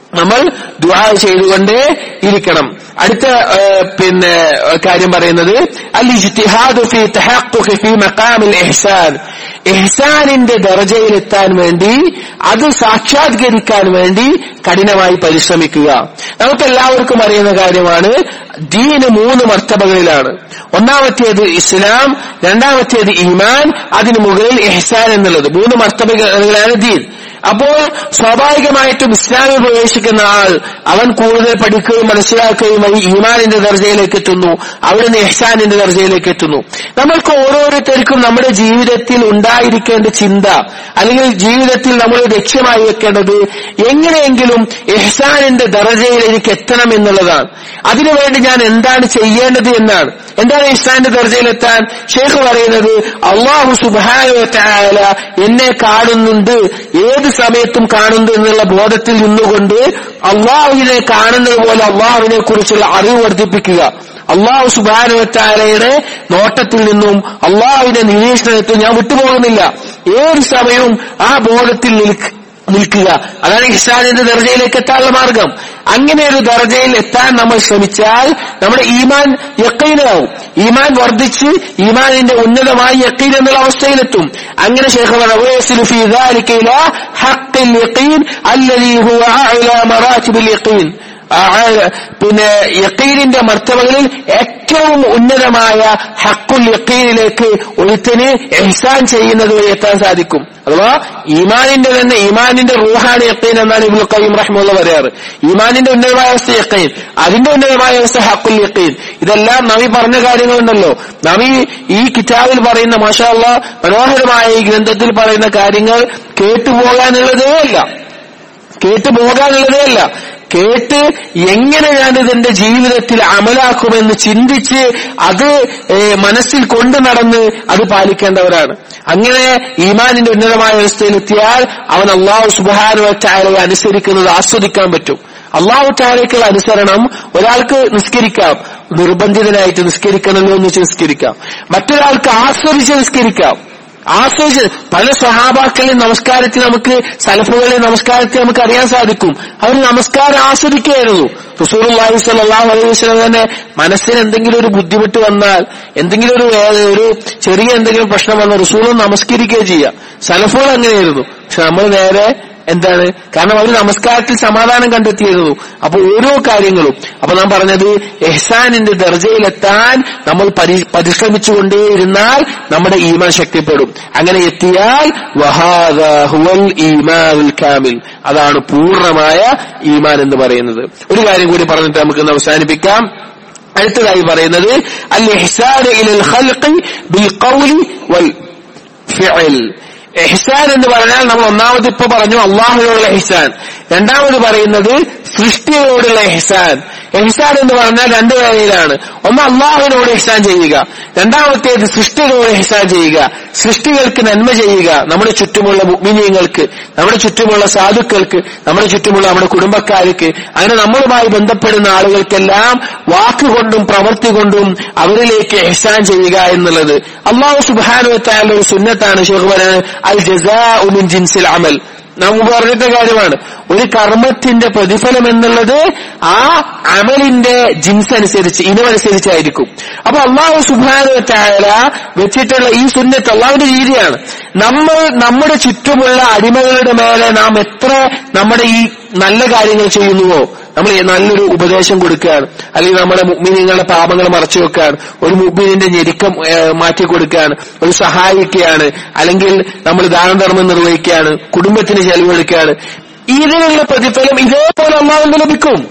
S1: നമ്മൾ ദുആ ചെയ്തുകൊണ്ടേ ഇരിക്കണം അടുത്ത ഏഹ്, പിന്നെ ഏഹ്, കാര്യം പറയുന്നത് അൽ ഇജ്തിഹാദു ഫീ തഹഖുഖി ഫീ മഖാമിൽ ഇഹ്സാൻ ഇഹ്സാനിന്റെ ദർജയിലെത്താൻ വേണ്ടി അത് സാക്ഷാത്കരിക്കാൻ വേണ്ടി കഠിനമായി പരിശ്രമിക്കുക നമുക്ക് എല്ലാവർക്കും അറിയുന്ന കാര്യമാണ് ദീന് മൂന്ന് മർത്തബകളിലാണ് ഒന്നാമത്തേത് ഇസ്ലാം രണ്ടാമത്തേത് ഈമാൻ അതിന് മുകളിൽ ഇഹ്സാൻ എന്നുള്ളത് മൂന്ന് മർത്തബകളാണ് ദീൻ അപ്പോൾ സ്വാഭാവികമായിട്ടും ഇസ്ലാമിൽ പ്രവേശിക്കുന്ന ആൾ അവൻ കൂടുതൽ പഠിക്കുകയും മനസ്സിലാക്കുകയും വഴി ഈമാനിന്റെ ദർജയിലേക്ക് എത്തുന്നു അവിടുന്ന് എഹ്സാനിന്റെ ദർജയിലേക്ക് എത്തുന്നു നമ്മൾക്ക് ഓരോരുത്തർക്കും നമ്മുടെ ജീവിതത്തിൽ ഉണ്ടായിരിക്കേണ്ട ചിന്ത അല്ലെങ്കിൽ ജീവിതത്തിൽ നമ്മൾ ലക്ഷ്യമായി വെക്കേണ്ടത് എങ്ങനെയെങ്കിലും എഹ്സാനിന്റെ ദർജയിൽ എനിക്ക് എത്തണം എന്നുള്ളതാണ് അതിനുവേണ്ടി ഞാൻ എന്താണ് ചെയ്യേണ്ടത് എന്നാണ് എന്താണ് ഇഹ്സാന്റെ ദർജയിലെത്താൻ ഷേഖ് പറയുന്നത് അള്ളാഹു സുബാന എന്നെ കാണുന്നുണ്ട് ഏത് സമയത്തും കാണുന്നു എന്നുള്ള ബോധത്തിൽ നിന്നുകൊണ്ട് അള്ളാഹുവിനെ കാണുന്നത് പോലെ അള്ളാഹുവിനെ കുറിച്ചുള്ള അറിവ് വർദ്ധിപ്പിക്കുക അള്ളാഹു സുബാനുവറ്റാലയുടെ നോട്ടത്തിൽ നിന്നും അള്ളാഹുവിന്റെ നിരീക്ഷണത്തിൽ ഞാൻ വിട്ടുപോകുന്നില്ല ഏത് സമയവും ആ ബോധത്തിൽ നിൽക്ക് നിൽക്കുക അതാണ് ഇഹ്സാനിന്റെ ദർജയിലേക്ക് എത്താനുള്ള മാർഗം അങ്ങനെ ഒരു ദർജയിൽ എത്താൻ നമ്മൾ ശ്രമിച്ചാൽ നമ്മുടെ ഈമാൻ യക്കീനാവും ഈമാൻ വർദ്ധിച്ച് ഈമാനിന്റെ ഉന്നതമായ യക്കീൻ എന്നുള്ള അവസ്ഥയിലെത്തും അങ്ങനെ ശേഖ ويصل في ذلك إلى حق اليقين الذي هو أعلى مراتب اليقين ആ, പിന്നെ യക്കീനിന്റെ മർത്തവകളിൽ ഏറ്റവും ഉന്നതമായ ഹക്കുൽ യക്കീനിലേക്ക് ഒരുത്തന് എഹ്സാൻ ചെയ്യുന്നത് വഴി എത്താൻ സാധിക്കും അഥവാ ഈമാനിന്റെ തന്നെ ഈമാനിന്റെ റൂഹാണ് യക്കീൻ എന്നാണ് ഇബുൽ ഖയ്യിം റഹ്മുള്ള പറയാറ് ഈമാനിന്റെ ഉന്നതമായ അവസ്ഥ യക്കീൻ അതിന്റെ ഉന്നതമായ അവസ്ഥ ഹക്കുൽ യക്കീൻ ഇതെല്ലാം നബി പറഞ്ഞ കാര്യങ്ങളുണ്ടല്ലോ നബി ഈ കിതാബിൽ പറയുന്ന മാഷാ അല്ലാ മനോഹരമായ ഈ ഗ്രന്ഥത്തിൽ പറയുന്ന കാര്യങ്ങൾ കേട്ടുപോകാനുള്ളതേ അല്ല കേട്ടു പോകാനുള്ളതേ അല്ല കേട്ട് എങ്ങനെ ഞാനിത് എന്റെ ജീവിതത്തിൽ അമലാക്കുമെന്ന് ചിന്തിച്ച് അത് ഏ, മനസ്സിൽ കൊണ്ടു നടന്ന് അത് പാലിക്കേണ്ടവരാണ് അങ്ങനെ ഈമാനിന്റെ ഉന്നതമായ അവസ്ഥയിലെത്തിയാൽ അവൻ അള്ളാഹു സുബാനുവറ്റായാലെ അനുസരിക്കുന്നത് ആസ്വദിക്കാൻ പറ്റും അള്ളാഹു താരേക്കുള്ള അനുസരണം ഒരാൾക്ക് നിസ്കരിക്കാം നിർബന്ധിതനായിട്ട് നിസ്കരിക്കണമല്ലോ എന്ന് വെച്ച് നിസ്കരിക്കാം മറ്റൊരാൾക്ക് ആസ്വദിച്ച് നിസ്കരിക്കാം ആസ്വദിച്ച് പല സ്വഹാബാക്കളെ നമസ്കാരത്തിൽ നമുക്ക് സലഫുകളെ നമസ്കാരത്തിൽ നമുക്ക് അറിയാൻ സാധിക്കും അവർ നമസ്കാരം ആസ്വദിക്കുകയായിരുന്നു റസൂലുള്ളാഹി സ്വല്ലല്ലാഹു അലൈഹി വസല്ലം തന്നെ മനസ്സിന് എന്തെങ്കിലും ഒരു ബുദ്ധിമുട്ട് വന്നാൽ എന്തെങ്കിലും ഒരു വേ- ഒരു ചെറിയ എന്തെങ്കിലും പ്രശ്നം വന്നാൽ റസൂൽ നമസ്കരിക്കുകയോ ചെയ്യുക സലഫുകൾ അങ്ങനെയായിരുന്നു പക്ഷെ നമ്മൾ നേരെ എന്താണ് കാരണം അവർ നമസ്കാരത്തിൽ സമാധാനം കണ്ടെത്തിയിരുന്നു അപ്പൊ ഓരോ കാര്യങ്ങളും അപ്പൊ നാം പറഞ്ഞത് എഹ്സാനിന്റെ ദർജയിലെത്താൻ നമ്മൾ പരി- പരിശ്രമിച്ചുകൊണ്ടേയിരുന്നാൽ നമ്മുടെ ഈമാൻ ശക്തിപ്പെടും അങ്ങനെ എത്തിയാൽ വഹാദ ഹുവൽ ഈമാനുൽ കാമിൽ അതാണ് പൂർണ്ണമായ ഈമാൻ എന്ന് പറയുന്നത് ഒരു കാര്യം കൂടി പറഞ്ഞിട്ട് നമുക്കൊന്ന് അവസാനിപ്പിക്കാം അടുത്തതായി പറയുന്നത് അൽ ഇഹ്സാൻ ഇലൽ ഖൽഖി ബിൽ ഖൗലി വൽ ഫിഅൽ എഹ്സാൻ എന്ന് പറഞ്ഞാൽ നമ്മൾ ഒന്നാമത് ഇപ്പൊ പറഞ്ഞു അള്ളാഹുവിനോടുള്ള എഹ്സാൻ രണ്ടാമത് പറയുന്നത് സൃഷ്ടിയോടുള്ള എഹ്സാൻ എഹ്സാൻ എന്ന് പറഞ്ഞാൽ രണ്ട് കാര്യയിലാണ് ഒന്ന് അള്ളാഹുവിനോട് എഹ്സാൻ ചെയ്യുക രണ്ടാമത്തേത് സൃഷ്ടികളോട് എഹ്സാൻ ചെയ്യുക സൃഷ്ടികൾക്ക് നന്മ ചെയ്യുക നമ്മുടെ ചുറ്റുമുള്ള മുഗ്മിനീയങ്ങൾക്ക് നമ്മുടെ ചുറ്റുമുള്ള സാധുക്കൾക്ക് നമ്മുടെ ചുറ്റുമുള്ള നമ്മുടെ കുടുംബക്കാർക്ക് അങ്ങനെ നമ്മളുമായി ബന്ധപ്പെടുന്ന ആളുകൾക്കെല്ലാം വാക്കുകൊണ്ടും പ്രവൃത്തി കൊണ്ടും അവരിലേക്ക് എഹ്സാൻ ചെയ്യുക എന്നുള്ളത് അള്ളാഹു സുബാനുവത്തായാലും ഒരു സുന്നത്താണ് ഷെയ്ഖ് പറയുന്നത് അൽ ജസാ ഉമിൻ ജിൻസിൽ അമൽ നാം മുമ്പ് പറഞ്ഞിട്ട കാര്യമാണ് ഒരു കർമ്മത്തിന്റെ പ്രതിഫലം എന്നുള്ളത് ആ അമലിന്റെ ജിൻസ് അനുസരിച്ച് ഇനമനുസരിച്ചായിരിക്കും അപ്പൊ അള്ളാഹു സുബാനുവറ്റായ വെച്ചിട്ടുള്ള ഈ സുന്നത്ത് അള്ളാഹുവിന്റെ രീതിയാണ് നമ്മൾ നമ്മുടെ ചുറ്റുമുള്ള അടിമകളുടെ മേലെ നാം എത്ര നമ്മുടെ ഈ നല്ല കാര്യങ്ങൾ ചെയ്യുന്നുവോ നമ്മൾ നല്ലൊരു ഉപദേശം കൊടുക്കുകയാണ് അല്ലെങ്കിൽ നമ്മുടെ മുഗ്മിനിങ്ങളുടെ പാപങ്ങൾ മറച്ചു വെക്കുകയാണ് ഒരു മുഗ്മിനിന്റെ ഞെരുക്കം ഏഹ്, മാറ്റി കൊടുക്കുകയാണ് ഒരു സഹായിക്കുകയാണ് അല്ലെങ്കിൽ നമ്മൾ ദാനധർമ്മം നിർവഹിക്കുകയാണ് കുടുംബത്തിന് ചെലവഴിക്കുകയാണ് ഇതിനുള്ള പ്രതിഫലം ഇതേപോലെ അള്ളാഹുവിന് ലഭിക്കും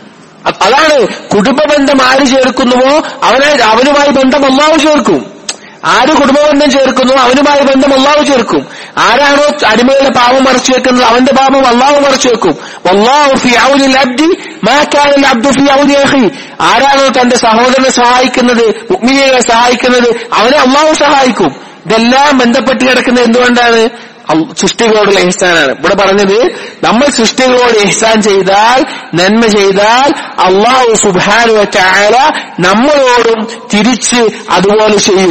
S1: അ- അതാണ് കുടുംബ ബന്ധം ആര് ചേർക്കുന്നുവോ അവനെ അവനുമായി ബന്ധം അള്ളാഹു ചേർക്കും ആര് കുടുംബബന്ധം ചേർക്കുന്നു അവനുമായി ബന്ധം അള്ളാഹു ചേർക്കും ആരാണോ അടിമയുടെ പാപം മറച്ചു വെക്കുന്നത് അവന്റെ പാപം അള്ളാഹു മറച്ചു വെക്കും വല്ലാഹു ഫി ഔനിൽ അബ്ദി മാ കാന അൽ അബ്ദു ഫി ഔനി അഖി ആരാണോ തന്റെ സഹോദരനെ സഹായിക്കുന്നത് മുഅ്മിനെ സഹായിക്കുന്നത് അവനെ അള്ളാഹു സഹായിക്കും ഇതെല്ലാം ബന്ധപ്പെട്ട് കിടക്കുന്നത് എന്തുകൊണ്ടാണ് അൽ- സൃഷ്ടികളോടുള്ള ഇഹ്സാനാണ് ഇവിടെ പറഞ്ഞത് നമ്മൾ സൃഷ്ടികളോട് ഇഹ്സാൻ ചെയ്താൽ നന്മ ചെയ്താൽ അള്ളാഹു സുബാനു ചായ നമ്മളോടും തിരിച്ച് അതുപോലെ ചെയ്യും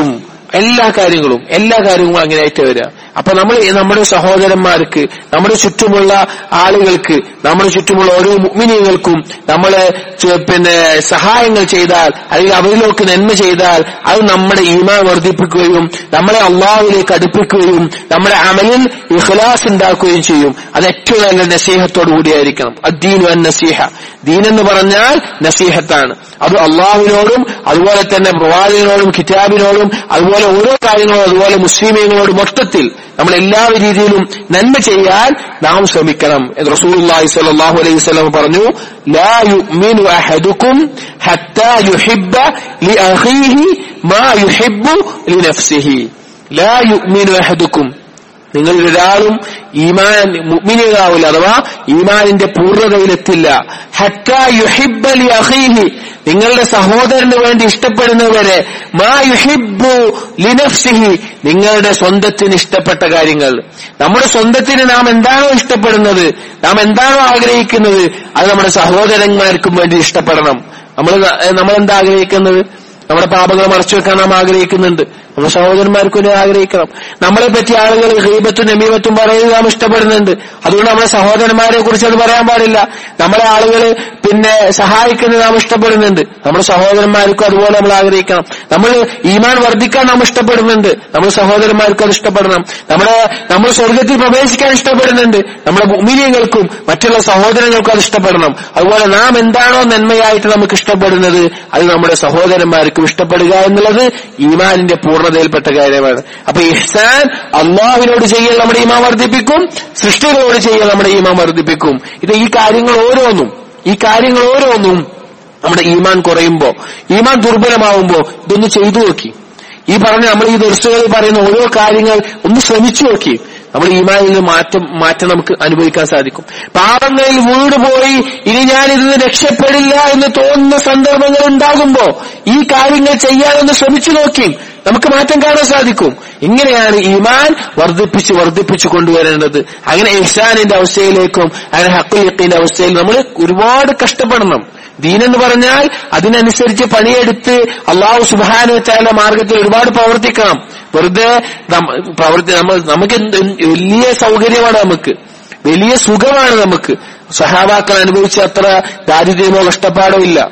S1: എല്ലാ കാര്യങ്ങളും എല്ലാ കാര്യങ്ങളും അങ്ങനെ ആയിട്ട് വരിക അപ്പൊ നമ്മൾ നമ്മുടെ സഹോദരന്മാർക്ക് നമ്മുടെ ചുറ്റുമുള്ള ആളുകൾക്ക് നമ്മുടെ ചുറ്റുമുള്ള ഓരോ മുഗ്മിനികൾക്കും നമ്മൾ പിന്നെ സഹായങ്ങൾ ചെയ്താൽ അല്ലെങ്കിൽ അവരിലേക്ക് നന്മ ചെയ്താൽ അത് നമ്മുടെ ഈമാൻ വർദ്ധിപ്പിക്കുകയും നമ്മളെ അള്ളാഹുവിലേക്ക് അടുപ്പിക്കുകയും നമ്മുടെ അമലിൽ ഇഖ്ലാസ് ഉണ്ടാക്കുകയും ചെയ്യും അത് ഏറ്റവും നല്ല നസീഹത്തോടു കൂടിയായിരിക്കണം അദ്ദീനു അൻ നസീഹ ദീൻ എന്ന് പറഞ്ഞാൽ നസീഹത്താണ് അത് അള്ളാഹുവിനോടും അതുപോലെ തന്നെ പ്രവാചകനോടും കിതാബിനോടും അതുപോലെ ഓരോ കാര്യങ്ങളും അതുപോലെ മുസ്ലിമീങ്ങളോടും മൊത്തത്തിൽ നമ്മൾ എല്ലാ രീതിയിലും നന്മ ചെയ്യാൻ നാം ശ്രമിക്കണം എന്ന് റസൂലുള്ളാഹി സ്വല്ലല്ലാഹു അലൈഹി വസല്ലം പറഞ്ഞു ലാ യുഅ്മിനു അഹദുക്കും ഹത്താ യുഹിബ്ബ ലി അഖീഹി മാ യുഹിബ്ബു ലി നഫ്സിഹി ലാ യുഅ്മിനു അഹദുക്കും നിങ്ങളിൽ ഒരാളും ഈമാൻ മുഅ്മിനീകളാവില്ല അഥവാ ഈമാനിന്റെ പൂർണ്ണതയിലെത്തില്ല ഹത്താ യുഹിബ്ബ ലി അഖീഹി നിങ്ങളുടെ സഹോദരന് വേണ്ടി ഇഷ്ടപ്പെടുന്നവരെ മാ യുഹിബ്ബു ലിനഫ്സിഹി നിങ്ങളുടെ സ്വന്തത്തിന് ഇഷ്ടപ്പെട്ട കാര്യങ്ങൾ നമ്മുടെ സ്വന്തത്തിന് നാം എന്താണോ ഇഷ്ടപ്പെടുന്നത് നാം എന്താണോ ആഗ്രഹിക്കുന്നത് അത് നമ്മുടെ സഹോദരന്മാർക്കും വേണ്ടി ഇഷ്ടപ്പെടണം നമ്മൾ നമ്മൾ എന്താ ആഗ്രഹിക്കുന്നത് നമ്മുടെ പാപങ്ങൾ മറച്ചു വെക്കാൻ നാം ആഗ്രഹിക്കുന്നുണ്ട് നമ്മുടെ സഹോദരന്മാർക്ക് വേണ്ടി ആഗ്രഹിക്കണം നമ്മളെ പറ്റി ആളുകൾ ഹീബത്തും നമീമത്തും പറയുന്നത് നാം ഇഷ്ടപ്പെടുന്നുണ്ട് അതുകൊണ്ട് നമ്മുടെ സഹോദരന്മാരെ കുറിച്ച് അത് പറയാൻ പാടില്ല നമ്മളെ ആളുകൾ പിന്നെ സഹായിക്കുന്നത് നാം ഇഷ്ടപ്പെടുന്നുണ്ട് നമ്മുടെ സഹോദരന്മാർക്കും അതുപോലെ നമ്മൾ ആഗ്രഹിക്കണം നമ്മൾ ഈമാൻ വർദ്ധിക്കാൻ നാം ഇഷ്ടപ്പെടുന്നുണ്ട് നമ്മുടെ സഹോദരന്മാർക്കും അത് ഇഷ്ടപ്പെടണം നമ്മുടെ നമ്മൾ സ്വർഗത്തിൽ പ്രവേശിക്കാൻ ഇഷ്ടപ്പെടുന്നുണ്ട് നമ്മുടെ ഭൂമിനിയങ്ങൾക്കും മറ്റുള്ള സഹോദരങ്ങൾക്കും അത് ഇഷ്ടപ്പെടണം അതുപോലെ നാം എന്താണോ നന്മയായിട്ട് നമുക്ക് ഇഷ്ടപ്പെടുന്നത് അത് നമ്മുടെ സഹോദരന്മാർക്കും ഇഷ്ടപ്പെടുക എന്നുള്ളത് ഈമാനിന്റെ പൂർണ്ണതയിൽപ്പെട്ട കാര്യമാണ് അപ്പൊ ഇഹ്സാൻ അള്ളാഹുവിനോട് ചെയ്യൽ നമ്മുടെ ഈമാൻ വർദ്ധിപ്പിക്കും സൃഷ്ടികളോട് ചെയ്യൽ നമ്മുടെ ഈമാൻ വർദ്ധിപ്പിക്കും ഇത് ഈ കാര്യങ്ങൾ ഓരോന്നും ഈ കാര്യങ്ങൾ ഓരോന്നും നമ്മുടെ ഈമാൻ കുറയുമ്പോ ഈമാൻ ദുർബലമാവുമ്പോ ഇതൊന്ന് ചെയ്തു നോക്കി ഈ പറഞ്ഞ നമ്മൾ ഈ ദർശകളിൽ പറയുന്ന ഓരോ കാര്യങ്ങൾ ഒന്ന് ശ്രമിച്ചു നോക്കി നമ്മൾ ഈമാനിൽ നിന്ന് മാറ്റം മാറ്റം നമുക്ക് അനുഭവിക്കാൻ സാധിക്കും പാപങ്ങളിൽ വീട് പോയി ഇനി ഞാൻ ഇതിന് രക്ഷപ്പെടില്ല എന്ന് തോന്നുന്ന സന്ദർഭങ്ങൾ ഉണ്ടാകുമ്പോ ഈ കാര്യങ്ങൾ ചെയ്യാനൊന്ന് ശ്രമിച്ചു നോക്കി നമുക്ക് മാറ്റം കാണാൻ സാധിക്കും ഇങ്ങനെയാണ് ഈമാൻ വർദ്ധിപ്പിച്ച് വർദ്ധിപ്പിച്ചു കൊണ്ടുവരേണ്ടത് അങ്ങനെ ഇഹ്സാനിന്റെ അവസ്ഥയിലേക്കും അങ്ങനെ ഹക്കുലിഖിന്റെ അവസ്ഥയിൽ നമ്മൾ ഒരുപാട് കഷ്ടപ്പെടണം ദീനെന്ന് പറഞ്ഞാൽ അതിനനുസരിച്ച് പണിയെടുത്ത് അള്ളാഹു സുബാനുവച്ചാലുള്ള മാർഗത്തിൽ ഒരുപാട് പ്രവർത്തിക്കണം വെറുതെ പ്രവർത്തി നമ്മൾ നമുക്ക് വലിയ സൗകര്യമാണ് നമുക്ക് വലിയ സുഖമാണ് നമുക്ക് സഹാബാക്കൾ അനുഭവിച്ച അത്ര ദാരിദ്ര്യമോ കഷ്ടപ്പാടോ ഇല്ല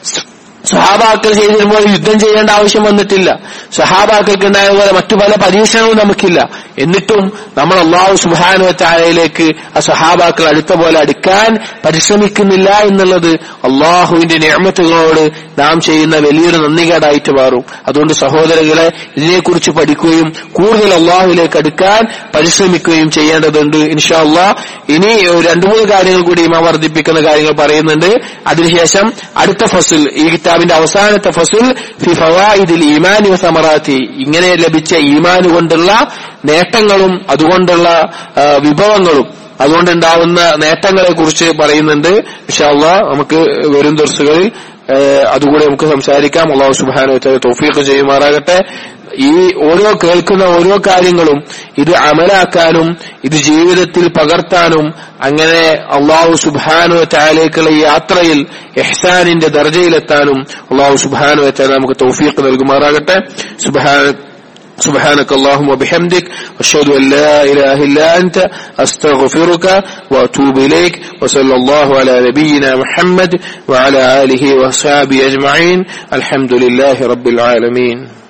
S1: സഹാബാക്കൾ ചെയ്തിരുമ്പോൾ യുദ്ധം ചെയ്യേണ്ട ആവശ്യം വന്നിട്ടില്ല സഹാബാക്കൾക്ക് ഉണ്ടായ പോലെ മറ്റു പല പരീക്ഷണവും നമുക്കില്ല എന്നിട്ടും നമ്മൾ അള്ളാഹു സുബാനു ചായയിലേക്ക് ആ സഹാബാക്കൾ അടുത്ത പോലെ അടുക്കാൻ പരിശ്രമിക്കുന്നില്ല എന്നുള്ളത് അള്ളാഹുവിന്റെ നിയമത്തുകളോട് നാം ചെയ്യുന്ന വലിയൊരു നന്ദികേടായിട്ട് മാറും അതുകൊണ്ട് സഹോദരങ്ങളെ ഇതിനെക്കുറിച്ച് പഠിക്കുകയും കൂടുതൽ അള്ളാഹുവിലേക്ക് അടുക്കാൻ പരിശ്രമിക്കുകയും ചെയ്യേണ്ടതുണ്ട് ഇൻഷാ അള്ളാഹ് ഇനി രണ്ടു മൂന്ന് കാര്യങ്ങൾ കൂടി ഇമാം വർദ്ധിപ്പിക്കുന്ന കാര്യങ്ങൾ പറയുന്നുണ്ട് അതിനുശേഷം അടുത്ത ഫസുൽ ഈ കിതാബിന്റെ അവസാനത്തെ ഫസുൽ ഫി ഫവായിദിൽ ഈമാനി സമറാത്തി ഇങ്ങനെ ലഭിച്ച ഈമാൻ കൊണ്ടുള്ള നേട്ടങ്ങളും അതുകൊണ്ടുള്ള വിഭവങ്ങളും അതുകൊണ്ടുണ്ടാവുന്ന നേട്ടങ്ങളെ കുറിച്ച് പറയുന്നുണ്ട് ഇൻഷാല്ല നമുക്ക് വരും ദിവസങ്ങളിൽ അതുകൂടെ നമുക്ക് സംസാരിക്കാം അള്ളാഹു സുബാനു തോഫീഖ് ചെയ്യുമാറാകട്ടെ ഈ ഓരോ കേൾക്കുന്ന ഓരോ കാര്യങ്ങളും ഇത് അമലാക്കാനും ഇത് ജീവിതത്തിൽ പകർത്താനും അങ്ങനെ അള്ളാഹു സുബാനു ചായലേക്കുള്ള ഈ യാത്രയിൽ എഹ്സാനിന്റെ ദർജയിലെത്താനും അള്ളാഹു സുബാനു ചായ നമുക്ക് തൗഫീഖ് നൽകുമാറാകട്ടെ സുബാന سبحانك اللهم وبحمدك أشهد أن لا إله إلا أنت أستغفرك وأتوب إليك وصلى الله على نبينا محمد وعلى آله وصحبه أجمعين الحمد لله رب العالمين